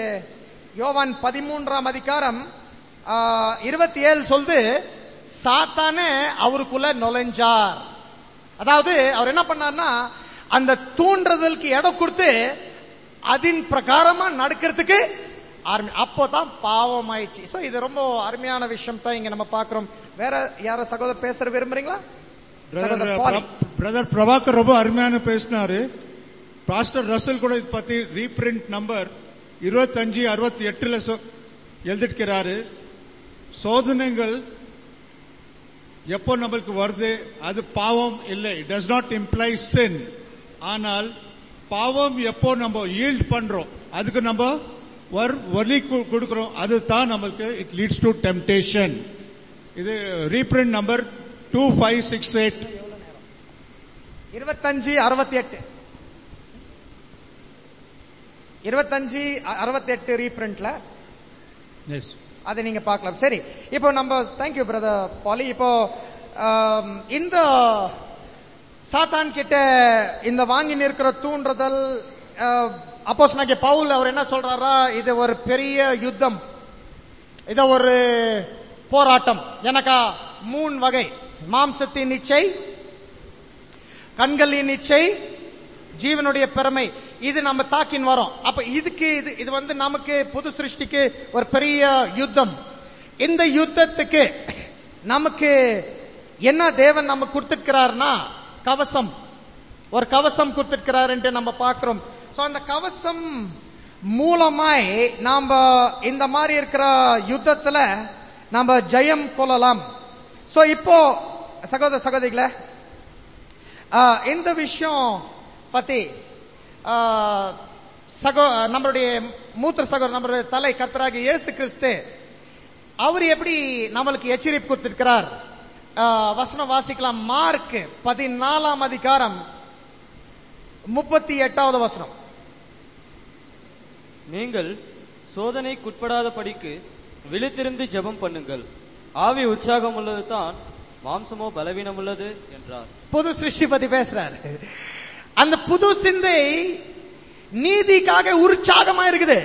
யோவான் பதிமூன்றாம் அதிகாரம் இருபத்தி ஏழு சொல்லுது சாத்தானே அவருக்குள்ள நுழைஞ்சார் அதாவது அவர் என்ன பண்ணார்னா அந்த தூண்டுதலுக்கு இடம் கொடுத்து அதன் பிரகாரமா நடக்கிறதுக்கு ஆரம்பி அப்போதான் பாவம் ஆயிடுச்சு சோ இது ரொம்ப அருமையான விஷயம் தான் இங்க நம்ம பாக்குறோம் வேற யாரோ சகோதரர் பேசுற விரும்புறீங்களா சகோதரர் பாலி. பிரதர் பிரபாகர் ரொம்ப அருமையான பேசினாரு பாஸ்டர் ரசல் கூட இது பத்தி ரீபிரிண்ட் நம்பர் இருபத்தஞ்சு அறுபத்தி எட்டுல சொ- எழுதிருக்கிறாரு சோதனைகள் எப்போ நம்மளுக்கு வருது அது பாவம் இல்லை டஸ் நாட் இம்ப்ளை sin ஆனால் பாவம் எப்போ நம்ம ஈல்ட் பண்றோம் அதுக்கு நம்ம வர் வலி கு- கொடுக்கிறோம் அதுதான் நம்மளுக்கு இட் லீட்ஸ் டு டெம்டேஷன் இது reprint number two five six eight இருபத்தஞ்சு அறுபத்தி எட்டு இருபத்தஞ்சு அறுபத்தி எட்டு ரீபிரிண்ட்ல எஸ் அதை நீங்க பார்க்கலாம் சரி இப்போ நம்ம தேங்க்யூ பிரதர் பாலி இப்போ ஆம், இந்த சாத்தான் கிட்ட இந்த வாங்கி நிற்கிற தூண்டுதல் அப்போ பவுல் அவர் என்ன சொல்றாரா இது ஒரு பெரிய யுத்தம் இது ஒரு போராட்டம் எனக்கா மூணு வகை மாம்சத்தின் இச்சை கண்களின் இச்சை ஜீவனுடைய பெருமை இது நம்ம தாக்கின் வரோம் அப்ப இதுக்கு இது இது வந்து நமக்கு புது சிருஷ்டிக்கு ஒரு பெரிய யுத்தம் இந்த யுத்தத்துக்கு நமக்கு என்ன தேவன் நமக்கு கொடுத்திருக்கிறார்னா கவசம் ஒரு கவசம் கொடுத்திருக்கிறாருன்ட்டு நம்ம பார்க்கிறோம் சோ அந்த கவசம் மூலமாய் நாம இந்த மாதிரி இருக்கிற யுத்தத்துல நம்ம ஜெயம் கொள்ளலாம் சோ இப்போ சகோதர சகோதரிகளே ஆஹ் இந்த விஷயம் பத்தி ஆஹ் சகோ நம்மளுடைய மூத்த சகோதரர் நம்மளுடைய தலை கர்த்தராகி இயேசு கிறிஸ்து அவர் எப்படி நம்மளுக்கு எச்சரிப்பு கொடுத்திருக்கிறார் ஆஹ் வசனம் வாசிக்கலாம் மார்க் பதினாலாம் அதிகாரம் முப்பத்தி எட்டாவது வசனம் நீங்கள் சோதனைக்குட்படாத படிக்கு விழித்திருந்து ஜெபம் பண்ணுங்கள் ஆவி உற்சாகம் உள்ளது தான் மாம்சமோ பலவீனம் உள்ளது என்றார் புது சிருஷ்டி பத்தி பேசுறாரு அந்த புது சிந்தை நீதிக்காக உற்சாகமா இருக்குது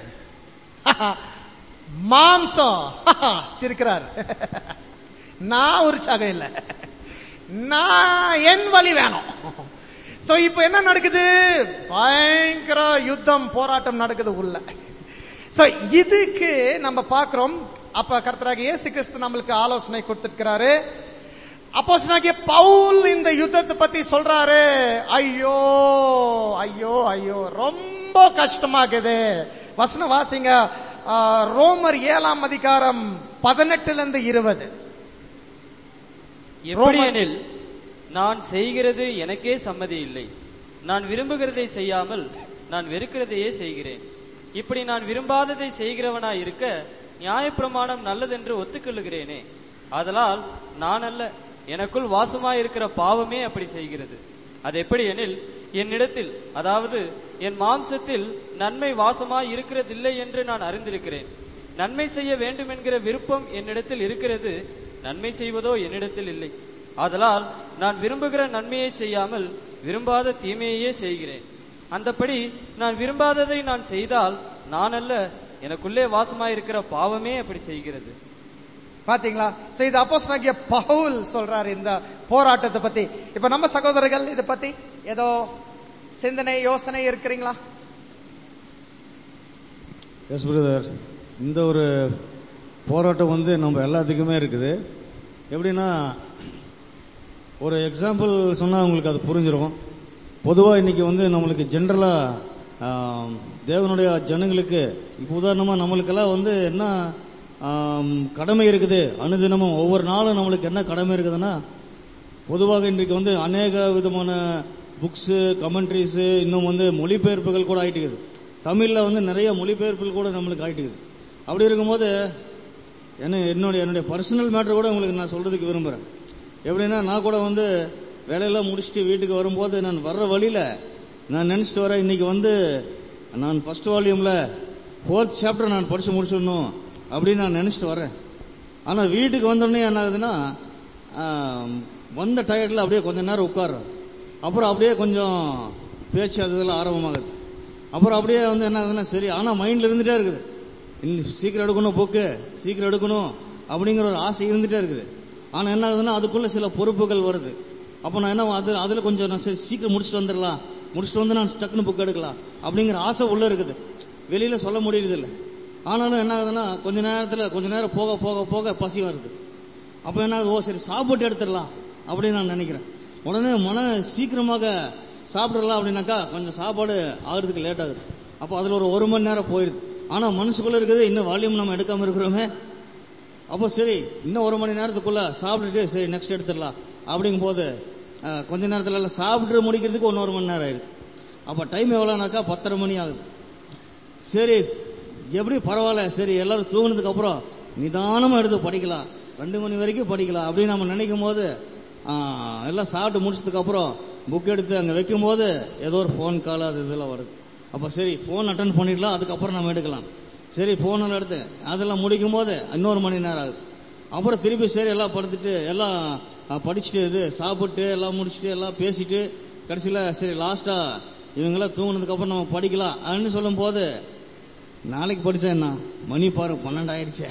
மாம்சம் சிரிக்கிறார் நான் உற்சாகம் இல்ல நான் என் வழி வேணும் சோ இப்போ என்ன நடக்குது பயங்கர யுத்தம் போராட்டம் நடக்குது உள்ள So, இதுக்கு நம்ம பார்க்கிறோம் அப்ப கர்த்தராக இயேசு கிறிஸ்து நம்மளுக்கு ஆலோசனை கொடுத்திருக்கிறாரு அப்போஸ்தலனாகிய பவுல் இந்த யுத்தத்தை பத்தி சொல்றாரு ஐயோ ஐயோ ஐயோ ரொம்ப கஷ்டமாகுது வசனம் வாசிங்க ஆ, ரோமர் ஏழாம் அதிகாரம் பதினெட்டுல இருந்து இருபது எப்படியெனில் நான் செய்கிறது எனக்கே சம்மதி இல்லை நான் விரும்புகிறதை செய்யாமல் நான் வெறுக்கிறதையே செய்கிறேன் இப்படி நான் விரும்பாததை செய்கிறவனாய் இருக்க நியாயப்பிரமாணம் நல்லதென்று ஒத்துக்கொள்ளுகிறேனே ஆதலால் நான் அல்ல எனக்குள் வாசமாயிருக்கிற பாவமே அப்படி செய்கிறது அது எப்படி எனில் என்னிடத்தில் அதாவது என் மாம்சத்தில் நன்மை வாசமாய் இருக்கிறதில்லை என்று நான் அறிந்திருக்கிறேன் நன்மை செய்ய வேண்டும் என்கிற விருப்பம் என்னிடத்தில் இருக்கிறது நன்மை செய்வதோ என்னிடத்தில் இல்லை ஆதலால் நான் விரும்புகிற நன்மையை செய்யாமல் விரும்பாத தீமையையே செய்கிறேன் அந்தப்படி நான் விரும்பாததை நான் செய்தால் நான் அல்ல எனக்குள்ளே வாசமாயிருக்கிற பாவமே அப்படி செய்கிறது பாத்தீங்களா சோ இது அப்போஸ்தலனாகிய பவுல் சொல்றாரு இந்த போராட்டத்தை பத்தி இப்ப நம்ம சகோதரர்கள் இத பத்தி ஏதோ சிந்தனை யோசனை இருக்கிறீங்களா எஸ் பிரதர் இந்த ஒரு போராட்டம் வந்து நம்ம எல்லாத்துக்குமே இருக்குது எப்படின்னா ஒரு எக்ஸாம்பிள் சொன்னா உங்களுக்கு அது புரிஞ்சிடும் பொதுவா இன்னைக்கு வந்து நம்மளுக்கு ஜென்ரலா தேவனுடைய ஜனங்களுக்கு இப்போ உதாரணமா நம்மளுக்கெல்லாம் வந்து என்ன ஆம், கடமை இருக்குது அனுதினமும் ஒவ்வொரு நாளும் நம்மளுக்கு என்ன கடமை இருக்குதுன்னா பொதுவாக இன்றைக்கு வந்து அநேக விதமான புக்ஸு கமெண்ட்ரிஸ் இன்னும் வந்து மொழிபெயர்ப்புகள் கூட ஆயிட்டு இருக்குது தமிழ்ல வந்து நிறைய மொழிபெயர்ப்புகள் கூட நம்மளுக்கு ஆயிட்டு இருக்குது அப்படி இருக்கும்போது என்ன என்னுடைய என்னுடைய பர்சனல் மேட்டர் கூட உங்களுக்கு நான் சொல்றதுக்கு விரும்புறேன் எப்படின்னா நான் கூட வந்து வேலையெல்லாம் முடிச்சுட்டு வீட்டுக்கு வரும்போது நான் வர்ற வழியில நான் நினைச்சிட்டு வரேன் இன்னைக்கு வந்து நான் ஃபர்ஸ்ட் வால்யூம்ல ஃபோர்த் சாப்டர் நான் படிச்சு முடிச்சிடணும் அப்படின்னு நான் நினைச்சிட்டு வரேன் ஆனா வீட்டுக்கு வந்தோடனே என்ன ஆகுதுன்னா ஆம், வந்த டயர்ட்ல அப்படியே கொஞ்ச நேரம் உட்கார்றேன் அப்புறம் அப்படியே கொஞ்சம் பேச்சு அது இதெல்லாம் ஆரம்பமாகுது அப்புறம் அப்படியே வந்து என்ன ஆகுதுன்னா சரி ஆனா மைண்ட்ல இருந்துட்டே இருக்குது இன்னும் சீக்கிரம் எடுக்கணும் புக்கு சீக்கிரம் எடுக்கணும் அப்படிங்கிற ஒரு ஆசை இருந்துட்டே இருக்குது ஆனா என்ன ஆகுதுன்னா அதுக்குள்ள சில பொறுப்புகள் வருது அப்ப நான் என்ன அது அதுல கொஞ்சம் நான் சரி சீக்கிரம் முடிச்சுட்டு வந்துடலாம் முடிச்சுட்டு வந்து நான் டக்குன்னு புக் எடுக்கலாம் அப்படிங்கிற ஆசை உள்ள இருக்குது வெளியில சொல்ல முடியுது இல்ல ஆனாலும் என்ன ஆகுதுன்னா கொஞ்ச நேரத்துல கொஞ்ச நேரம் போக போக போக பசி வருது அப்ப என்ன ஆகுது ஓ சரி சாப்பிட்டு எடுத்துடலாம் அப்படின்னு நான் நினைக்கிறேன் உடனே மன சீக்கிரமாக சாப்பிடலாம் அப்படின்னாக்கா கொஞ்சம் சாப்பாடு ஆகுறதுக்கு லேட் ஆகுது அப்போ அதுல ஒரு ஒரு மணி நேரம் போயிடுது ஆனா மனசுக்குள்ள இருக்குது இன்னும் வால்யூம் நம்ம எடுக்காம இருக்கிறோமே அப்போ சரி இன்னும் ஒரு மணி நேரத்துக்குள்ள சாப்பிட்டுட்டு சரி நெக்ஸ்ட் எடுத்துடலாம் அப்படிங்கும் போது அஹ், கொஞ்ச நேரத்துல எல்லாம் சாப்பிட்டு முடிக்கிறதுக்கு இன்னொரு மணி நேரம் ஆயிடுது அப்ப டைம் எவ்வளோனாக்கா பத்தரை மணி ஆகுது சரி எப்படி பரவாயில்ல சரி எல்லாரும் தூங்குனதுக்கு அப்புறம் நிதானமா எடுத்து படிக்கலாம் ரெண்டு மணி வரைக்கும் படிக்கலாம் அப்படின்னு நம்ம நினைக்கும் போது ஆ, எல்லாம் சாப்பிட்டு முடிச்சதுக்கு அப்புறம் புக் எடுத்து அங்க வைக்கும் போது ஏதோ ஒரு ஃபோன் கால் அது இதெல்லாம் வருது அப்ப சரி ஃபோன் அட்டன் பண்ணிடலாம் அதுக்கப்புறம் நம்ம எடுக்கலாம் சரி ஃபோன் எல்லாம் எடுத்து அதெல்லாம் முடிக்கும் போது இன்னொரு மணி நேரம் ஆகுது அப்புறம் திருப்பி சரி எல்லாம் படுத்துட்டு எல்லாம் ஆ, படிச்சுட்டு இது சாப்பிட்டு எல்லாம் முடிச்சுட்டு எல்லாம் பேசிட்டு கடைசியில சரி லாஸ்டா இவங்கெல்லாம் தூங்குனதுக்கு அப்புறம் நம்ம படிக்கலாம் அப்படின்னு சொல்லும் போது நாளைக்கு படிச்சா என்ன மணி பாரு பன்னெண்டு ஆயிடுச்சே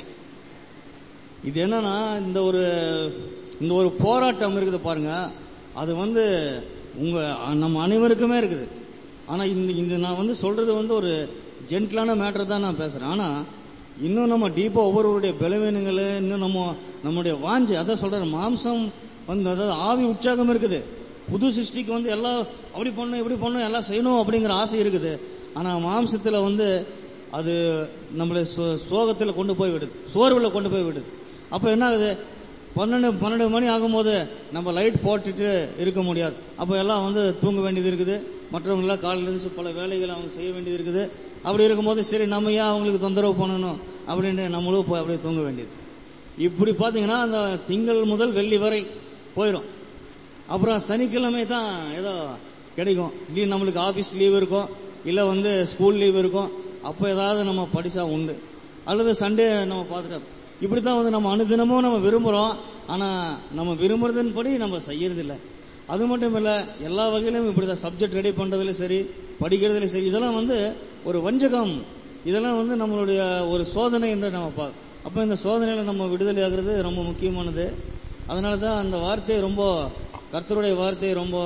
இது என்னன்னா இந்த ஒரு இந்த ஒரு போராட்டம் இருக்குது பாருங்க அது வந்து உங்க நம்ம அனைவருக்குமே இருக்குது ஆனா இந்த இந்த நான் வந்து சொல்றது வந்து ஒரு ஜென்டிலான மேட்டர் தான் நான் பேசுறேன் ஆனா இன்னும் நம்ம டீப்பா ஒவ்வொருவருடைய பலவீனங்கள் இன்னும் நம்ம நம்முடைய வாஞ்சை அதான் சொல்றேன் மாம்சம் வந்து அதாவது ஆவி உற்சாகம் இருக்குது புது சிருஷ்டிக்கு வந்து எல்லாம் அப்படி பண்ணணும் இப்படி பண்ணணும் எல்லாம் செய்யணும் அப்படிங்கிற ஆசை இருக்குது ஆனா மாம்சத்துல வந்து அது நம்மளை சோ- சோகத்துல கொண்டு போய் விடுது சோர்வுல கொண்டு போய் விடுது அப்ப என்ன ஆகுது பன்னெண்டு பன்னெண்டு மணி ஆகும்போது நம்ம லைட் போட்டுட்டு இருக்க முடியாது அப்ப எல்லாம் வந்து தூங்க வேண்டியது இருக்குது மற்றவங்க எல்லாம் காலையில இருந்து பல வேலைகளை அவங்க செய்ய வேண்டியது இருக்குது அப்படி இருக்கும்போது சரி நம்ம ஏன் அவங்களுக்கு தொந்தரவு பண்ணணும் அப்படின்னு நம்மளும் போய் அப்படியே தூங்க வேண்டியது இப்படி பாத்தீங்கன்னா அந்த திங்கள் முதல் வெள்ளி வரை போயிடும் அப்புறம் சனிக்கிழமை தான் ஏதோ கிடைக்கும் லீவ் நம்மளுக்கு ஆபீஸ் லீவ் இருக்கும் இல்ல வந்து ஸ்கூல் லீவ் இருக்கும் அப்ப ஏதாவது நம்ம படிச்சா உண்டு அல்லது சண்டே நம்ம பார்த்துட்டோம் இப்படித்தான் வந்து நம்ம அனுதினமும் நம்ம விரும்புறோம் ஆனா நம்ம விரும்புறதன் படி நம்ம செய்யறது இல்ல அது மட்டும் இல்ல எல்லா வகையிலும் இப்படிதான் சப்ஜெக்ட் ரெடி பண்றதுல சரி படிக்கிறதுல சரி இதெல்லாம் வந்து ஒரு வஞ்சகம் இதெல்லாம் வந்து நம்மளுடைய ஒரு சோதனை என்று நம்ம பார்க்க அப்ப இந்த சோதனையில நம்ம விடுதலை ஆகிறது ரொம்ப முக்கியமானது அதனால தான் அந்த வார்த்தை ரொம்ப கர்த்தருடைய வார்த்தை ரொம்ப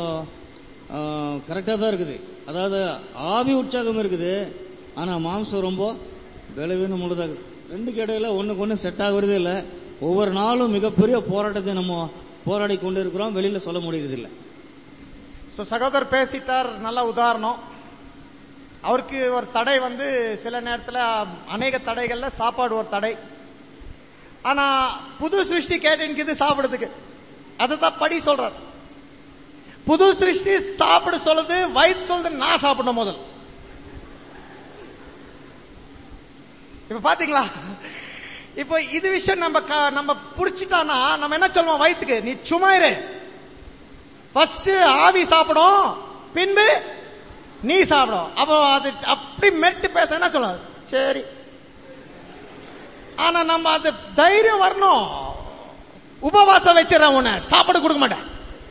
கரெக்டா தான் இருக்குது அதாவது ஆவி உற்சாகம் இருக்குது ஆனா மாம்சம் ரொம்ப பலவீனம் உள்ளதாக ரெண்டுக்கு இடையில ஒண்ணுக்கு ஒண்ணு செட் ஆகுறதே இல்ல ஒவ்வொரு நாளும் மிகப்பெரிய போராட்டத்தை நம்ம போராடி கொண்டு இருக்கிறோம் வெளியில சொல்ல முடியறது இல்ல சோ சகோதரர் பேசிட்டார் நல்ல உதாரணம் அவருக்கு ஒரு தடை வந்து சில நேரத்துல அநேக தடைகள்ல சாப்பாடு ஒரு தடை ஆனா புது சிருஷ்டி கேட்டு சாப்பிடுறதுக்கு அதுதான் படி சொல்றார் புது சிருஷ்டி சாப்பிட சொல்லுது வயிற்று சொல்லுது நான் சாப்பிடணும் முதல் இப்ப பாத்தீங்களா இப்போ இது விஷயம் நம்ம க- நம்ம புடிச்சிட்டானா நம்ம என்ன சொல்லுவோம் வயிற்றுக்கு நீ சும்மா இரு ஃபர்ஸ்ட் ஆவி சாப்பிடும் பின்பு நீ சாப்பிடும் அப்போ அது அப்படி மெட்டு பேச என்ன சொல்லுவோம் சரி ஆனா நம்ம அது தைரியம் வரணும் உபவாசம் வச்சிடறேன் உன்னை சாப்பாடு கொடுக்க மாட்டேன்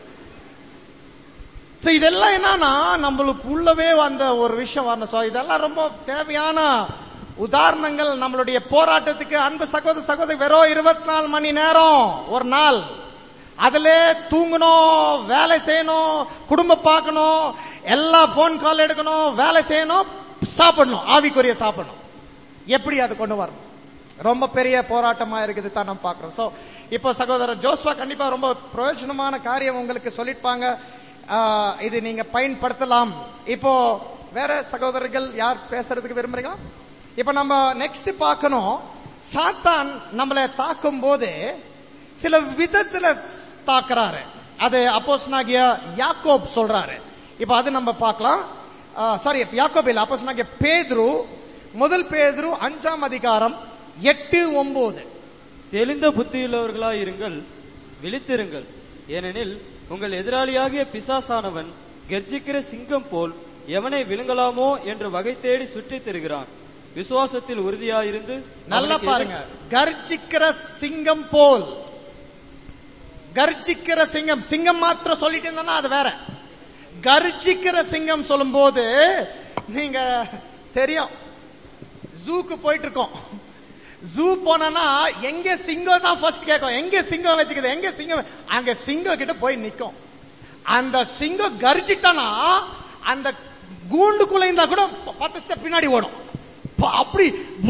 சோ இதெல்லாம் என்னன்னா நம்மளுக்கு உள்ளவே அந்த ஒரு விஷயம் வரணும் சோ இதெல்லாம் ரொம்ப தேவையான உதாரணங்கள் நம்மளுடைய போராட்டத்துக்கு அன்பு சகோதர சகோதரி வெறும் இருபத்தி நாலு மணி நேரம் ஒரு நாள் அதுல தூங்கணும் வேலை செய்யணும் குடும்பம் பார்க்கணும் எல்லா போன் கால் எடுக்கணும் வேலை செய்யணும் சாப்பிடணும் ஆவிக்குரிய சாப்பிடணும் எப்படி அது கொண்டு வரணும் ரொம்ப பெரிய போராட்டமா இருக்குது தான் நம்ம பாக்குறோம் சோ இப்போ சகோதரர் ஜோஸ்வா கண்டிப்பா ரொம்ப பிரயோஜனமான காரியம் உங்களுக்கு சொல்லிருப்பாங்க ஆஹ், இது நீங்க பயன்படுத்தலாம் இப்போ வேற சகோதரர்கள் யார் பேசுறதுக்கு விரும்புறீங்களா இப்போ நம்ம நெக்ஸ்ட் பார்க்கணும் சாத்தான் நம்மளை தாக்கும் போது சில விதத்துல தாக்குறாரு அது அப்போஸ்னாகிய யாக்கோப் சொல்றாரு இப்போ அது நம்ம பார்க்கலாம் சாரி யாக்கோப் இல்ல அப்போஸ்னாகிய பேதுரு முதல் பேதுரு அஞ்சாம் அதிகாரம் எட்டு ஒன்பது தெளிந்த புத்தியுள்ளவர்களாய் இருங்கள் விழித்திருங்கள் ஏனெனில் உங்கள் எதிராளியாகிய பிசாசானவன் கர்ஜிக்கிற சிங்கம் போல் எவனை விழுங்கலாமோ என்று வகை தேடி சுற்றித் திரிகிறான் விசுவாசத்தில் உறுதியாயிருந்து நல்லா அவனுக்கு பாருங்க கர்ஜிக்கிற சிங்கம் போல் கர்ஜிக்கிற சிங்கம் சிங்கம் மாத்திரம் சொல்லிட்டு இருந்தோம்னா அது வேற கர்ஜிக்கிற சிங்கம் சொல்லும்போது நீங்க தெரியும் ஜூக்கு போயிட்டு இருக்கோம் ஜூ போனா எங்க சிங்கம் தான் ஃபர்ஸ்ட் கேட்கும் எங்க சிங்கம் வச்சுக்குது எங்க சிங்கம் அங்க சிங்கம் கிட்ட போய் நிக்கும் அந்த சிங்கம் கர்ஜிட்டானா அந்த கூண்டுக்குள்ள இருந்தா கூட பத்து ஸ்டெப் பின்னாடி ஓடும் ப- அப்படி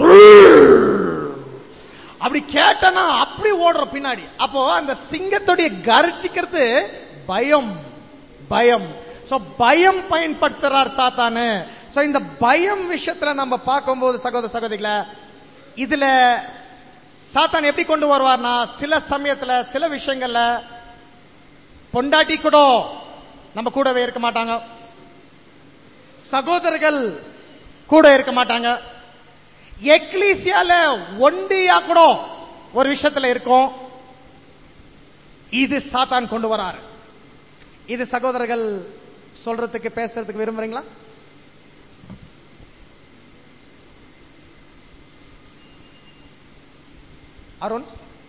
அப்படி கேட்டனா அப்படி ஓடுறோம் பின்னாடி அப்போ அந்த சிங்கத்துடைய கர்ஜிக்கிறது பயம் பயம் சோ பயம் பயன்படுத்துறார் சாத்தானு சோ இந்த பயம் விஷயத்துல நம்ம பார்க்கும்போது சகோதர சகோதரிகள இதுல சாத்தான் எப்படி கொண்டு வருவார்னா சில சமயத்துல சில விஷயங்கள்ல பொண்டாட்டி கூட நம்ம கூடவே இருக்க மாட்டாங்க சகோதரர்கள் கூட இருக்க மாட்டாங்க எக்லீசியால ஒண்டியா கூட ஒரு விஷயத்துல இருக்கும் இது சாத்தான் கொண்டு வராரு இது சகோதரர்கள் சொல்றதுக்கு பேசுறதுக்கு விரும்புறீங்களா அருண்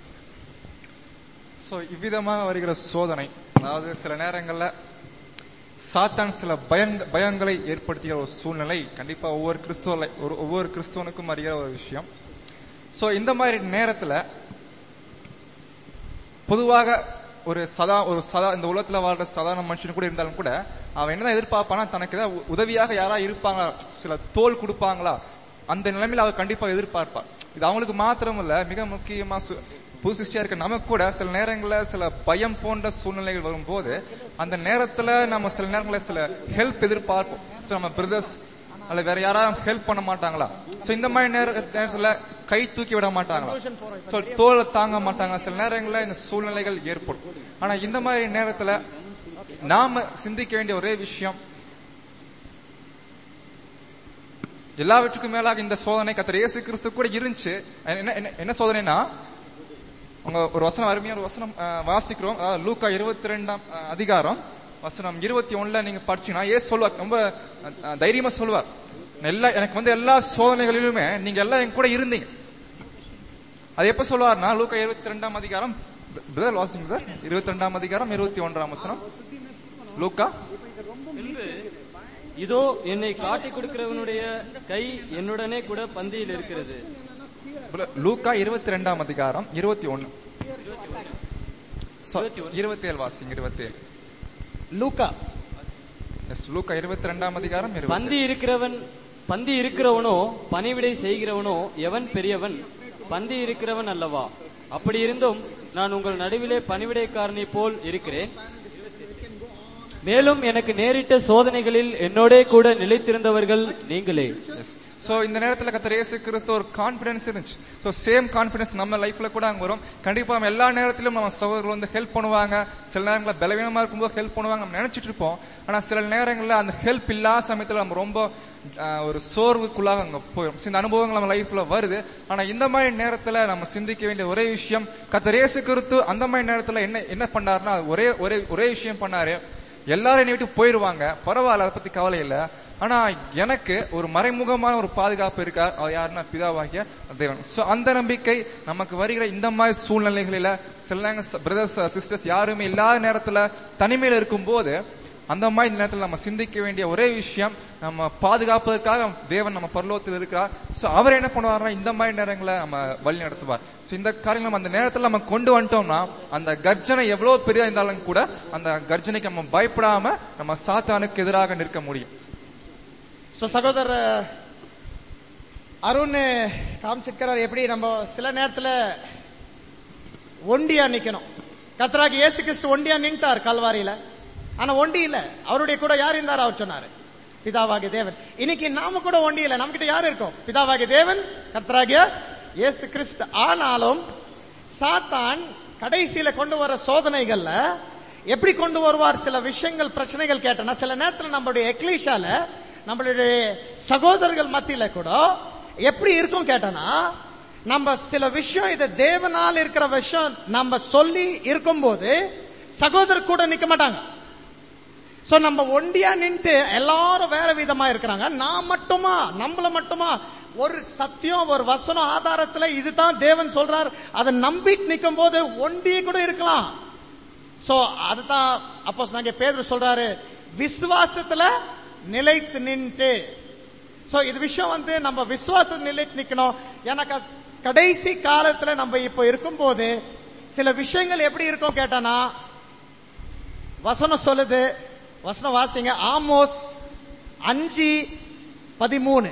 சோ இவ்விதமாக வருகிற சோதனை அதாவது சில நேரங்கள்ல சாத்தான் சில பயங்க பயங்களை ஏற்படுத்துகிற ஒரு சூழ்நிலை கண்டிப்பா ஒவ்வொரு கிறிஸ்துவ ஒரு ஒவ்வொரு கிறிஸ்துவனுக்கும் அறிகிற ஒரு விஷயம் சோ இந்த மாதிரி நேரத்துல பொதுவாக ஒரு சதா ஒரு சதா இந்த உலகத்துல வாழ்ற சாதாரண மனுஷன் கூட இருந்தாலும் கூட அவன் என்னதான் எதிர்பார்ப்பானா தனக்கு ஏதாவது உ- உதவியாக யாரா இருப்பாங்களா சில தோல் கொடுப்பாங்களா அந்த நிலைமையில அவர் கண்டிப்பா எதிர்பார்ப்பார் இது அவங்களுக்கு மாத்திரம் இல்ல மிக முக்கியமா சு- புது சிருஷ்டியா இருக்க நமக்கு கூட சில நேரங்கள்ல சில பயம் போன்ற சூழ்நிலைகள் வரும்போது அந்த நேரத்துல நம்ம சில நேரங்கள்ல சில ஹெல்ப் எதிர்பார்ப்போம் So, நம்ம பிரதர்ஸ் அல்ல வேற யாராவது ஹெல்ப் பண்ண மாட்டாங்களா சோ இந்த மாதிரி நேர நேரத்துல கை தூக்கி விட மாட்டாங்களா சோ தோலை தாங்க மாட்டாங்க சில நேரங்கள்ல இந்த சூழ்நிலைகள் ஏற்படும் ஆனா இந்த மாதிரி நேரத்துல நாம சிந்திக்க வேண்டிய ஒரே விஷயம் எல்லாவற்றுக்கும் மேலாக இந்த சோதனை கத்தர் இயேசு கிறிஸ்து கூட இருந்துச்சு என்ன என்ன- என்ன சோதனைனா உங்க ஒரு வசனம் அருமையா ஒரு வசனம் அஹ், வாசிக்கிறோம் அதாவது லூக்கா இருபத்தி ரெண்டாம் அதிகாரம் வசனம் இருபத்தி ஒண்ணுல நீங்க படிச்சீங்கன்னா ஏசு சொல்லுவார் ரொம்ப அஹ், தைரியமா சொல்லுவார் எல்லா எனக்கு வந்து எல்லா சோதனைகளிலுமே நீங்க எல்லாம் என் கூட இருந்தீங்க அது எப்ப சொல்லுவார்னா லூக்கா இருபத்தி ரெண்டாம் அதிகாரம் பிரதர் வாசிங்க இருபத்தி ரெண்டாம் அதிகாரம் இருபத்தி ஒன்றாம் வசனம் லூக்கா பின்பு இதோ என்னை காட்டிக் கொடுக்கிறவனுடைய கை என்னுடனே கூட பந்தியில் இருக்கிறது பிரதர், லூக்கா இருபத்தி ரெண்டாம் அதிகாரம் இருபத்தி ஒன்னு இருபத்தி ஏழு வாசிங்க இருபத்தி ஏழு லூக்கா எஸ் லூக்கா இருபத்தி ரெண்டாம் அதிகாரம் இருபத்தி பந்தி இருக்கிறவன் பந்தி இருக்கிறவனோ பணிவிடை செய்கிறவனோ எவன் பெரியவன் பந்தி இருக்கிறவன் அல்லவா அப்படி இருந்தும் நான் உங்கள் நடுவிலே பணிவிடைக்காரனை போல் இருக்கிறேன் மேலும் எனக்கு நேரிட்ட சோதனைகளில் என்னோடே கூட நிலைத்திருந்தவர்கள் நீங்களே சோ இந்த நேரத்துல கத்தர் இயேசு கிறிஸ்து ஒரு கான்பிடன்ஸ் இருந்துச்சு சோ சேம் கான்பிடன்ஸ் நம்ம லைஃப்ல கூட அங்க வரும் கண்டிப்பா நம்ம எல்லா நேரத்திலும் நம்ம சகோதரர்கள் வந்து ஹெல்ப் பண்ணுவாங்க சில நேரங்கள பலவீனமா இருக்கும்போது ஹெல்ப் பண்ணுவாங்க நம்ம நினைச்சிட்டு இருப்போம் ஆனா சில நேரங்கள்ல அந்த ஹெல்ப் இல்லாத சமயத்துல நம்ம ரொம்ப ஆஹ், ஒரு சோர்வுக்குள்ளாக அங்க போயிடும் இந்த அனுபவங்கள் நம்ம லைஃப்ல வருது ஆனா இந்த மாதிரி நேரத்துல நம்ம சிந்திக்க வேண்டிய ஒரே விஷயம் கத்தர் இயேசு கிறிஸ்து அந்த மாதிரி நேரத்துல என்ன என்ன பண்ணாருன்னா ஒரே ஒரே ஒரே விஷயம் பண்ணாரு எல்லாரும் என்னை விட்டு போயிருவாங்க பரவாயில்ல அதை பத்தி கவலை இல்ல ஆனா எனக்கு ஒரு மறைமுகமான ஒரு பாதுகாப்பு இருக்கா அவர் யாருன்னா பிதாவாகிய தேவன் சோ அந்த நம்பிக்கை நமக்கு வருகிற இந்த மாதிரி சூழ்நிலைகளில சில பிரதர்ஸ் சிஸ்டர்ஸ் யாருமே இல்லாத நேரத்துல தனிமையில இருக்கும்போது அந்த மாதிரி நேரத்துல நம்ம சிந்திக்க வேண்டிய ஒரே விஷயம் நம்ம பாதுகாப்பதற்காக தேவன் நம்ம பரலோகத்தில் இருக்கிறார் சோ அவர் என்ன பண்ணுவார்னா இந்த மாதிரி நேரங்களை நம்ம வழி நடத்துவார் சோ இந்த காரியம் நம்ம அந்த நேரத்துல நம்ம கொண்டு வந்துட்டோம்னா அந்த கர்ஜனை எவ்வளவு பெரிதா இருந்தாலும் கூட அந்த கர்ஜனைக்கு நம்ம பயப்படாம நம்ம சாத்தானுக்கு எதிராக நிற்க முடியும் சோ சகோதரர் அருண் காமிச்சிருக்கிறார் எப்படி நம்ம சில நேரத்துல ஒண்டியா நிக்கணும் கத்தராகி இயேசு கிறிஸ்து ஒண்டியா நின்ட்டார் கல்வாரியில ஆனா ஒண்டி இல்ல அவருடைய கூட யார் இருந்தார் அவர் சொன்னாரு பிதாவாகிய தேவன் இன்னைக்கு நாம கூட ஒண்டி இல்ல நம்ம கிட்ட யார் இருக்கோம் பிதாவாகிய தேவன் கர்த்தராகிய இயேசு கிறிஸ்து ஆனாலும் சாத்தான் கடைசியில கொண்டு வர சோதனைகள்ல எப்படி கொண்டு வருவார் சில விஷயங்கள் பிரச்சனைகள் கேட்டனா சில நேரத்துல நம்மளுடைய எக்லீஷால நம்மளுடைய சகோதரர்கள் மத்தியில கூட எப்படி இருக்கும் கேட்டனா நம்ம சில விஷயம் இது தேவனால் இருக்கிற விஷயம் நம்ம சொல்லி இருக்கும்போது சகோதரர் கூட நிக்க மாட்டாங்க சோ நம்ம ஒண்டியா நின்று எல்லாரும் வேற விதமா இருக்கிறாங்க நான் மட்டுமா நம்மள மட்டுமா ஒரு சத்தியம் ஒரு வசனம் ஆதாரத்துல இதுதான் தேவன் சொல்றார் அதை நம்பிட்டு நிக்கும் போது ஒண்டியே கூட இருக்கலாம் சோ அதுதான் அப்போ நாங்க பேதர் சொல்றாரு விசுவாசத்துல நிலைத்து நின்று சோ இது விஷயம் வந்து நம்ம விசுவாச நிலைத்து நிக்கணும் எனக்கு அஸ்- கடைசி காலத்துல நம்ம இப்போ இருக்கும்போது சில விஷயங்கள் எப்படி இருக்கும் கேட்டானா வசனம் சொல்லுது வசனம் வாசிங்க ஆமோஸ் அஞ்சு பதிமூணு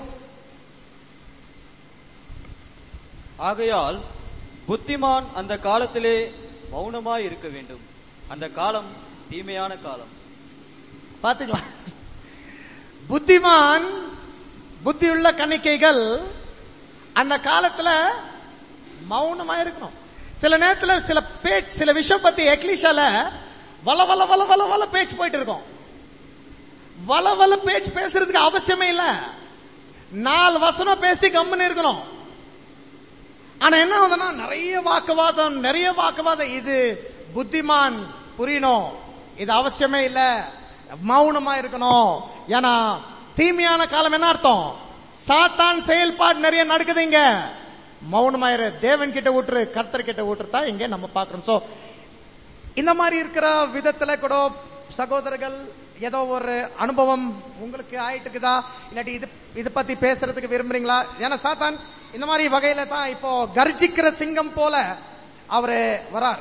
ஆகையால் புத்திமான் அந்த காலத்திலே மௌனமாய் இருக்க வேண்டும் அந்த காலம் தீமையான காலம் பாத்துக்கலாம் புத்திமான் புத்தியுள்ள கணிக்கைகள் அந்த காலத்துல மௌனமா இருக்கணும் சில நேரத்துல சில பேச்சு சில விஷயம் பத்தி எக்லிஷால வள வள வள வள வள பேச்சு போயிட்டு இருக்கும் வள வள பேச்சு பேசுறதுக்கு அவசியமே இல்ல நாலு வசனம் பேசி கம்முன்னு இருக்கணும் ஆனா என்ன ஆகுதுன்னா நிறைய வாக்குவாதம் நிறைய வாக்குவாதம் இது புத்திமான் புரியணும் இது அவசியமே இல்ல மௌனமா இருக்கணும் ஏன்னா தீமையான காலம் என்ன அர்த்தம் சாத்தான் செயல்பாடு நிறைய நடக்குது இங்க மௌனமாயிரு தேவன் கிட்ட விட்டுரு கர்த்தர் கிட்ட விட்டுரு தான் இங்க நம்ம பாக்குறோம் சோ இந்த மாதிரி இருக்கிற விதத்துல கூட சகோதரர்கள் ஏதோ ஒரு அனுபவம் உங்களுக்கு ஆயிட்டு இருக்குதா இல்லாட்டி இது இது பத்தி பேசுறதுக்கு விரும்புறீங்களா ஏன்னா சாத்தான் இந்த மாதிரி வகையில தான் இப்போ கர்ஜிக்கிற சிங்கம் போல அவரு வரார்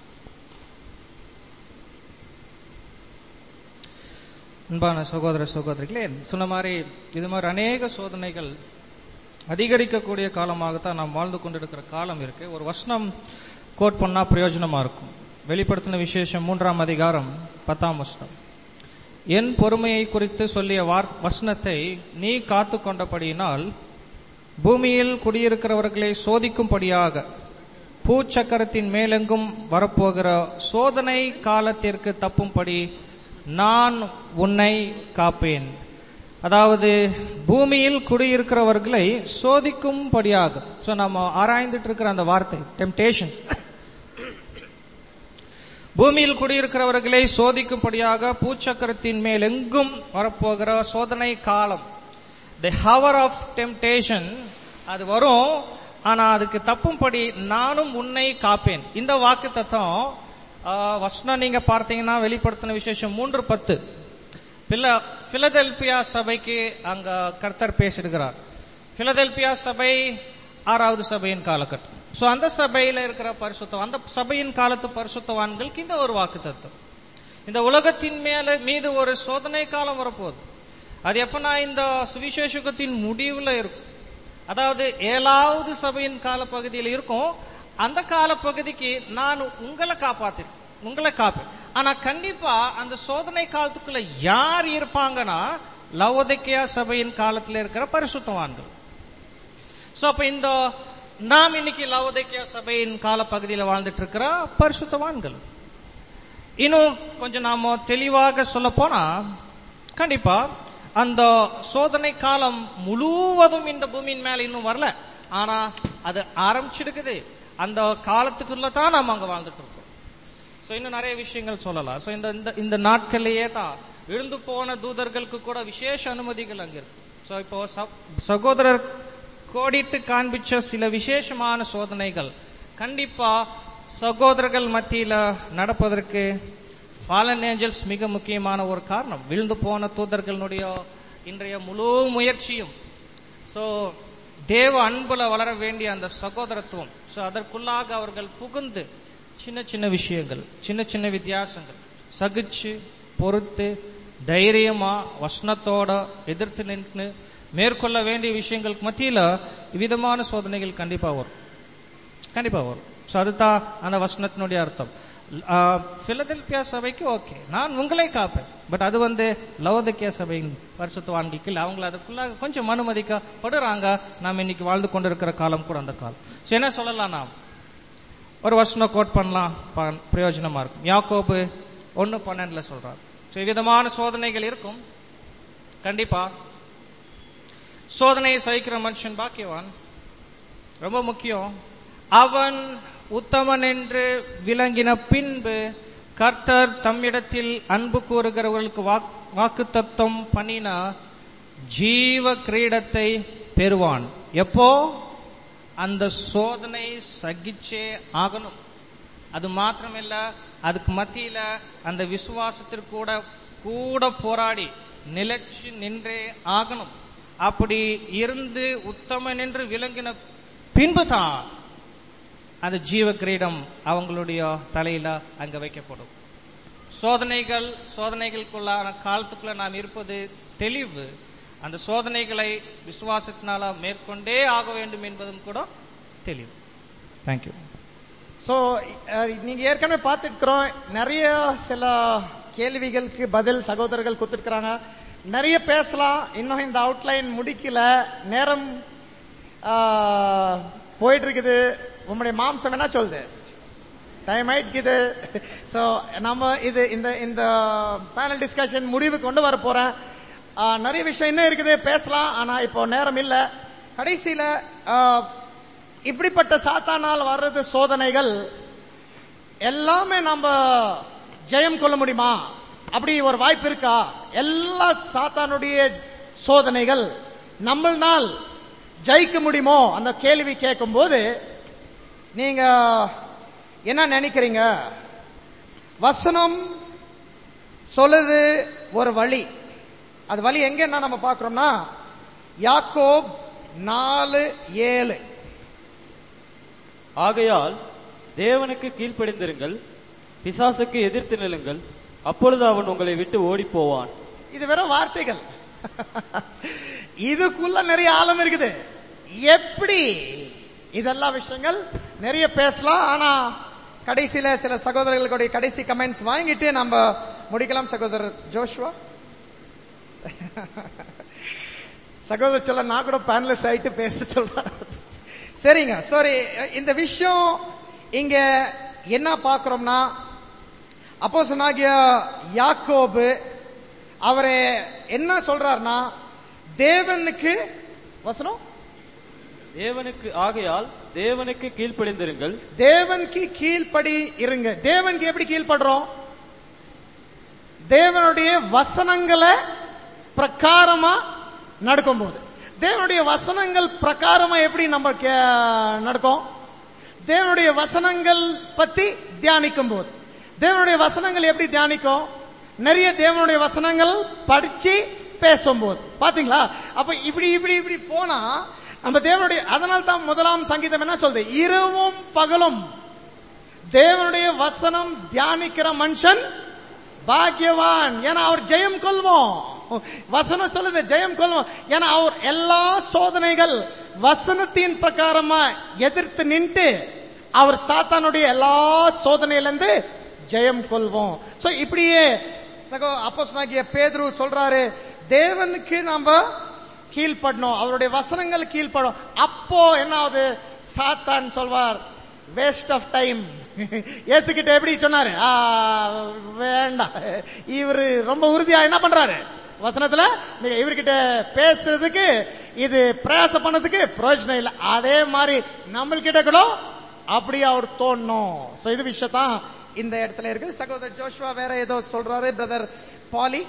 அன்பான சகோதர சகோதரிகளே சொன்ன மாதிரி இது மாதிரி அநேக சோதனைகள் அதிகரிக்கக்கூடிய காலமாகத்தான் நாம் வாழ்ந்து கொண்டிருக்கிற காலம் இருக்கு ஒரு வசனம் கோட் பண்ணா பிரயோஜனமா இருக்கும் வெளிப்படுத்தின விசேஷம் மூன்றாம் அதிகாரம் பத்தாம் வசனம் என் பொறுமையை குறித்து சொல்லிய வார்- வசனத்தை நீ காத்து கொண்டபடியினால் பூமியில் குடியிருக்கிறவர்களை சோதிக்கும்படியாக பூச்சக்கரத்தின் மேலெங்கும் வரப்போகிற சோதனை காலத்திற்கு தப்பும்படி நான் உன்னை காப்பேன் அதாவது பூமியில் குடியிருக்கிறவர்களை சோதிக்கும்படியாக சோ நம்ம ஆராய்ந்துட்டு இருக்கிற அந்த வார்த்தை டெம்டேஷன் பூமியில் குடியிருக்கிறவர்களை சோதிக்கும்படியாக பூச்சக்கரத்தின் மேல் எங்கும் வரப்போகிற சோதனை காலம் தி ஹவர் ஆஃப் டெம்டேஷன் அது வரும் ஆனா அதுக்கு தப்பும்படி நானும் உன்னை காப்பேன் இந்த வாக்கு தத்துவம் வசனம் நீங்க பார்த்தீங்கன்னா வெளிப்படுத்தின விசேஷம் மூன்று பத்து பில- பிலதெல்பியா சபைக்கு அங்க கர்த்தர் பேசிடுகிறார் பிலதெல்பியா சபை ஆறாவது சபையின் காலகட்டம் சோ அந்த சபையில இருக்கிற பரிசுத்தம் அந்த சபையின் காலத்து பரிசுத்தவான்களுக்கு இந்த ஒரு வாக்கு தத்துவம் இந்த உலகத்தின் மேல மீது ஒரு சோதனை காலம் வரப்போகுது அது எப்பனா இந்த சுவிசேஷகத்தின் முடிவுல இருக்கும் அதாவது ஏழாவது சபையின் காலப்பகுதியில் இருக்கும் அந்த காலப்பகுதிக்கு நான் உங்களை காப்பாத்திருக்கேன் உங்களை காப்பேன் ஆனா கண்டிப்பா அந்த சோதனை காலத்துக்குள்ள யார் இருப்பாங்கன்னா லவோதிக்கேயா சபையின் காலத்துல இருக்கிற பரிசுத்தவான்கள் சோ அப்ப இந்த நாம் இன்னைக்கு லவோதிக்கேயா சபையின் காலப்பகுதியில் வாழ்ந்துட்டு இருக்கிற பரிசுத்தவான்கள் இன்னும் கொஞ்சம் நாம தெளிவாக சொல்ல போனா கண்டிப்பா அந்த சோதனை காலம் முழுவதும் இந்த பூமியின் மேல இன்னும் வரல ஆனா அது ஆரம்பிச்சிருக்குது அந்த காலத்துக்குள்ள தான் நாம அங்க வாழ்ந்துட்டு இருக்கோம் சோ இன்னும் நிறைய விஷயங்கள் சொல்லலாம் சோ இந்த இந்த- இந்த நாட்கள்லயே தான் விழுந்து போன தூதர்களுக்கு கூட விசேஷ அனுமதிகள் அங்க இருக்கு சோ இப்போ ச- சகோதரர் கோடிட்டு காண்பிச்ச சில விசேஷமான சோதனைகள் கண்டிப்பா சகோதரர்கள் மத்தியில நடப்பதற்கு ஃபாலன் ஏஞ்சல்ஸ் மிக முக்கியமான ஒரு காரணம் விழுந்து போன தூதர்களுடைய இன்றைய முழு முயற்சியும் சோ தேவ அன்புல வளர வேண்டிய அந்த சகோதரத்துவம் சோ அதற்குள்ளாக அவர்கள் புகுந்து சின்ன சின்ன விஷயங்கள் சின்ன சின்ன வித்தியாசங்கள் சகிச்சு பொறுத்து தைரியமா வசனத்தோட எதிர்த்து நின்று மேற்கொள்ள வேண்டிய விஷயங்களுக்கு மத்தியில விதமான சோதனைகள் கண்டிப்பா வரும் கண்டிப்பா வரும் So அதுதான் அந்த வசனத்தினுடைய அர்த்தம் பிலதெல்பியா சபைக்கு ஓகே நான் உங்களை காப்பேன் பட் அது வந்து லவோதிக்கியா சபையின் பரிசுத்தவான்களுக்கு இல்ல அவங்கள அதுக்குள்ள கொஞ்சம் அனுமதிக்கப்படுறாங்க நாம் இன்னைக்கு வாழ்ந்து கொண்டிருக்கிற காலம் கூட அந்த காலம் So என்ன சொல்லலாம் நாம் ஒரு வசனம் கோட் பண்ணலாம் ப- பிரயோஜனமா இருக்கும் யாக்கோபு ஒன்னு பன்னெண்டுல சொல்றார் So விதமான சோதனைகள் இருக்கும் கண்டிப்பா சோதனையை சகிக்கிற மனுஷன் பாக்கியவான் ரொம்ப முக்கியம் அவன் உத்தமன் என்று விளங்கின பின்பு கர்த்தர் தம்மிடத்தில் அன்பு கூறுகிறவர்களுக்கு வாக்கு தத்துவம் பண்ணின ஜீவ கிரீடத்தை பெறுவான் எப்போ அந்த சோதனை சகிச்சே ஆகணும் அது மாத்திரமில்ல அதுக்கு மத்தியில அந்த விசுவாசத்திற்கு கூட கூட போராடி நிலைச்சு நின்றே ஆகணும் அப்படி இருந்து உத்தமன் என்று விளங்கின பின்புதான் அந்த ஜீவ கிரீடம் அவங்களுடைய தலையில அங்க வைக்கப்படும் சோதனைகள் சோதனைகளுக்குள்ளான காலத்துக்குள்ள நாம் இருப்பது தெளிவு அந்த சோதனைகளை விசுவாசத்தினால மேற்கொண்டே ஆக வேண்டும் என்பதும் கூட தெளிவு தேங்க்யூ சோ நீங்க ஏற்கனவே பார்த்துருக்கிறோம் நிறைய சில கேள்விகளுக்கு பதில் சகோதரர்கள் கொடுத்துருக்காங்க நிறைய பேசலாம் இன்னும் இந்த அவுட்லைன் முடிக்கல நேரம் ஆ, போயிட்டு இருக்குது உங்களுடைய மாம்சம் என்ன சொல்லுது டைம் ஆயிடுக்குது சோ நம்ம இது இந்த இந்த பேனல் டிஸ்கஷன் முடிவு கொண்டு வர போறேன் ஆ, நிறைய விஷயம் இன்னும் இருக்குது பேசலாம் ஆனா இப்போ நேரம் இல்ல கடைசியில ஆ, இப்படிப்பட்ட சாத்தானால் வர்றது சோதனைகள் எல்லாமே நம்ம ஜெயம் கொள்ள முடியுமா அப்படி ஒரு வாய்ப்பு இருக்கா எல்லா சாத்தானுடைய சோதனைகள் நம்மளால் ஜெயிக்க முடியுமோ அந்த கேள்வி கேட்கும் போது நீங்க என்ன நினைக்கிறீங்க வசனம் சொல்லுது ஒரு வழி அது வழி எங்கன்னா நம்ம பார்க்கிறோம்னா யாக்கோப் நாலு ஏழு ஆகையால் தேவனுக்கு கீழ்ப்படிந்திருங்கள் பிசாசுக்கு எதிர்த்து நில்லுங்கள் அப்பொழுது அவன் உங்களை விட்டு ஓடிப் போவான் இது வெறும் வார்த்தைகள் இதுக்குள்ள நிறைய ஆழம் இருக்குது எப்படி இதெல்லாம் விஷயங்கள் நிறைய பேசலாம் ஆனா கடைசியில சில சகோதரர்களுடைய கடைசி கமெண்ட்ஸ் வாங்கிட்டு நம்ம முடிக்கலாம் சகோதரர் ஜோஷ்வா சகோதரர் சொல்ல நான் கூட பேனலிஸ்ட் ஆயிட்டு பேச சொல்றேன் சரிங்க சாரி இந்த விஷயம் இங்க என்ன பாக்குறோம்னா அப்போ சொன்னாகிய யாக்கோபு அவரே என்ன சொல்றாருன்னா தேவனுக்கு வசனம் தேவனுக்கு ஆகையால் தேவனுக்கு கீழ்ப்படிந்திருங்கள் தேவனுக்கு கீழ்ப்படி இருங்க தேவனுக்கு எப்படி கீழ்ப்படுறோம் தேவனுடைய வசனங்களை பிரகாரமா நடக்கும்போது தேவனுடைய வசனங்கள் பிரகாரமா எப்படி நம்ம கே- நடக்கும் தேவனுடைய வசனங்கள் பத்தி தியானிக்கும் போது தேவனுடைய வசனங்கள் எப்படி தியானிக்கும் நிறைய தேவனுடைய வசனங்கள் படிச்சு பேசும்போது பாத்தீங்களா அப்ப இப்படி இப்படி இப்படி போனா நம்ம தேவனுடைய அதனால தான் முதலாம் சங்கீதம் என்ன சொல்றது இரவும் பகலும் தேவனுடைய வசனம் தியானிக்கிற மனுஷன் பாக்கியவான் ஏன்னா அவர் ஜெயம் கொள்வோம் வசனம் சொல்லுது ஜெயம் கொள்வோம் ஏன்னா அவர் எல்லா சோதனைகள் வசனத்தின் பிரகாரமா எதிர்த்து நின்று அவர் சாத்தானுடைய எல்லா சோதனையிலிருந்து ஜெயம் கொள்வோம் சோ இப்படியே சகோ அப்போஸ்தலனாகிய பேதுரு சொல்றாரு தேவனுக்கு நாம கீழ்ப்படணும் அவருடைய வசனங்கள் கீழ்ப்படும் அப்போ என்ன ஆகுது சாத்தான் சொல்வார் வேஸ்ட் ஆஃப் டைம் கிட்ட எப்படி சொன்னாரு ஆ, வேண்டாம் இவரு ரொம்ப உறுதியா என்ன பண்றாரு வசனத்துல நீங்க இவர்கிட்ட பேசுறதுக்கு இது பிரயாசம் பண்ணதுக்கு பிரயோஜனம் இல்லை அதே மாதிரி நம்மள்கிட்ட கூட அப்படி அவர் தோணும் சோ இது விஷயத்தான் இந்த இடத்துல இருக்கு சகோதரர் ஜோஷ்வா வேற ஏதோ சொல்றாரு பிரதர் பாலி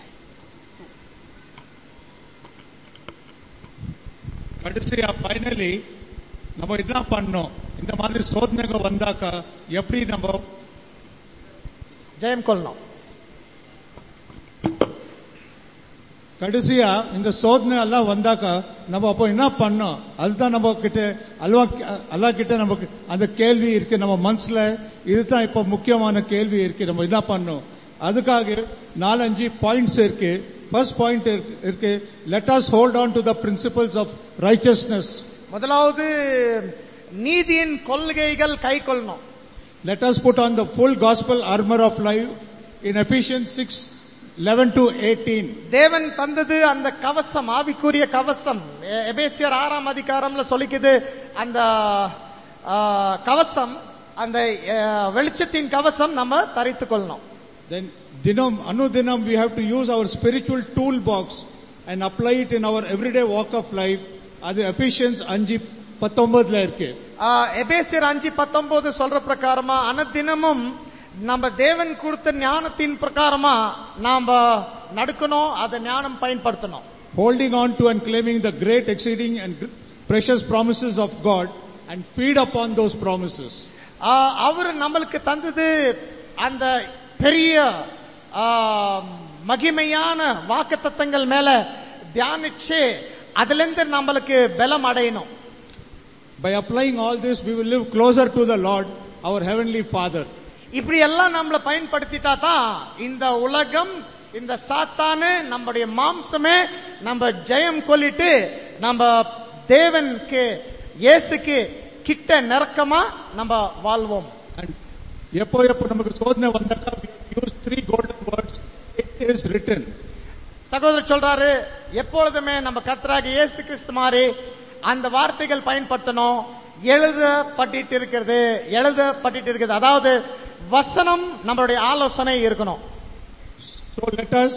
கடைசியா ஃபைனலி நம்ம என்ன பண்ணோம் இந்த மாதிரி சோதனைகள் வந்தாக்கா எப்படி நம்ம ஜெயம் கொள்ளணும் கடைசியா இந்த சோதனை எல்லாம் வந்தாக்கா நம்ம அப்போ என்ன பண்ணோம் அதுதான் நம்ம கிட்ட அல்வா அல்லா கிட்ட நமக்கு அந்த கேள்வி இருக்கு நம்ம மனசுல இதுதான் இப்ப முக்கியமான கேள்வி இருக்கு நம்ம என்ன பண்ணோம் அதுக்காக நாலஞ்சு பாயிண்ட்ஸ் இருக்கு ஃபர்ஸ்ட் பாயிண்ட் இருக்கு let us hold on to the principles of righteousness முதலாவது நீதியின் கொள்கைகள் கை கொள்ளணும் Let us put on the full gospel armor of life in Ephesians 6, 11 to 18. தேவன் தந்தது அந்த கவசம் ஆவிக்குரிய கவசம் எ- எபேசியர் ஆறாம் அதிகாரம்ல சொல்லிக்குது அந்த ஆ, கவசம் அந்த ஆ, வெளிச்சத்தின் கவசம் நம்ம தரித்துக் கொள்ளணும் Then dinam, anudinam, we have to use our spiritual toolbox and apply it in our everyday walk of life. அது Ephesians அஞ்சு பத்தொன்பதுல இருக்கு ஆ, எபேசியர் அஞ்சு பத்தொன்பது சொல்ற பிரகாரமா அனதினமும் நம்ம தேவன் கொடுத்த ஞானத்தின் பிரகாரமா நாம நடக்கணும் அதை ஞானம் பயன்படுத்தணும் holding on to and claiming the great exceeding and gr- precious promises of God and feed upon those promises. ஆ, அவர் நம்மளுக்கு தந்தது அந்த பெரிய ஆ, மகிமையான வாக்கு தத்தங்கள் மேல தியானிச்சு அதுல இருந்து நம்மளுக்கு பலம் அடையணும் By applying all this, we will live closer to the Lord, our heavenly Father. இப்படி எல்லாம் நம்மள பயன்படுத்திட்டா தான் இந்த உலகம் இந்த சாத்தானு நம்முடைய மாம்சமே நம்ம ஜெயம் கொல்லிட்டு நம்ம தேவனுக்கு இயேசுக்கு கிட்ட நெருக்கமா நம்ம வாழ்வோம் And எப்போ எப்போ நமக்கு சோதனை வந்தாக்கா we use three golden words. It is written. சகோதரர் சொல்றாரு எப்பொழுதுமே நம்ம கத்தராக இயேசு கிறிஸ்து மாதிரி அந்த வார்த்தைகள் பயன்படுத்தணும் எழுதப்பட்டிட்டு இருக்கிறது எழுதப்பட்டிட்டு இருக்கிறது அதாவது வசனம் நம்மளுடைய ஆலோசனை இருக்கணும் So let us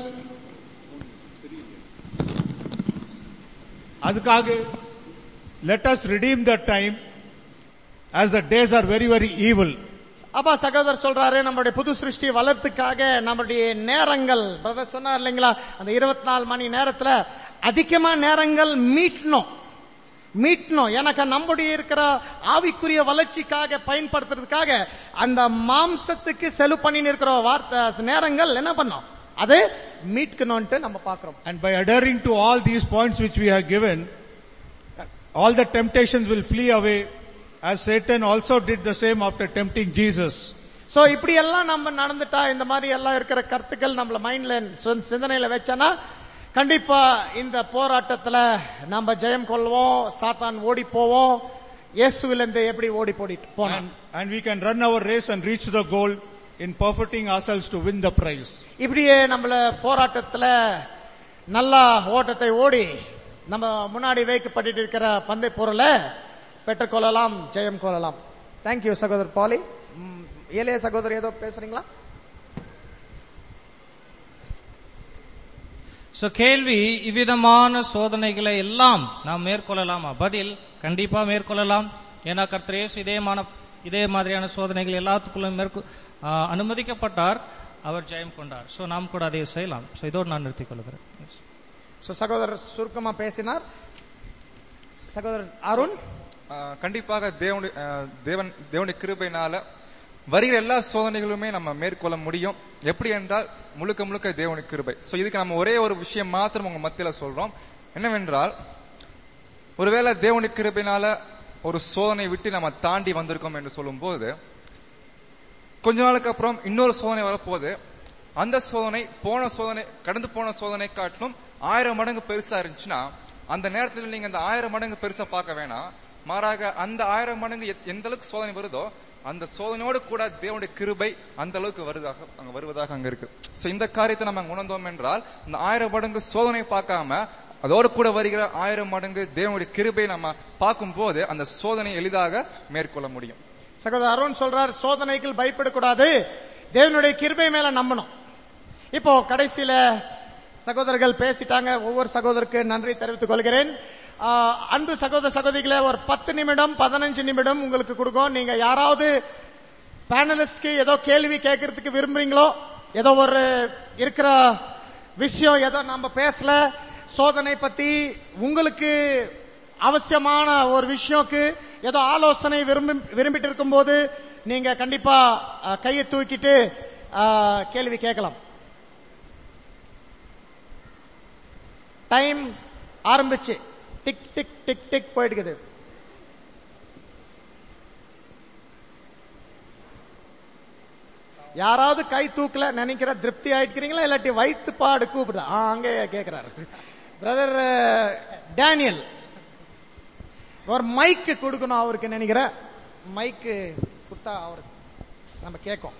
அதுக்காக let us redeem the time as the days are very very evil. அப்பா சகோதரர் சொல்றாரு நம்மளுடைய புது சிருஷ்டி வளர்த்துக்காக நம்மளுடைய நேரங்கள் பிரதர் சொன்னார் இல்லைங்களா அந்த இருபத்தி நாலு மணி நேரத்துல அதிகமா நேரங்கள் மீட்ணும் மீட்ணும் எனக்கு நம்முடைய இருக்கிற ஆவிக்குரிய வளர்ச்சிக்காக பயன்படுத்துறதுக்காக அந்த மாம்சத்துக்கு செலவு பண்ணி இருக்கிற வார்த்தை நேரங்கள் என்ன பண்ணோம் அது மீட்கணும்ட்டு நம்ம பாக்குறோம் And by adhering to all these points which we have given, all the temptations will flee away as Satan also did the same after tempting Jesus. So இப்படி எல்லாம் நம்ம நடந்துட்டா இந்த மாதிரி எல்லாம் இருக்கிற கருத்துக்கள் நம்மள மைண்ட்ல சிந்தனையில வச்சனா கண்டிப்பா இந்த போராட்டத்துல நம்ம ஜெயம் கொள்வோம் சாத்தான் ஓடி போவோம் இயேசுவிலிருந்து எப்படி ஓடி போடிட்டு போனோம் And, and we can run our race and reach the goal in perfecting ourselves to win the prize. இப்படியே நம்மள போராட்டத்துல நல்லா ஓட்டத்தை ஓடி நம்ம முன்னாடி வைக்கப்பட்டு இருக்கிற பந்தை பொருளை பெற்றுக்கொள்ளலாம் ஜெயம் கொள்ளலாம் தேங்க்யூ சகோதரர் பாலி ம், ஏழைய சகோதரர் ஏதோ பேசுறீங்களா சோ கேள்வி இவ்விதமான சோதனைகளை எல்லாம் நாம் மேற்கொள்ளலாமா பதில் கண்டிப்பா மேற்கொள்ளலாம் ஏன்னா கர்த்தர் இயேசு இதேமான இதே மாதிரியான சோதனைகள் எல்லாத்துக்குள்ளும் மேற்கொ ஆ, அனுமதிக்கப்பட்டார் அவர் ஜெயம் கொண்டார் சோ நாம் கூட அதை செய்யலாம் சோ இதோடு நான் நிறுத்திக் கொள்கிறேன் Yes. சோ சகோதரர் சுருக்கமா பேசினார் சகோதரர் அருண் ஆஹ் கண்டிப்பாக தேவனுடைய ஆஹ் தேவன் தேவனுடைய கிருபையினால வருகிற எல்லா சோதனைகளுமே நம்ம மேற்கொள்ள முடியும் எப்படி என்றால் முழுக்க முழுக்க தேவனுடைய கிருபை சோ இதுக்கு நம்ம ஒரே ஒரு விஷயம் மாத்திரம் உங்க மத்தியில சொல்றோம் என்னவென்றால் ஒருவேளை தேவனுடைய கிருபையினால ஒரு சோதனை விட்டு நம்ம தாண்டி வந்திருக்கோம் என்று சொல்லும்போது கொஞ்ச நாளுக்கு அப்புறம் இன்னொரு சோதனை வரப்போகுது அந்த சோதனை போன சோதனை கடந்து போன சோதனை காட்டிலும் ஆயிரம் மடங்கு பெருசா இருந்துச்சுன்னா அந்த நேரத்துல நீங்க அந்த ஆயிரம் மடங்கு பெருசா பார்க்க வேணாம் மாறாக அந்த ஆயிரம் மடங்கு எத்- எந்த அளவுக்கு சோதனை வருதோ அந்த சோதனையோடு கூட தேவனுடைய கிருபை அந்த அளவுக்கு வருவதாக அங்க வருவதாக அங்க இருக்கு சோ இந்த காரியத்தை நம்ம அங்க உணர்ந்தோம் என்றால் இந்த ஆயிரம் மடங்கு சோதனை பார்க்காம அதோடு கூட வருகிற ஆயிரம் மடங்கு தேவனுடைய கிருபை நம்ம பார்க்கும்போது அந்த சோதனை எளிதாக மேற்கொள்ள முடியும் சகோதரர் அருண் சொல்றார் சோதனைகள் பயப்படக்கூடாது தேவனுடைய கிருபை மேல நம்பணும் இப்போ கடைசியில சகோதரர்கள் பேசிட்டாங்க ஒவ்வொரு சகோதரருக்கு நன்றி தெரிவித்துக் கொள்கிறேன் ஆ, அன்பு சகோதர சகோதரிகளே ஒரு பத்து நிமிடம் பதினஞ்சு நிமிடம் உங்களுக்கு கொடுக்கும் நீங்க யாராவது பேனலிஸ்ட்க்கு ஏதோ கேள்வி கேட்கறதுக்கு விரும்புறீங்களோ ஏதோ ஒரு இருக்கிற விஷயம் ஏதோ நம்ம பேசல சோதனை பத்தி உங்களுக்கு அவசியமான ஒரு விஷயம்க்கு ஏதோ ஆலோசனை விரும்பி விரும்பிட்டு இருக்கும்போது நீங்க கண்டிப்பா அஹ், கையை தூக்கிட்டு அஹ், கேள்வி கேட்கலாம் டைம் ஆரம்பிச்சு டிக் டிக் டிக் டிக் போயிட்டு இருக்குது யாராவது கை தூக்கல நினைக்கிற திருப்தி ஆயிட்டுக்கிறீங்களா இல்லாட்டி வயிற்று பாடு கூப்பிடுறா ஆ, அங்கே கேட்கிறாரு பிரதர் டேனியல் ஒரு மைக்கு கொடுக்கணும் அவருக்கு நினைக்கிற மைக்கு கொடுத்தா அவருக்கு நம்ம கேட்கும்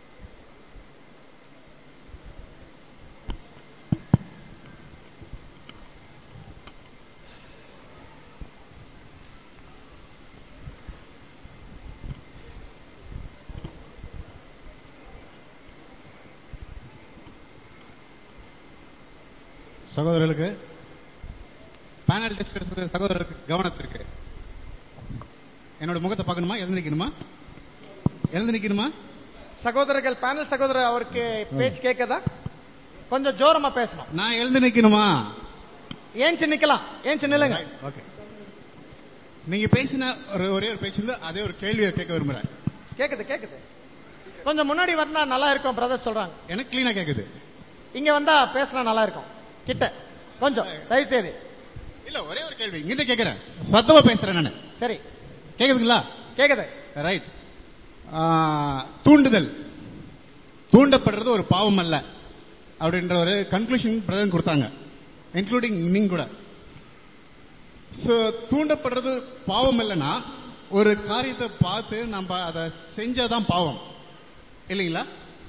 சகோதரர்களுக்கு பேனல் டிஸ்கஸ் சகோதரருக்கு கவனத்திற்கு என்னோட முகத்தை பார்க்கணுமா எழுந்து நிக்கணுமா எழுந்து நிக்கணுமா சகோதரர்கள் பேனல் சகோதரர் அவருக்கு பேச்சு கேட்கதா கொஞ்சம் ஜோரமா பேசணும் நான் எழுந்து நிக்கணுமா ஏஞ்சி நிக்கலாம் ஏஞ்சி நில்லுங்க ஓகே நீங்க பேசின ஒரு ஒரே ஒரு பேச்சு வந்து அதே ஒரு கேள்வியை கேட்க விரும்புறேன் கேக்குது கேக்குது கொஞ்சம் முன்னாடி வந்தா நல்லா இருக்கும் பிரதர் சொல்றாங்க எனக்கு கிளீனா கேக்குது இங்க வந்தா பேசினா நல்லா இருக்கும் கிட்ட கொஞ்சம் தயவு செய்து இல்ல ஒரே ஒரு கேள்வி இங்கிட்ட கேக்குறேன் சத்தமா பேசுறேன் நானு சரி கேக்குதுங்களா கேக்குது ரைட் தூண்டுதல் தூண்டப்படுறது ஒரு பாவம் அல்ல அப்படின்ற ஒரு கன்க்ளூஷன் பிரதன் கொடுத்தாங்க இன்க்ளூடிங் நீங்க கூட சோ தூண்டப்படுறது பாவம் இல்லைன்னா ஒரு காரியத்தை பார்த்து நம்ம அதை செஞ்சாதான் பாவம் இல்லைங்களா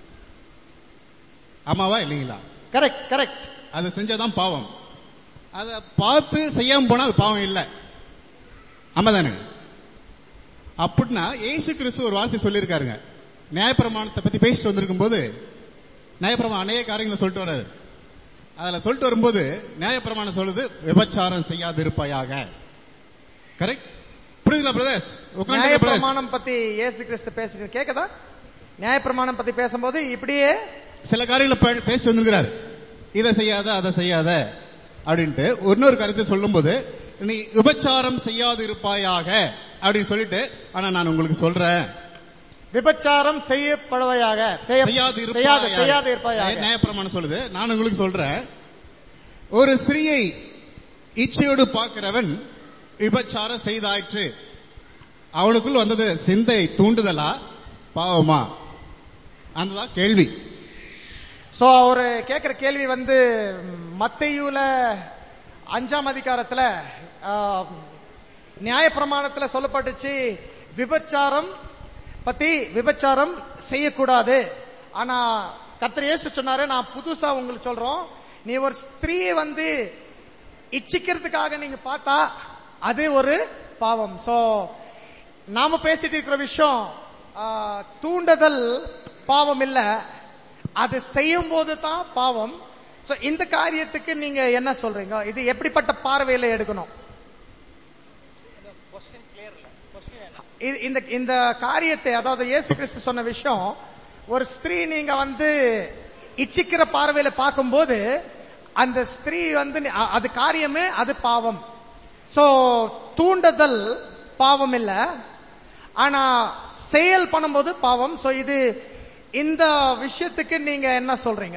ஆமாவா இல்லைங்களா கரெக்ட் கரெக்ட் அதை செஞ்சாதான் பாவம் அதை பார்த்து செய்யாம போனா அது பாவம் இல்லை ஆமாதானே அப்படின்னா ஏசு கிறிஸ்து ஒரு வார்த்தை சொல்லியிருக்காருங்க நியாயப்பிரமாணத்தை பத்தி பேசிட்டு வந்திருக்கும் போது நியாயப்பிரமாணம் அநேக காரியங்களை சொல்லிட்டு வர்றாரு அதுல சொல்லிட்டு வரும்போது நியாயப்பிரமாணம் சொல்லுது விபச்சாரம் செய்யாது இருப்பாயாக கரெக்ட் புரியுதுங்களா பிரதர்ஸ் நியாயப்பிரமாணம் பத்தி இயேசு கிறிஸ்து பேசுறது கேக்குதா நியாயப்பிரமாணம் பத்தி பேசும்போது இப்படியே சில காரியங்களை பே- பேசி வந்திருக்கிறார் இதை செய்யாத அதை செய்யாத அப்படின்ட்டு இன்னொரு கருத்தை சொல்லும்போது நீ விபச்சாரம் செய்யாது இருப்பாயாக அப்படின்னு சொல்லிட்டு ஆனா நான் உங்களுக்கு சொல்றேன் விபச்சாரம் செய்யப்படுவையாக செய்ய- செய்யாது செய்யாது இருப்பாயாக. செய்யாது இருப்பாயாக நியாயப்பிரமாணம் சொல்லுது நான் உங்களுக்கு சொல்றேன் ஒரு ஸ்திரீயை இச்சையோடு பார்க்கிறவன் விபச்சாரம் செய்தாயிற்று அவனுக்குள் வந்தது சிந்தை தூண்டுதலா பாவமா அதுதான் கேள்வி சோ அவரு கேக்குற கேள்வி வந்து மத்தையூல அஞ்சாம் அதிகாரத்துல ஆ, நியாயப்பிரமாணத்துல சொல்லப்பட்டுச்சு விபச்சாரம் பத்தி விபச்சாரம் செய்யக்கூடாது ஆனா கர்த்தர் இயேசு சொன்னாரு நான் புதுசா உங்களுக்கு சொல்றோம் நீ ஒரு ஸ்திரீயை வந்து இச்சிக்கிறதுக்காக நீங்க பார்த்தா அது ஒரு பாவம் சோ நாம பேசிட்டு இருக்கிற விஷயம் ஆ, தூண்டுதல் பாவம் இல்ல அது செய்யும் போது தான் பாவம் சோ இந்த காரியத்துக்கு நீங்க என்ன சொல்றீங்க இது எப்படிப்பட்ட பார்வையில எடுக்கணும் இது- இந்த இந்த காரியத்தை அதாவது இயேசு கிறிஸ்து சொன்ன விஷயம் ஒரு ஸ்திரீ நீங்க வந்து இச்சிக்கிற பார்வையில பார்க்கும்போது அந்த ஸ்திரீ வந்து நீ- அ- அது காரியமே அது பாவம் சோ தூண்டுதல் பாவம் இல்ல ஆனா செயல் பண்ணும்போது பாவம் சோ இது இந்த விஷயத்துக்கு நீங்க என்ன சொல்றீங்க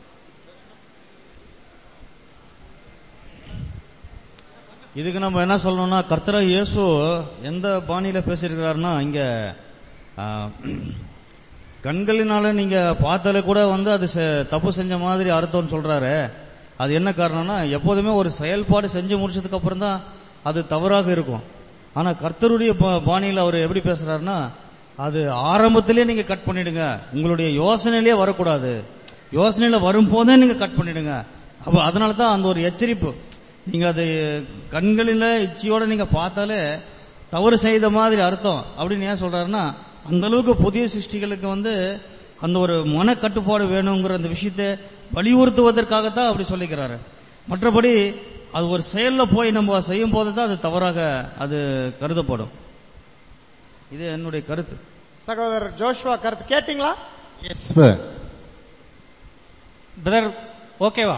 இதுக்கு நம்ம என்ன சொல்லணும்னா கர்த்தரா இயேசு எந்த பாணியில பேசியிருக்கிறாருன்னா இங்க ஆ, கண்களினால நீங்க பார்த்தாலே கூட வந்து அது செ- தப்பு செஞ்ச மாதிரி அர்த்தம்னு சொல்றாரு அது என்ன காரணம்னா எப்போதுமே ஒரு செயல்பாடு செஞ்சு முடிச்சதுக்கு அப்புறம் தான் அது தவறாக இருக்கும் ஆனா கர்த்தருடைய பா- பாணியில அவர் எப்படி பேசுறாருன்னா அது ஆரம்பத்திலே நீங்க கட் பண்ணிடுங்க உங்களுடைய யோசனையிலே வரக்கூடாது யோசனையில வரும்போதே நீங்க கட் பண்ணிடுங்க அப்ப அதனால தான் அந்த ஒரு எச்சரிப்பு நீங்க அது கண்களில இச்சையோட நீங்க பார்த்தாலே தவறு செய்த மாதிரி அர்த்தம் அப்படின்னு ஏன் சொல்றாருன்னா அந்த அளவுக்கு புதிய சிருஷ்டிகளுக்கு வந்து அந்த ஒரு மன கட்டுப்பாடு வேணுங்கிற அந்த விஷயத்தை வலியுறுத்துவதற்காகத்தான் அப்படி சொல்லிக்கிறாரு மற்றபடி அது ஒரு செயல்ல போய் நம்ம செய்யும் போது தான் அது தவறாக அது கருதப்படும் இது என்னுடைய கருத்து சகோதரர் ஜோஷ்வா கருத்து கேட்டீங்களா எஸ் பிரதர் ஓகேவா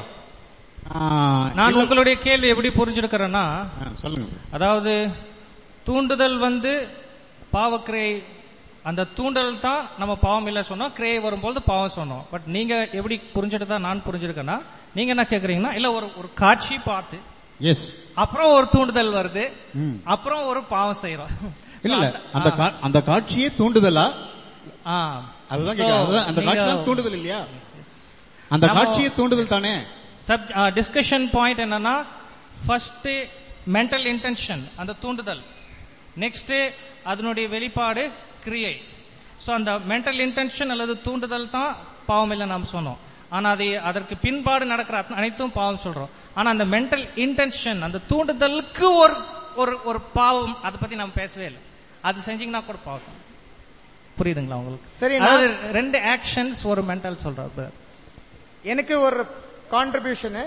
நான் உங்களுடைய கேள்வி எப்படி புரிஞ்சிருக்கிறேன்னா சொல்லுங்க அதாவது தூண்டுதல் வந்து பாவக்கிரை அந்த தூண்டல் தான் நம்ம பாவம் இல்லை சொன்னோம் கிரே வரும்போது பாவம் சொன்னோம் பட் நீங்க எப்படி புரிஞ்சுட்டு தான் நான் புரிஞ்சிருக்கேன்னா நீங்க என்ன கேக்குறீங்கன்னா இல்ல ஒரு ஒரு காட்சி பார்த்து எஸ் அப்புறம் ஒரு தூண்டுதல் வருது ம். அப்புறம் ஒரு பாவம் செய்யறோம் இல்ல இல்ல அந்த கா- அந்த காட்சியே தூண்டுதலா ஆ. அதுதான் So, கேக்குறேன் அதுதான் அந்த காட்சி தான் நீங்க- தூண்டுதல் இல்லையா அந்த நம்ம- காட்சியே தூண்டுதல் தானே சப் டிஸ்கஷன் பாயிண்ட் என்னன்னா ஃபர்ஸ்ட் மென்டல் இன்டென்ஷன் அந்த தூண்டுதல் நெக்ஸ்ட் அதனுடைய வெளிப்பாடு கிரியை சோ அந்த மென்டல் இன்டென்ஷன் அல்லது தூண்டுதல் தான் பாவம் இல்லை நாம் சொன்னோம் ஆனா அது அதற்கு பின்பாடு நடக்கிற அத்த- அனைத்தும் பாவம் சொல்றோம் ஆனா அந்த மென்டல் இன்டென்ஷன் அந்த தூண்டுதலுக்கு ஒரு ஒரு ஒரு பாவம் அதை பத்தி நம்ம பேசவே இல்லை அது செஞ்சீங்கன்னா கூட பாவம் புரியுதுங்களா உங்களுக்கு சரி, அதாவது நான்- ரெண்டு ஆக்ஷன்ஸ் ஒரு மென்டல் சொல்றாரு எனக்கு ஒரு கான்ட்ரிபியூஷனு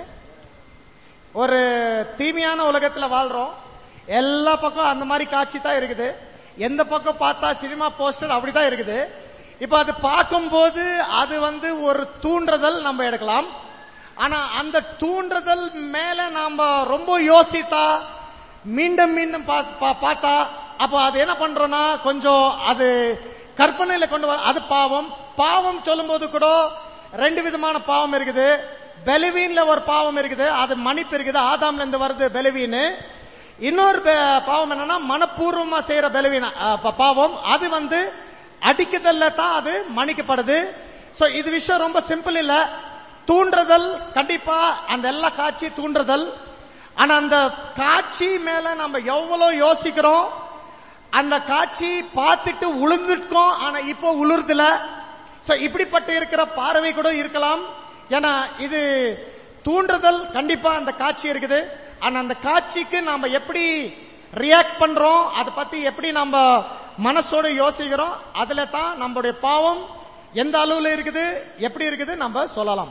ஒரு தீமையான உலகத்துல வாழ்றோம் எல்லா பக்கம் அந்த மாதிரி காட்சி தான் இருக்குது எந்த பக்கம் பார்த்தா சினிமா போஸ்டர் அப்படிதான் இருக்குது இப்ப அது பார்க்கும்போது அது வந்து ஒரு தூண்டுதல் நம்ம எடுக்கலாம் ஆனா அந்த தூண்டுதல் மேல நாம ரொம்ப யோசித்தா மீண்டும் மீண்டும் பாஸ்- பா- பார்த்தா அப்ப அது என்ன பண்றோம்னா கொஞ்சம் அது கற்பனையில கொண்டு வர அது பாவம் பாவம் சொல்லும்போது கூட ரெண்டு விதமான பாவம் இருக்குது பெலவீன்ல ஒரு பாவம் இருக்குது அது மன்னிப்பு இருக்குது ஆதாம்ல இருந்து வருது பெலவீன் இன்னொரு பெ- பாவம் என்னன்னா மனப்பூர்வமா செய்யற பெலவீன அஹ், ப- பாவம் அது வந்து அடிக்குதல்ல தான் அது மன்னிக்கப்படுது சோ இது விஷயம் ரொம்ப சிம்பிள் இல்ல தூண்டுதல் கண்டிப்பா அந்த எல்லா காட்சி தூண்டுதல் ஆனா அந்த காட்சி மேல நம்ம எவ்வளவு யோசிக்கிறோம் அந்த காட்சி பார்த்துட்டு உளுந்துட்டோம் ஆனா இப்போ உளுர்துல சோ இப்படிப்பட்ட இருக்கிற பார்வை கூட இருக்கலாம் ஏன்னா இது தூண்டுதல் கண்டிப்பா அந்த காட்சி இருக்குது ஆனா அந்த காட்சிக்கு நாம எப்படி ரியாக்ட் பண்றோம் அதை பத்தி எப்படி நம்ம மனசோட யோசிக்கிறோம் அதுல தான் நம்மளுடைய பாவம் எந்த அளவுல இருக்குது எப்படி இருக்குது நம்ம சொல்லலாம்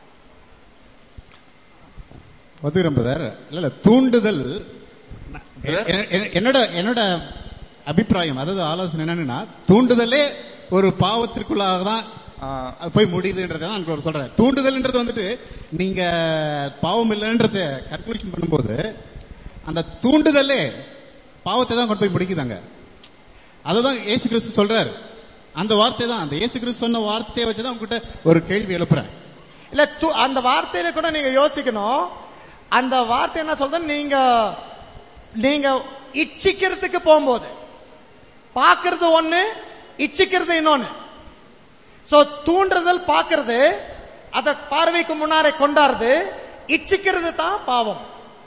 மதுரம் பிரதர் இல்ல இல்ல தூண்டுதல் எ- எ- என்னோட என்னோட அபிப்பிராயம் அதாவது ஆலோசனை என்னன்னா தூண்டுதலே ஒரு பாவத்திற்குள்ளாக தான் அது போய் முடியுதுன்றதை தான் நான் சொல்றேன் தூண்டுதல்ன்றது வந்துட்டு நீங்க பாவம் இல்லைன்றத கல்குலேஷன் பண்ணும்போது அந்த தூண்டுதலே பாவத்தை தான் கொண்டு போய் முடிக்குதாங்க அதுதான் இயேசு கிறிஸ்து சொல்றாரு அந்த வார்த்தை தான் அந்த இயேசு கிறிஸ்து சொன்ன வார்த்தையை வச்சுதான் உங்ககிட்ட ஒரு கேள்வி எழுப்புறேன் இல்ல து- அந்த வார்த்தையில கூட நீங்க யோசிக்கணும் அந்த வார்த்தை என்ன சொல்றது நீங்க நீங்க இச்சிக்கிறதுக்கு போகும்போது பாக்குறது ஒண்ணு இச்சிக்கிறது இன்னொன்னு சோ தூண்டுதல் பாக்குறது அத பார்வைக்கு முன்னாரே கொண்டாடுறது இச்சிக்கிறது தான் பாவம்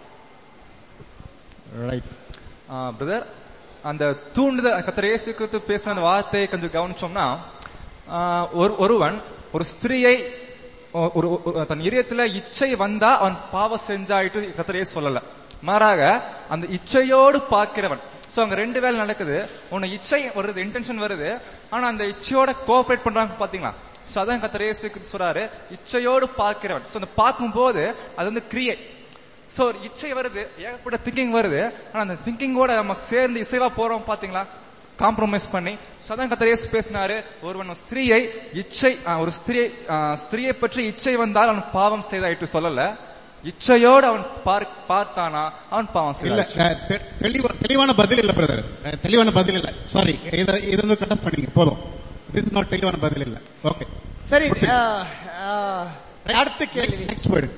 ரைட் பிரதர் அந்த தூண்டுதல் கத்தர் இயேசு கிறிஸ்து பேசின அந்த வார்த்தையை கொஞ்சம் கவனிச்சோம்னா ஆ, ஒரு ஒருவன் ஒரு ஸ்திரீயை ஒ- ஒரு ஒரு- தன் இதயத்துல இச்சை வந்தா அவன் பாவம் செஞ்சாயிட்டு கத்தரையே சொல்லல மாறாக அந்த இச்சையோடு பார்க்கிறவன் சோ அங்க ரெண்டு வேலை நடக்குது உன்னை இச்சை வருது இன்டென்ஷன் வருது ஆனா அந்த இச்சையோட கோஆபரேட் பண்றாங்க பாத்தீங்களா சோ அதான் கத்தர் இயேசு கிறிஸ்து சொல்றாரு இச்சையோடு பார்க்கிறவன் சோ அந்த பார்க்கும்போது அது வந்து கிரியை சோ ஒரு இச்சை வருது ஏகப்பட்ட திங்கிங் வருது ஆனா அந்த திங்கிங்கோட நம்ம சேர்ந்து இசைவா போறோம் பாத்தீங்களா காம்ப்ரமைஸ் பண்ணி சதான் கத்தரேஸ் பேசினாரு ஒருவன் ஒரு ஸ்திரீயை இச்சை ஆ, ஒரு ஸ்திரியை ஆ, ஸ்திரியை பற்றி இச்சை வந்தால் அவன் பாவம் செய்தாயிட்டு சொல்லல இச்சையோடு அவன் பார்க்- பார்த்தானா அவன் பாவம் இல்ல செய்தாயிற்று. அஹ், தெ- தெளிவா- தெளிவான பதில் இல்ல பிரதர் தெளிவான பதில் இல்ல சாரி இத இது வந்து கட் பண்ணீங்க போதும் திஸ் நாட் தெளிவான பதில் இல்ல ஓகே சரி அஹ், அஹ், அடுத்த கேள்வி நெக்ஸ்ட் போயிடு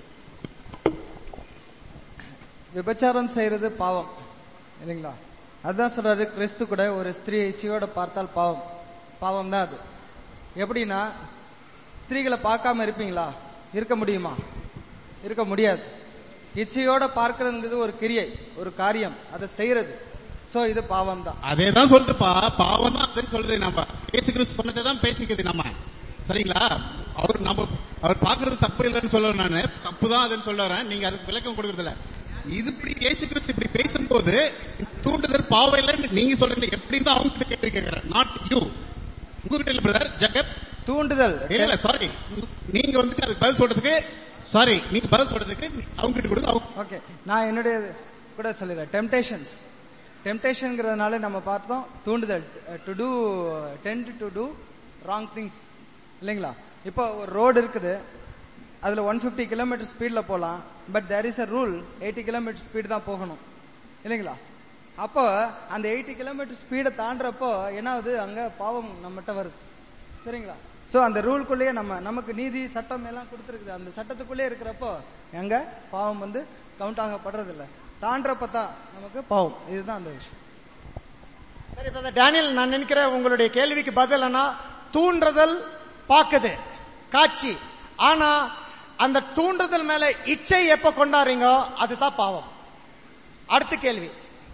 விபச்சாரம் செய்யறது பாவம் இல்லைங்களா அதுதான் சொல்றாரு கிறிஸ்து கூட ஒரு ஸ்திரீ இச்சையோட பார்த்தால் பாவம் பாவம் தான் அது எப்படின்னா ஸ்திரீகளை பார்க்காம இருப்பீங்களா இருக்க முடியுமா இருக்க முடியாது இச்சையோட பார்க்கறதுங்கிறது ஒரு கிரியை ஒரு காரியம் அதை செய்யறது சோ இது பாவம் தான் அதே தான் சொல்லுதுப்பா பாவம் தான் அதுன்னு சொல்லுது நம்ம இயேசு கிறிஸ்து சொன்னதை தான் பேசிக்குது நம்ம சரிங்களா அவர் நம்ம அவர் பாக்குறது தப்பு இல்லைன்னு சொல்ல நானு தப்பு தான் அதுன்னு சொல்ல வரேன் நீங்க அதுக்கு விளக்கம் கொடுக்கறது இல்ல இது இப்படி இயேசு கிறிஸ்து இப்படி பேசும்போது தூண்டுதல் பாவம் இல்லைன்னு நீங்க சொல்றீங்க எப்படி தான் அவங்க கிட்ட கேள்வி கேட்கிறேன் நாட் யூ உங்ககிட்ட இல்ல பிரதர் ஜகப் தூண்டுதல் இல்ல சாரி நீங்க வந்துட்டு அதுக்கு பதில் சொல்றதுக்கு சாரி நீங்க பதில் சொல்றதுக்கு அவங்க கிட்ட கொடுங்க அவங்க ஓகே நான் என்னுடைய கூட சொல்லிடுறேன் டெம்டேஷன்ஸ் டெம்டேஷன்ங்கிறதுனால நம்ம பார்த்தோம் தூண்டுதல் to do tend to do wrong things இல்லைங்களா இப்போ ஒரு ரோடு இருக்குது அதுல ஒன் பிப்டி கிலோமீட்டர் ஸ்பீட்ல போகலாம் but there is a rule eighty kilometre speed தான் போகணும் இல்லைங்களா அப்போ அந்த எயிட்டி கிலோமீட்டர் ஸ்பீடை தாண்டுறப்போ என்ன ஆகுது அங்க பாவம் நம்மகிட்ட வருது சரிங்களா சோ அந்த ரூல்குள்ளேயே நம்ம நமக்கு நீதி சட்டம் எல்லாம் கொடுத்துருக்குது அந்த சட்டத்துக்குள்ளே இருக்கிறப்போ எங்க பாவம் வந்து கவுண்ட் ஆகப்படுறது இல்ல தாண்டறப்ப தான் நமக்கு பாவம் இதுதான் அந்த விஷயம் சரி பிரதர் டேனியல் நான் நினைக்கிறேன் உங்களுடைய கேள்விக்கு பதில் என்ன தூண்டுதல் பாக்குது காட்சி ஆனா அந்த தூண்டுதல் மேல இச்சை எப்ப கொண்டாடுறீங்க அதுதான் பாவம் அடுத்த கேள்வி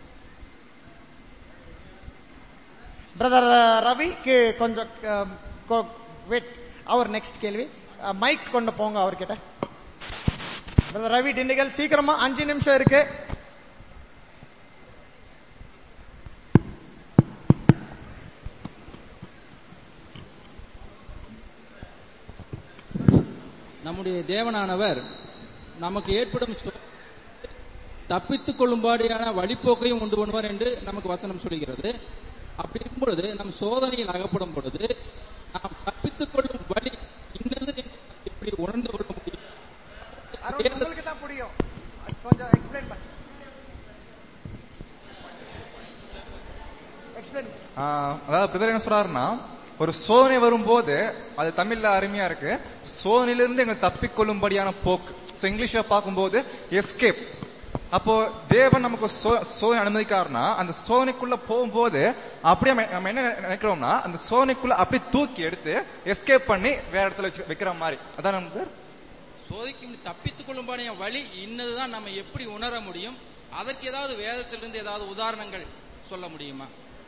பிரதர் ரவிக்கு கொஞ்சம் வெயிட் அவர் நெக்ஸ்ட் கேள்வி மைக் கொண்டு போங்க அவர்கிட்ட பிரதர் ரவி டிண்டிகல் சீக்கிரமா அஞ்சு நிமிஷம் இருக்கு நம்முடைய தேவனானவர் நமக்கு ஏற்படும் சோ- தப்பித்துக் கொள்ளும்படியான வழிப்போக்கையும் உண்டு பண்ணுவார் என்று நமக்கு வசனம் சொல்கிறது அப்படி இருக்கும் பொழுது நம் சோதனையில் அகப்படும் பொழுது நாம் தப்பித்துக் கொள்ளும் வழி இன்னது என்று எப்படி உணர்ந்து கொள்ள முடியும் அருண் உங்களுக்கு தான் புரியும் கொஞ்சம் எக்ஸ்பிளைன் பண்ண எக்ஸ்பிளைன் ஆஹ் அதாவது பிரதர் என்ன சொல்றாருன்னா ஒரு சோதனை வரும்போது அது தமிழ்ல அருமையா இருக்கு சோதனையிலிருந்து எங்களை தப்பிக்கொள்ளும்படியான போக்கு சோ இங்கிலீஷ்ல பார்க்கும்போது எஸ்கேப் அப்போ தேவன் நமக்கு சோ- சோதனை அனுமதிக்காருன்னா அந்த சோதனைக்குள்ள போகும்போது அப்படியே நம்ம- நம்ம என்ன நினைக்கிறோம்னா அந்த சோதனைக்குள்ள அப்படியே தூக்கி எடுத்து எஸ்கேப் பண்ணி வேற இடத்துல வச்சு வைக்கிற மாதிரி அதான் நமக்கு சோதிக்கும் தப்பித்துக் கொள்ளும்படியான வழி இன்னதுதான் நம்ம எப்படி உணர முடியும் அதற்கு ஏதாவது வேதத்திலிருந்து ஏதாவது உதாரணங்கள் சொல்ல முடியுமா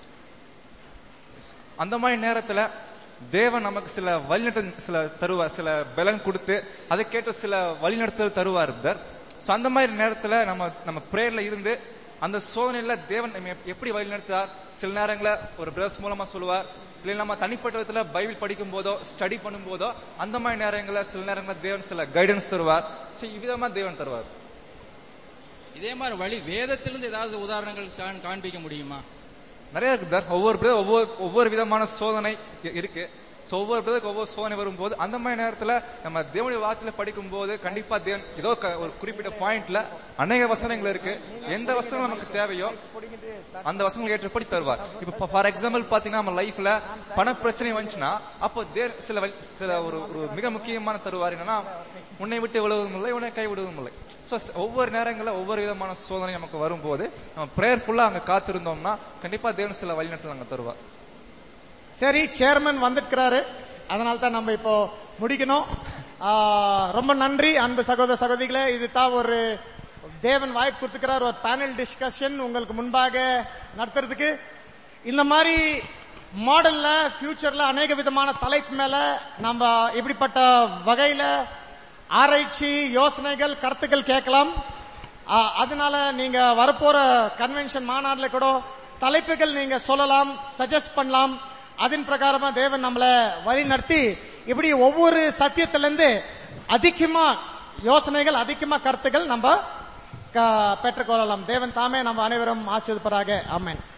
அந்த மாதிரி நேரத்துல தேவன் நமக்கு சில வழிநடத்தல் சில தருவார் சில பலன் கொடுத்து அதுக்கேற்ற சில வழிநடத்தல் தருவார் பிரதர் சோ அந்த மாதிரி நேரத்துல நம்ம நம்ம பிரேயர்ல இருந்து அந்த சோதனையில தேவன் நம்ம எப்- எப்படி வழிநடத்தார் சில நேரங்கள ஒரு பிரஸ் மூலமா சொல்லுவார் இல்ல நம்ம தனிப்பட்ட விதத்துல பைபிள் படிக்கும் போதோ ஸ்டடி பண்ணும் போதோ அந்த மாதிரி நேரங்கள்ல சில நேரங்கள தேவன் சில கைடன்ஸ் தருவார் சோ இவ்விதமா தேவன் தருவார் இதே மாதிரி வழி வேதத்திலிருந்து ஏதாவது உதாரணங்கள் கா- காண்பிக்க முடியுமா நிறைய இருக்கு சார் ஒவ்வொரு பிரதர் ஒவ்வொரு ஒவ்வொரு விதமான சோதனை இ- இருக்கு சோ ஒவ்வொரு பிரதருக்கு ஒவ்வொரு சோதனை வரும்போது அந்த மாதிரி நேரத்துல நம்ம தேவனுடைய வார்த்தையில படிக்கும் போது கண்டிப்பா தேவன் ஏதோ க- ஒரு குறிப்பிட்ட பாயிண்ட்ல அநேக வசனங்கள் இருக்கு எந்த வசனம் நமக்கு தேவையோ அந்த வசனங்கள் ஏற்றபடி தருவார் இப்ப ஃபார் எக்ஸாம்பிள் பாத்தீங்கன்னா நம்ம லைஃப்ல பண பிரச்சனை வந்துச்சுன்னா அப்போ தேவன் சில வழி- சில ஒரு ஒரு மிக முக்கியமான தருவார் என்னன்னா உன்னை விட்டு விழுவதும் இல்லை உன்னை கை விடுவதும் இல்லை சோ ஒவ்வொரு நேரங்களில் ஒவ்வொரு விதமான சோதனை நமக்கு வரும்போது நம்ம பிரேயர்ஃபுல்லா அங்க காத்திருந்தோம்னா கண்டிப்பா தேவன் சில வழிநடத்தல் அங்க தருவார் சரி சேர்மன் வந்துருக்கிறாரு அதனால தான் நம்ம இப்போ முடிக்கணும் ஆ, ரொம்ப நன்றி அன்பு சகோதர சகோதரிகளே இது தான் ஒரு தேவன் வாய்ப்பு கொடுத்துக்கிறார் ஒரு பேனல் டிஸ்கஷன் உங்களுக்கு முன்பாக நடத்துறதுக்கு இந்த மாதிரி மாடல்ல ஃபியூச்சர்ல அநேக விதமான தலைப்பு மேல நம்ம இப்படிப்பட்ட வகையில ஆராய்ச்சி யோசனைகள் கருத்துக்கள் கேட்கலாம் ஆ, அதனால நீங்க வரப்போற கன்வென்ஷன் மாநாடுல கூட தலைப்புகள் நீங்க சொல்லலாம் சஜஸ்ட் பண்ணலாம் அதன் பிரகாரமா தேவன் நம்மள வழி நடத்தி இப்படி ஒவ்வொரு சத்தியத்திலிருந்து அதிகமா யோசனைகள் அதிகமா கருத்துக்கள் நம்ம க- பெற்றுக்கொள்ளலாம் தேவன் தாமே நம்ம அனைவரும் ஆசீர்வதிப்பாராக ஆமென்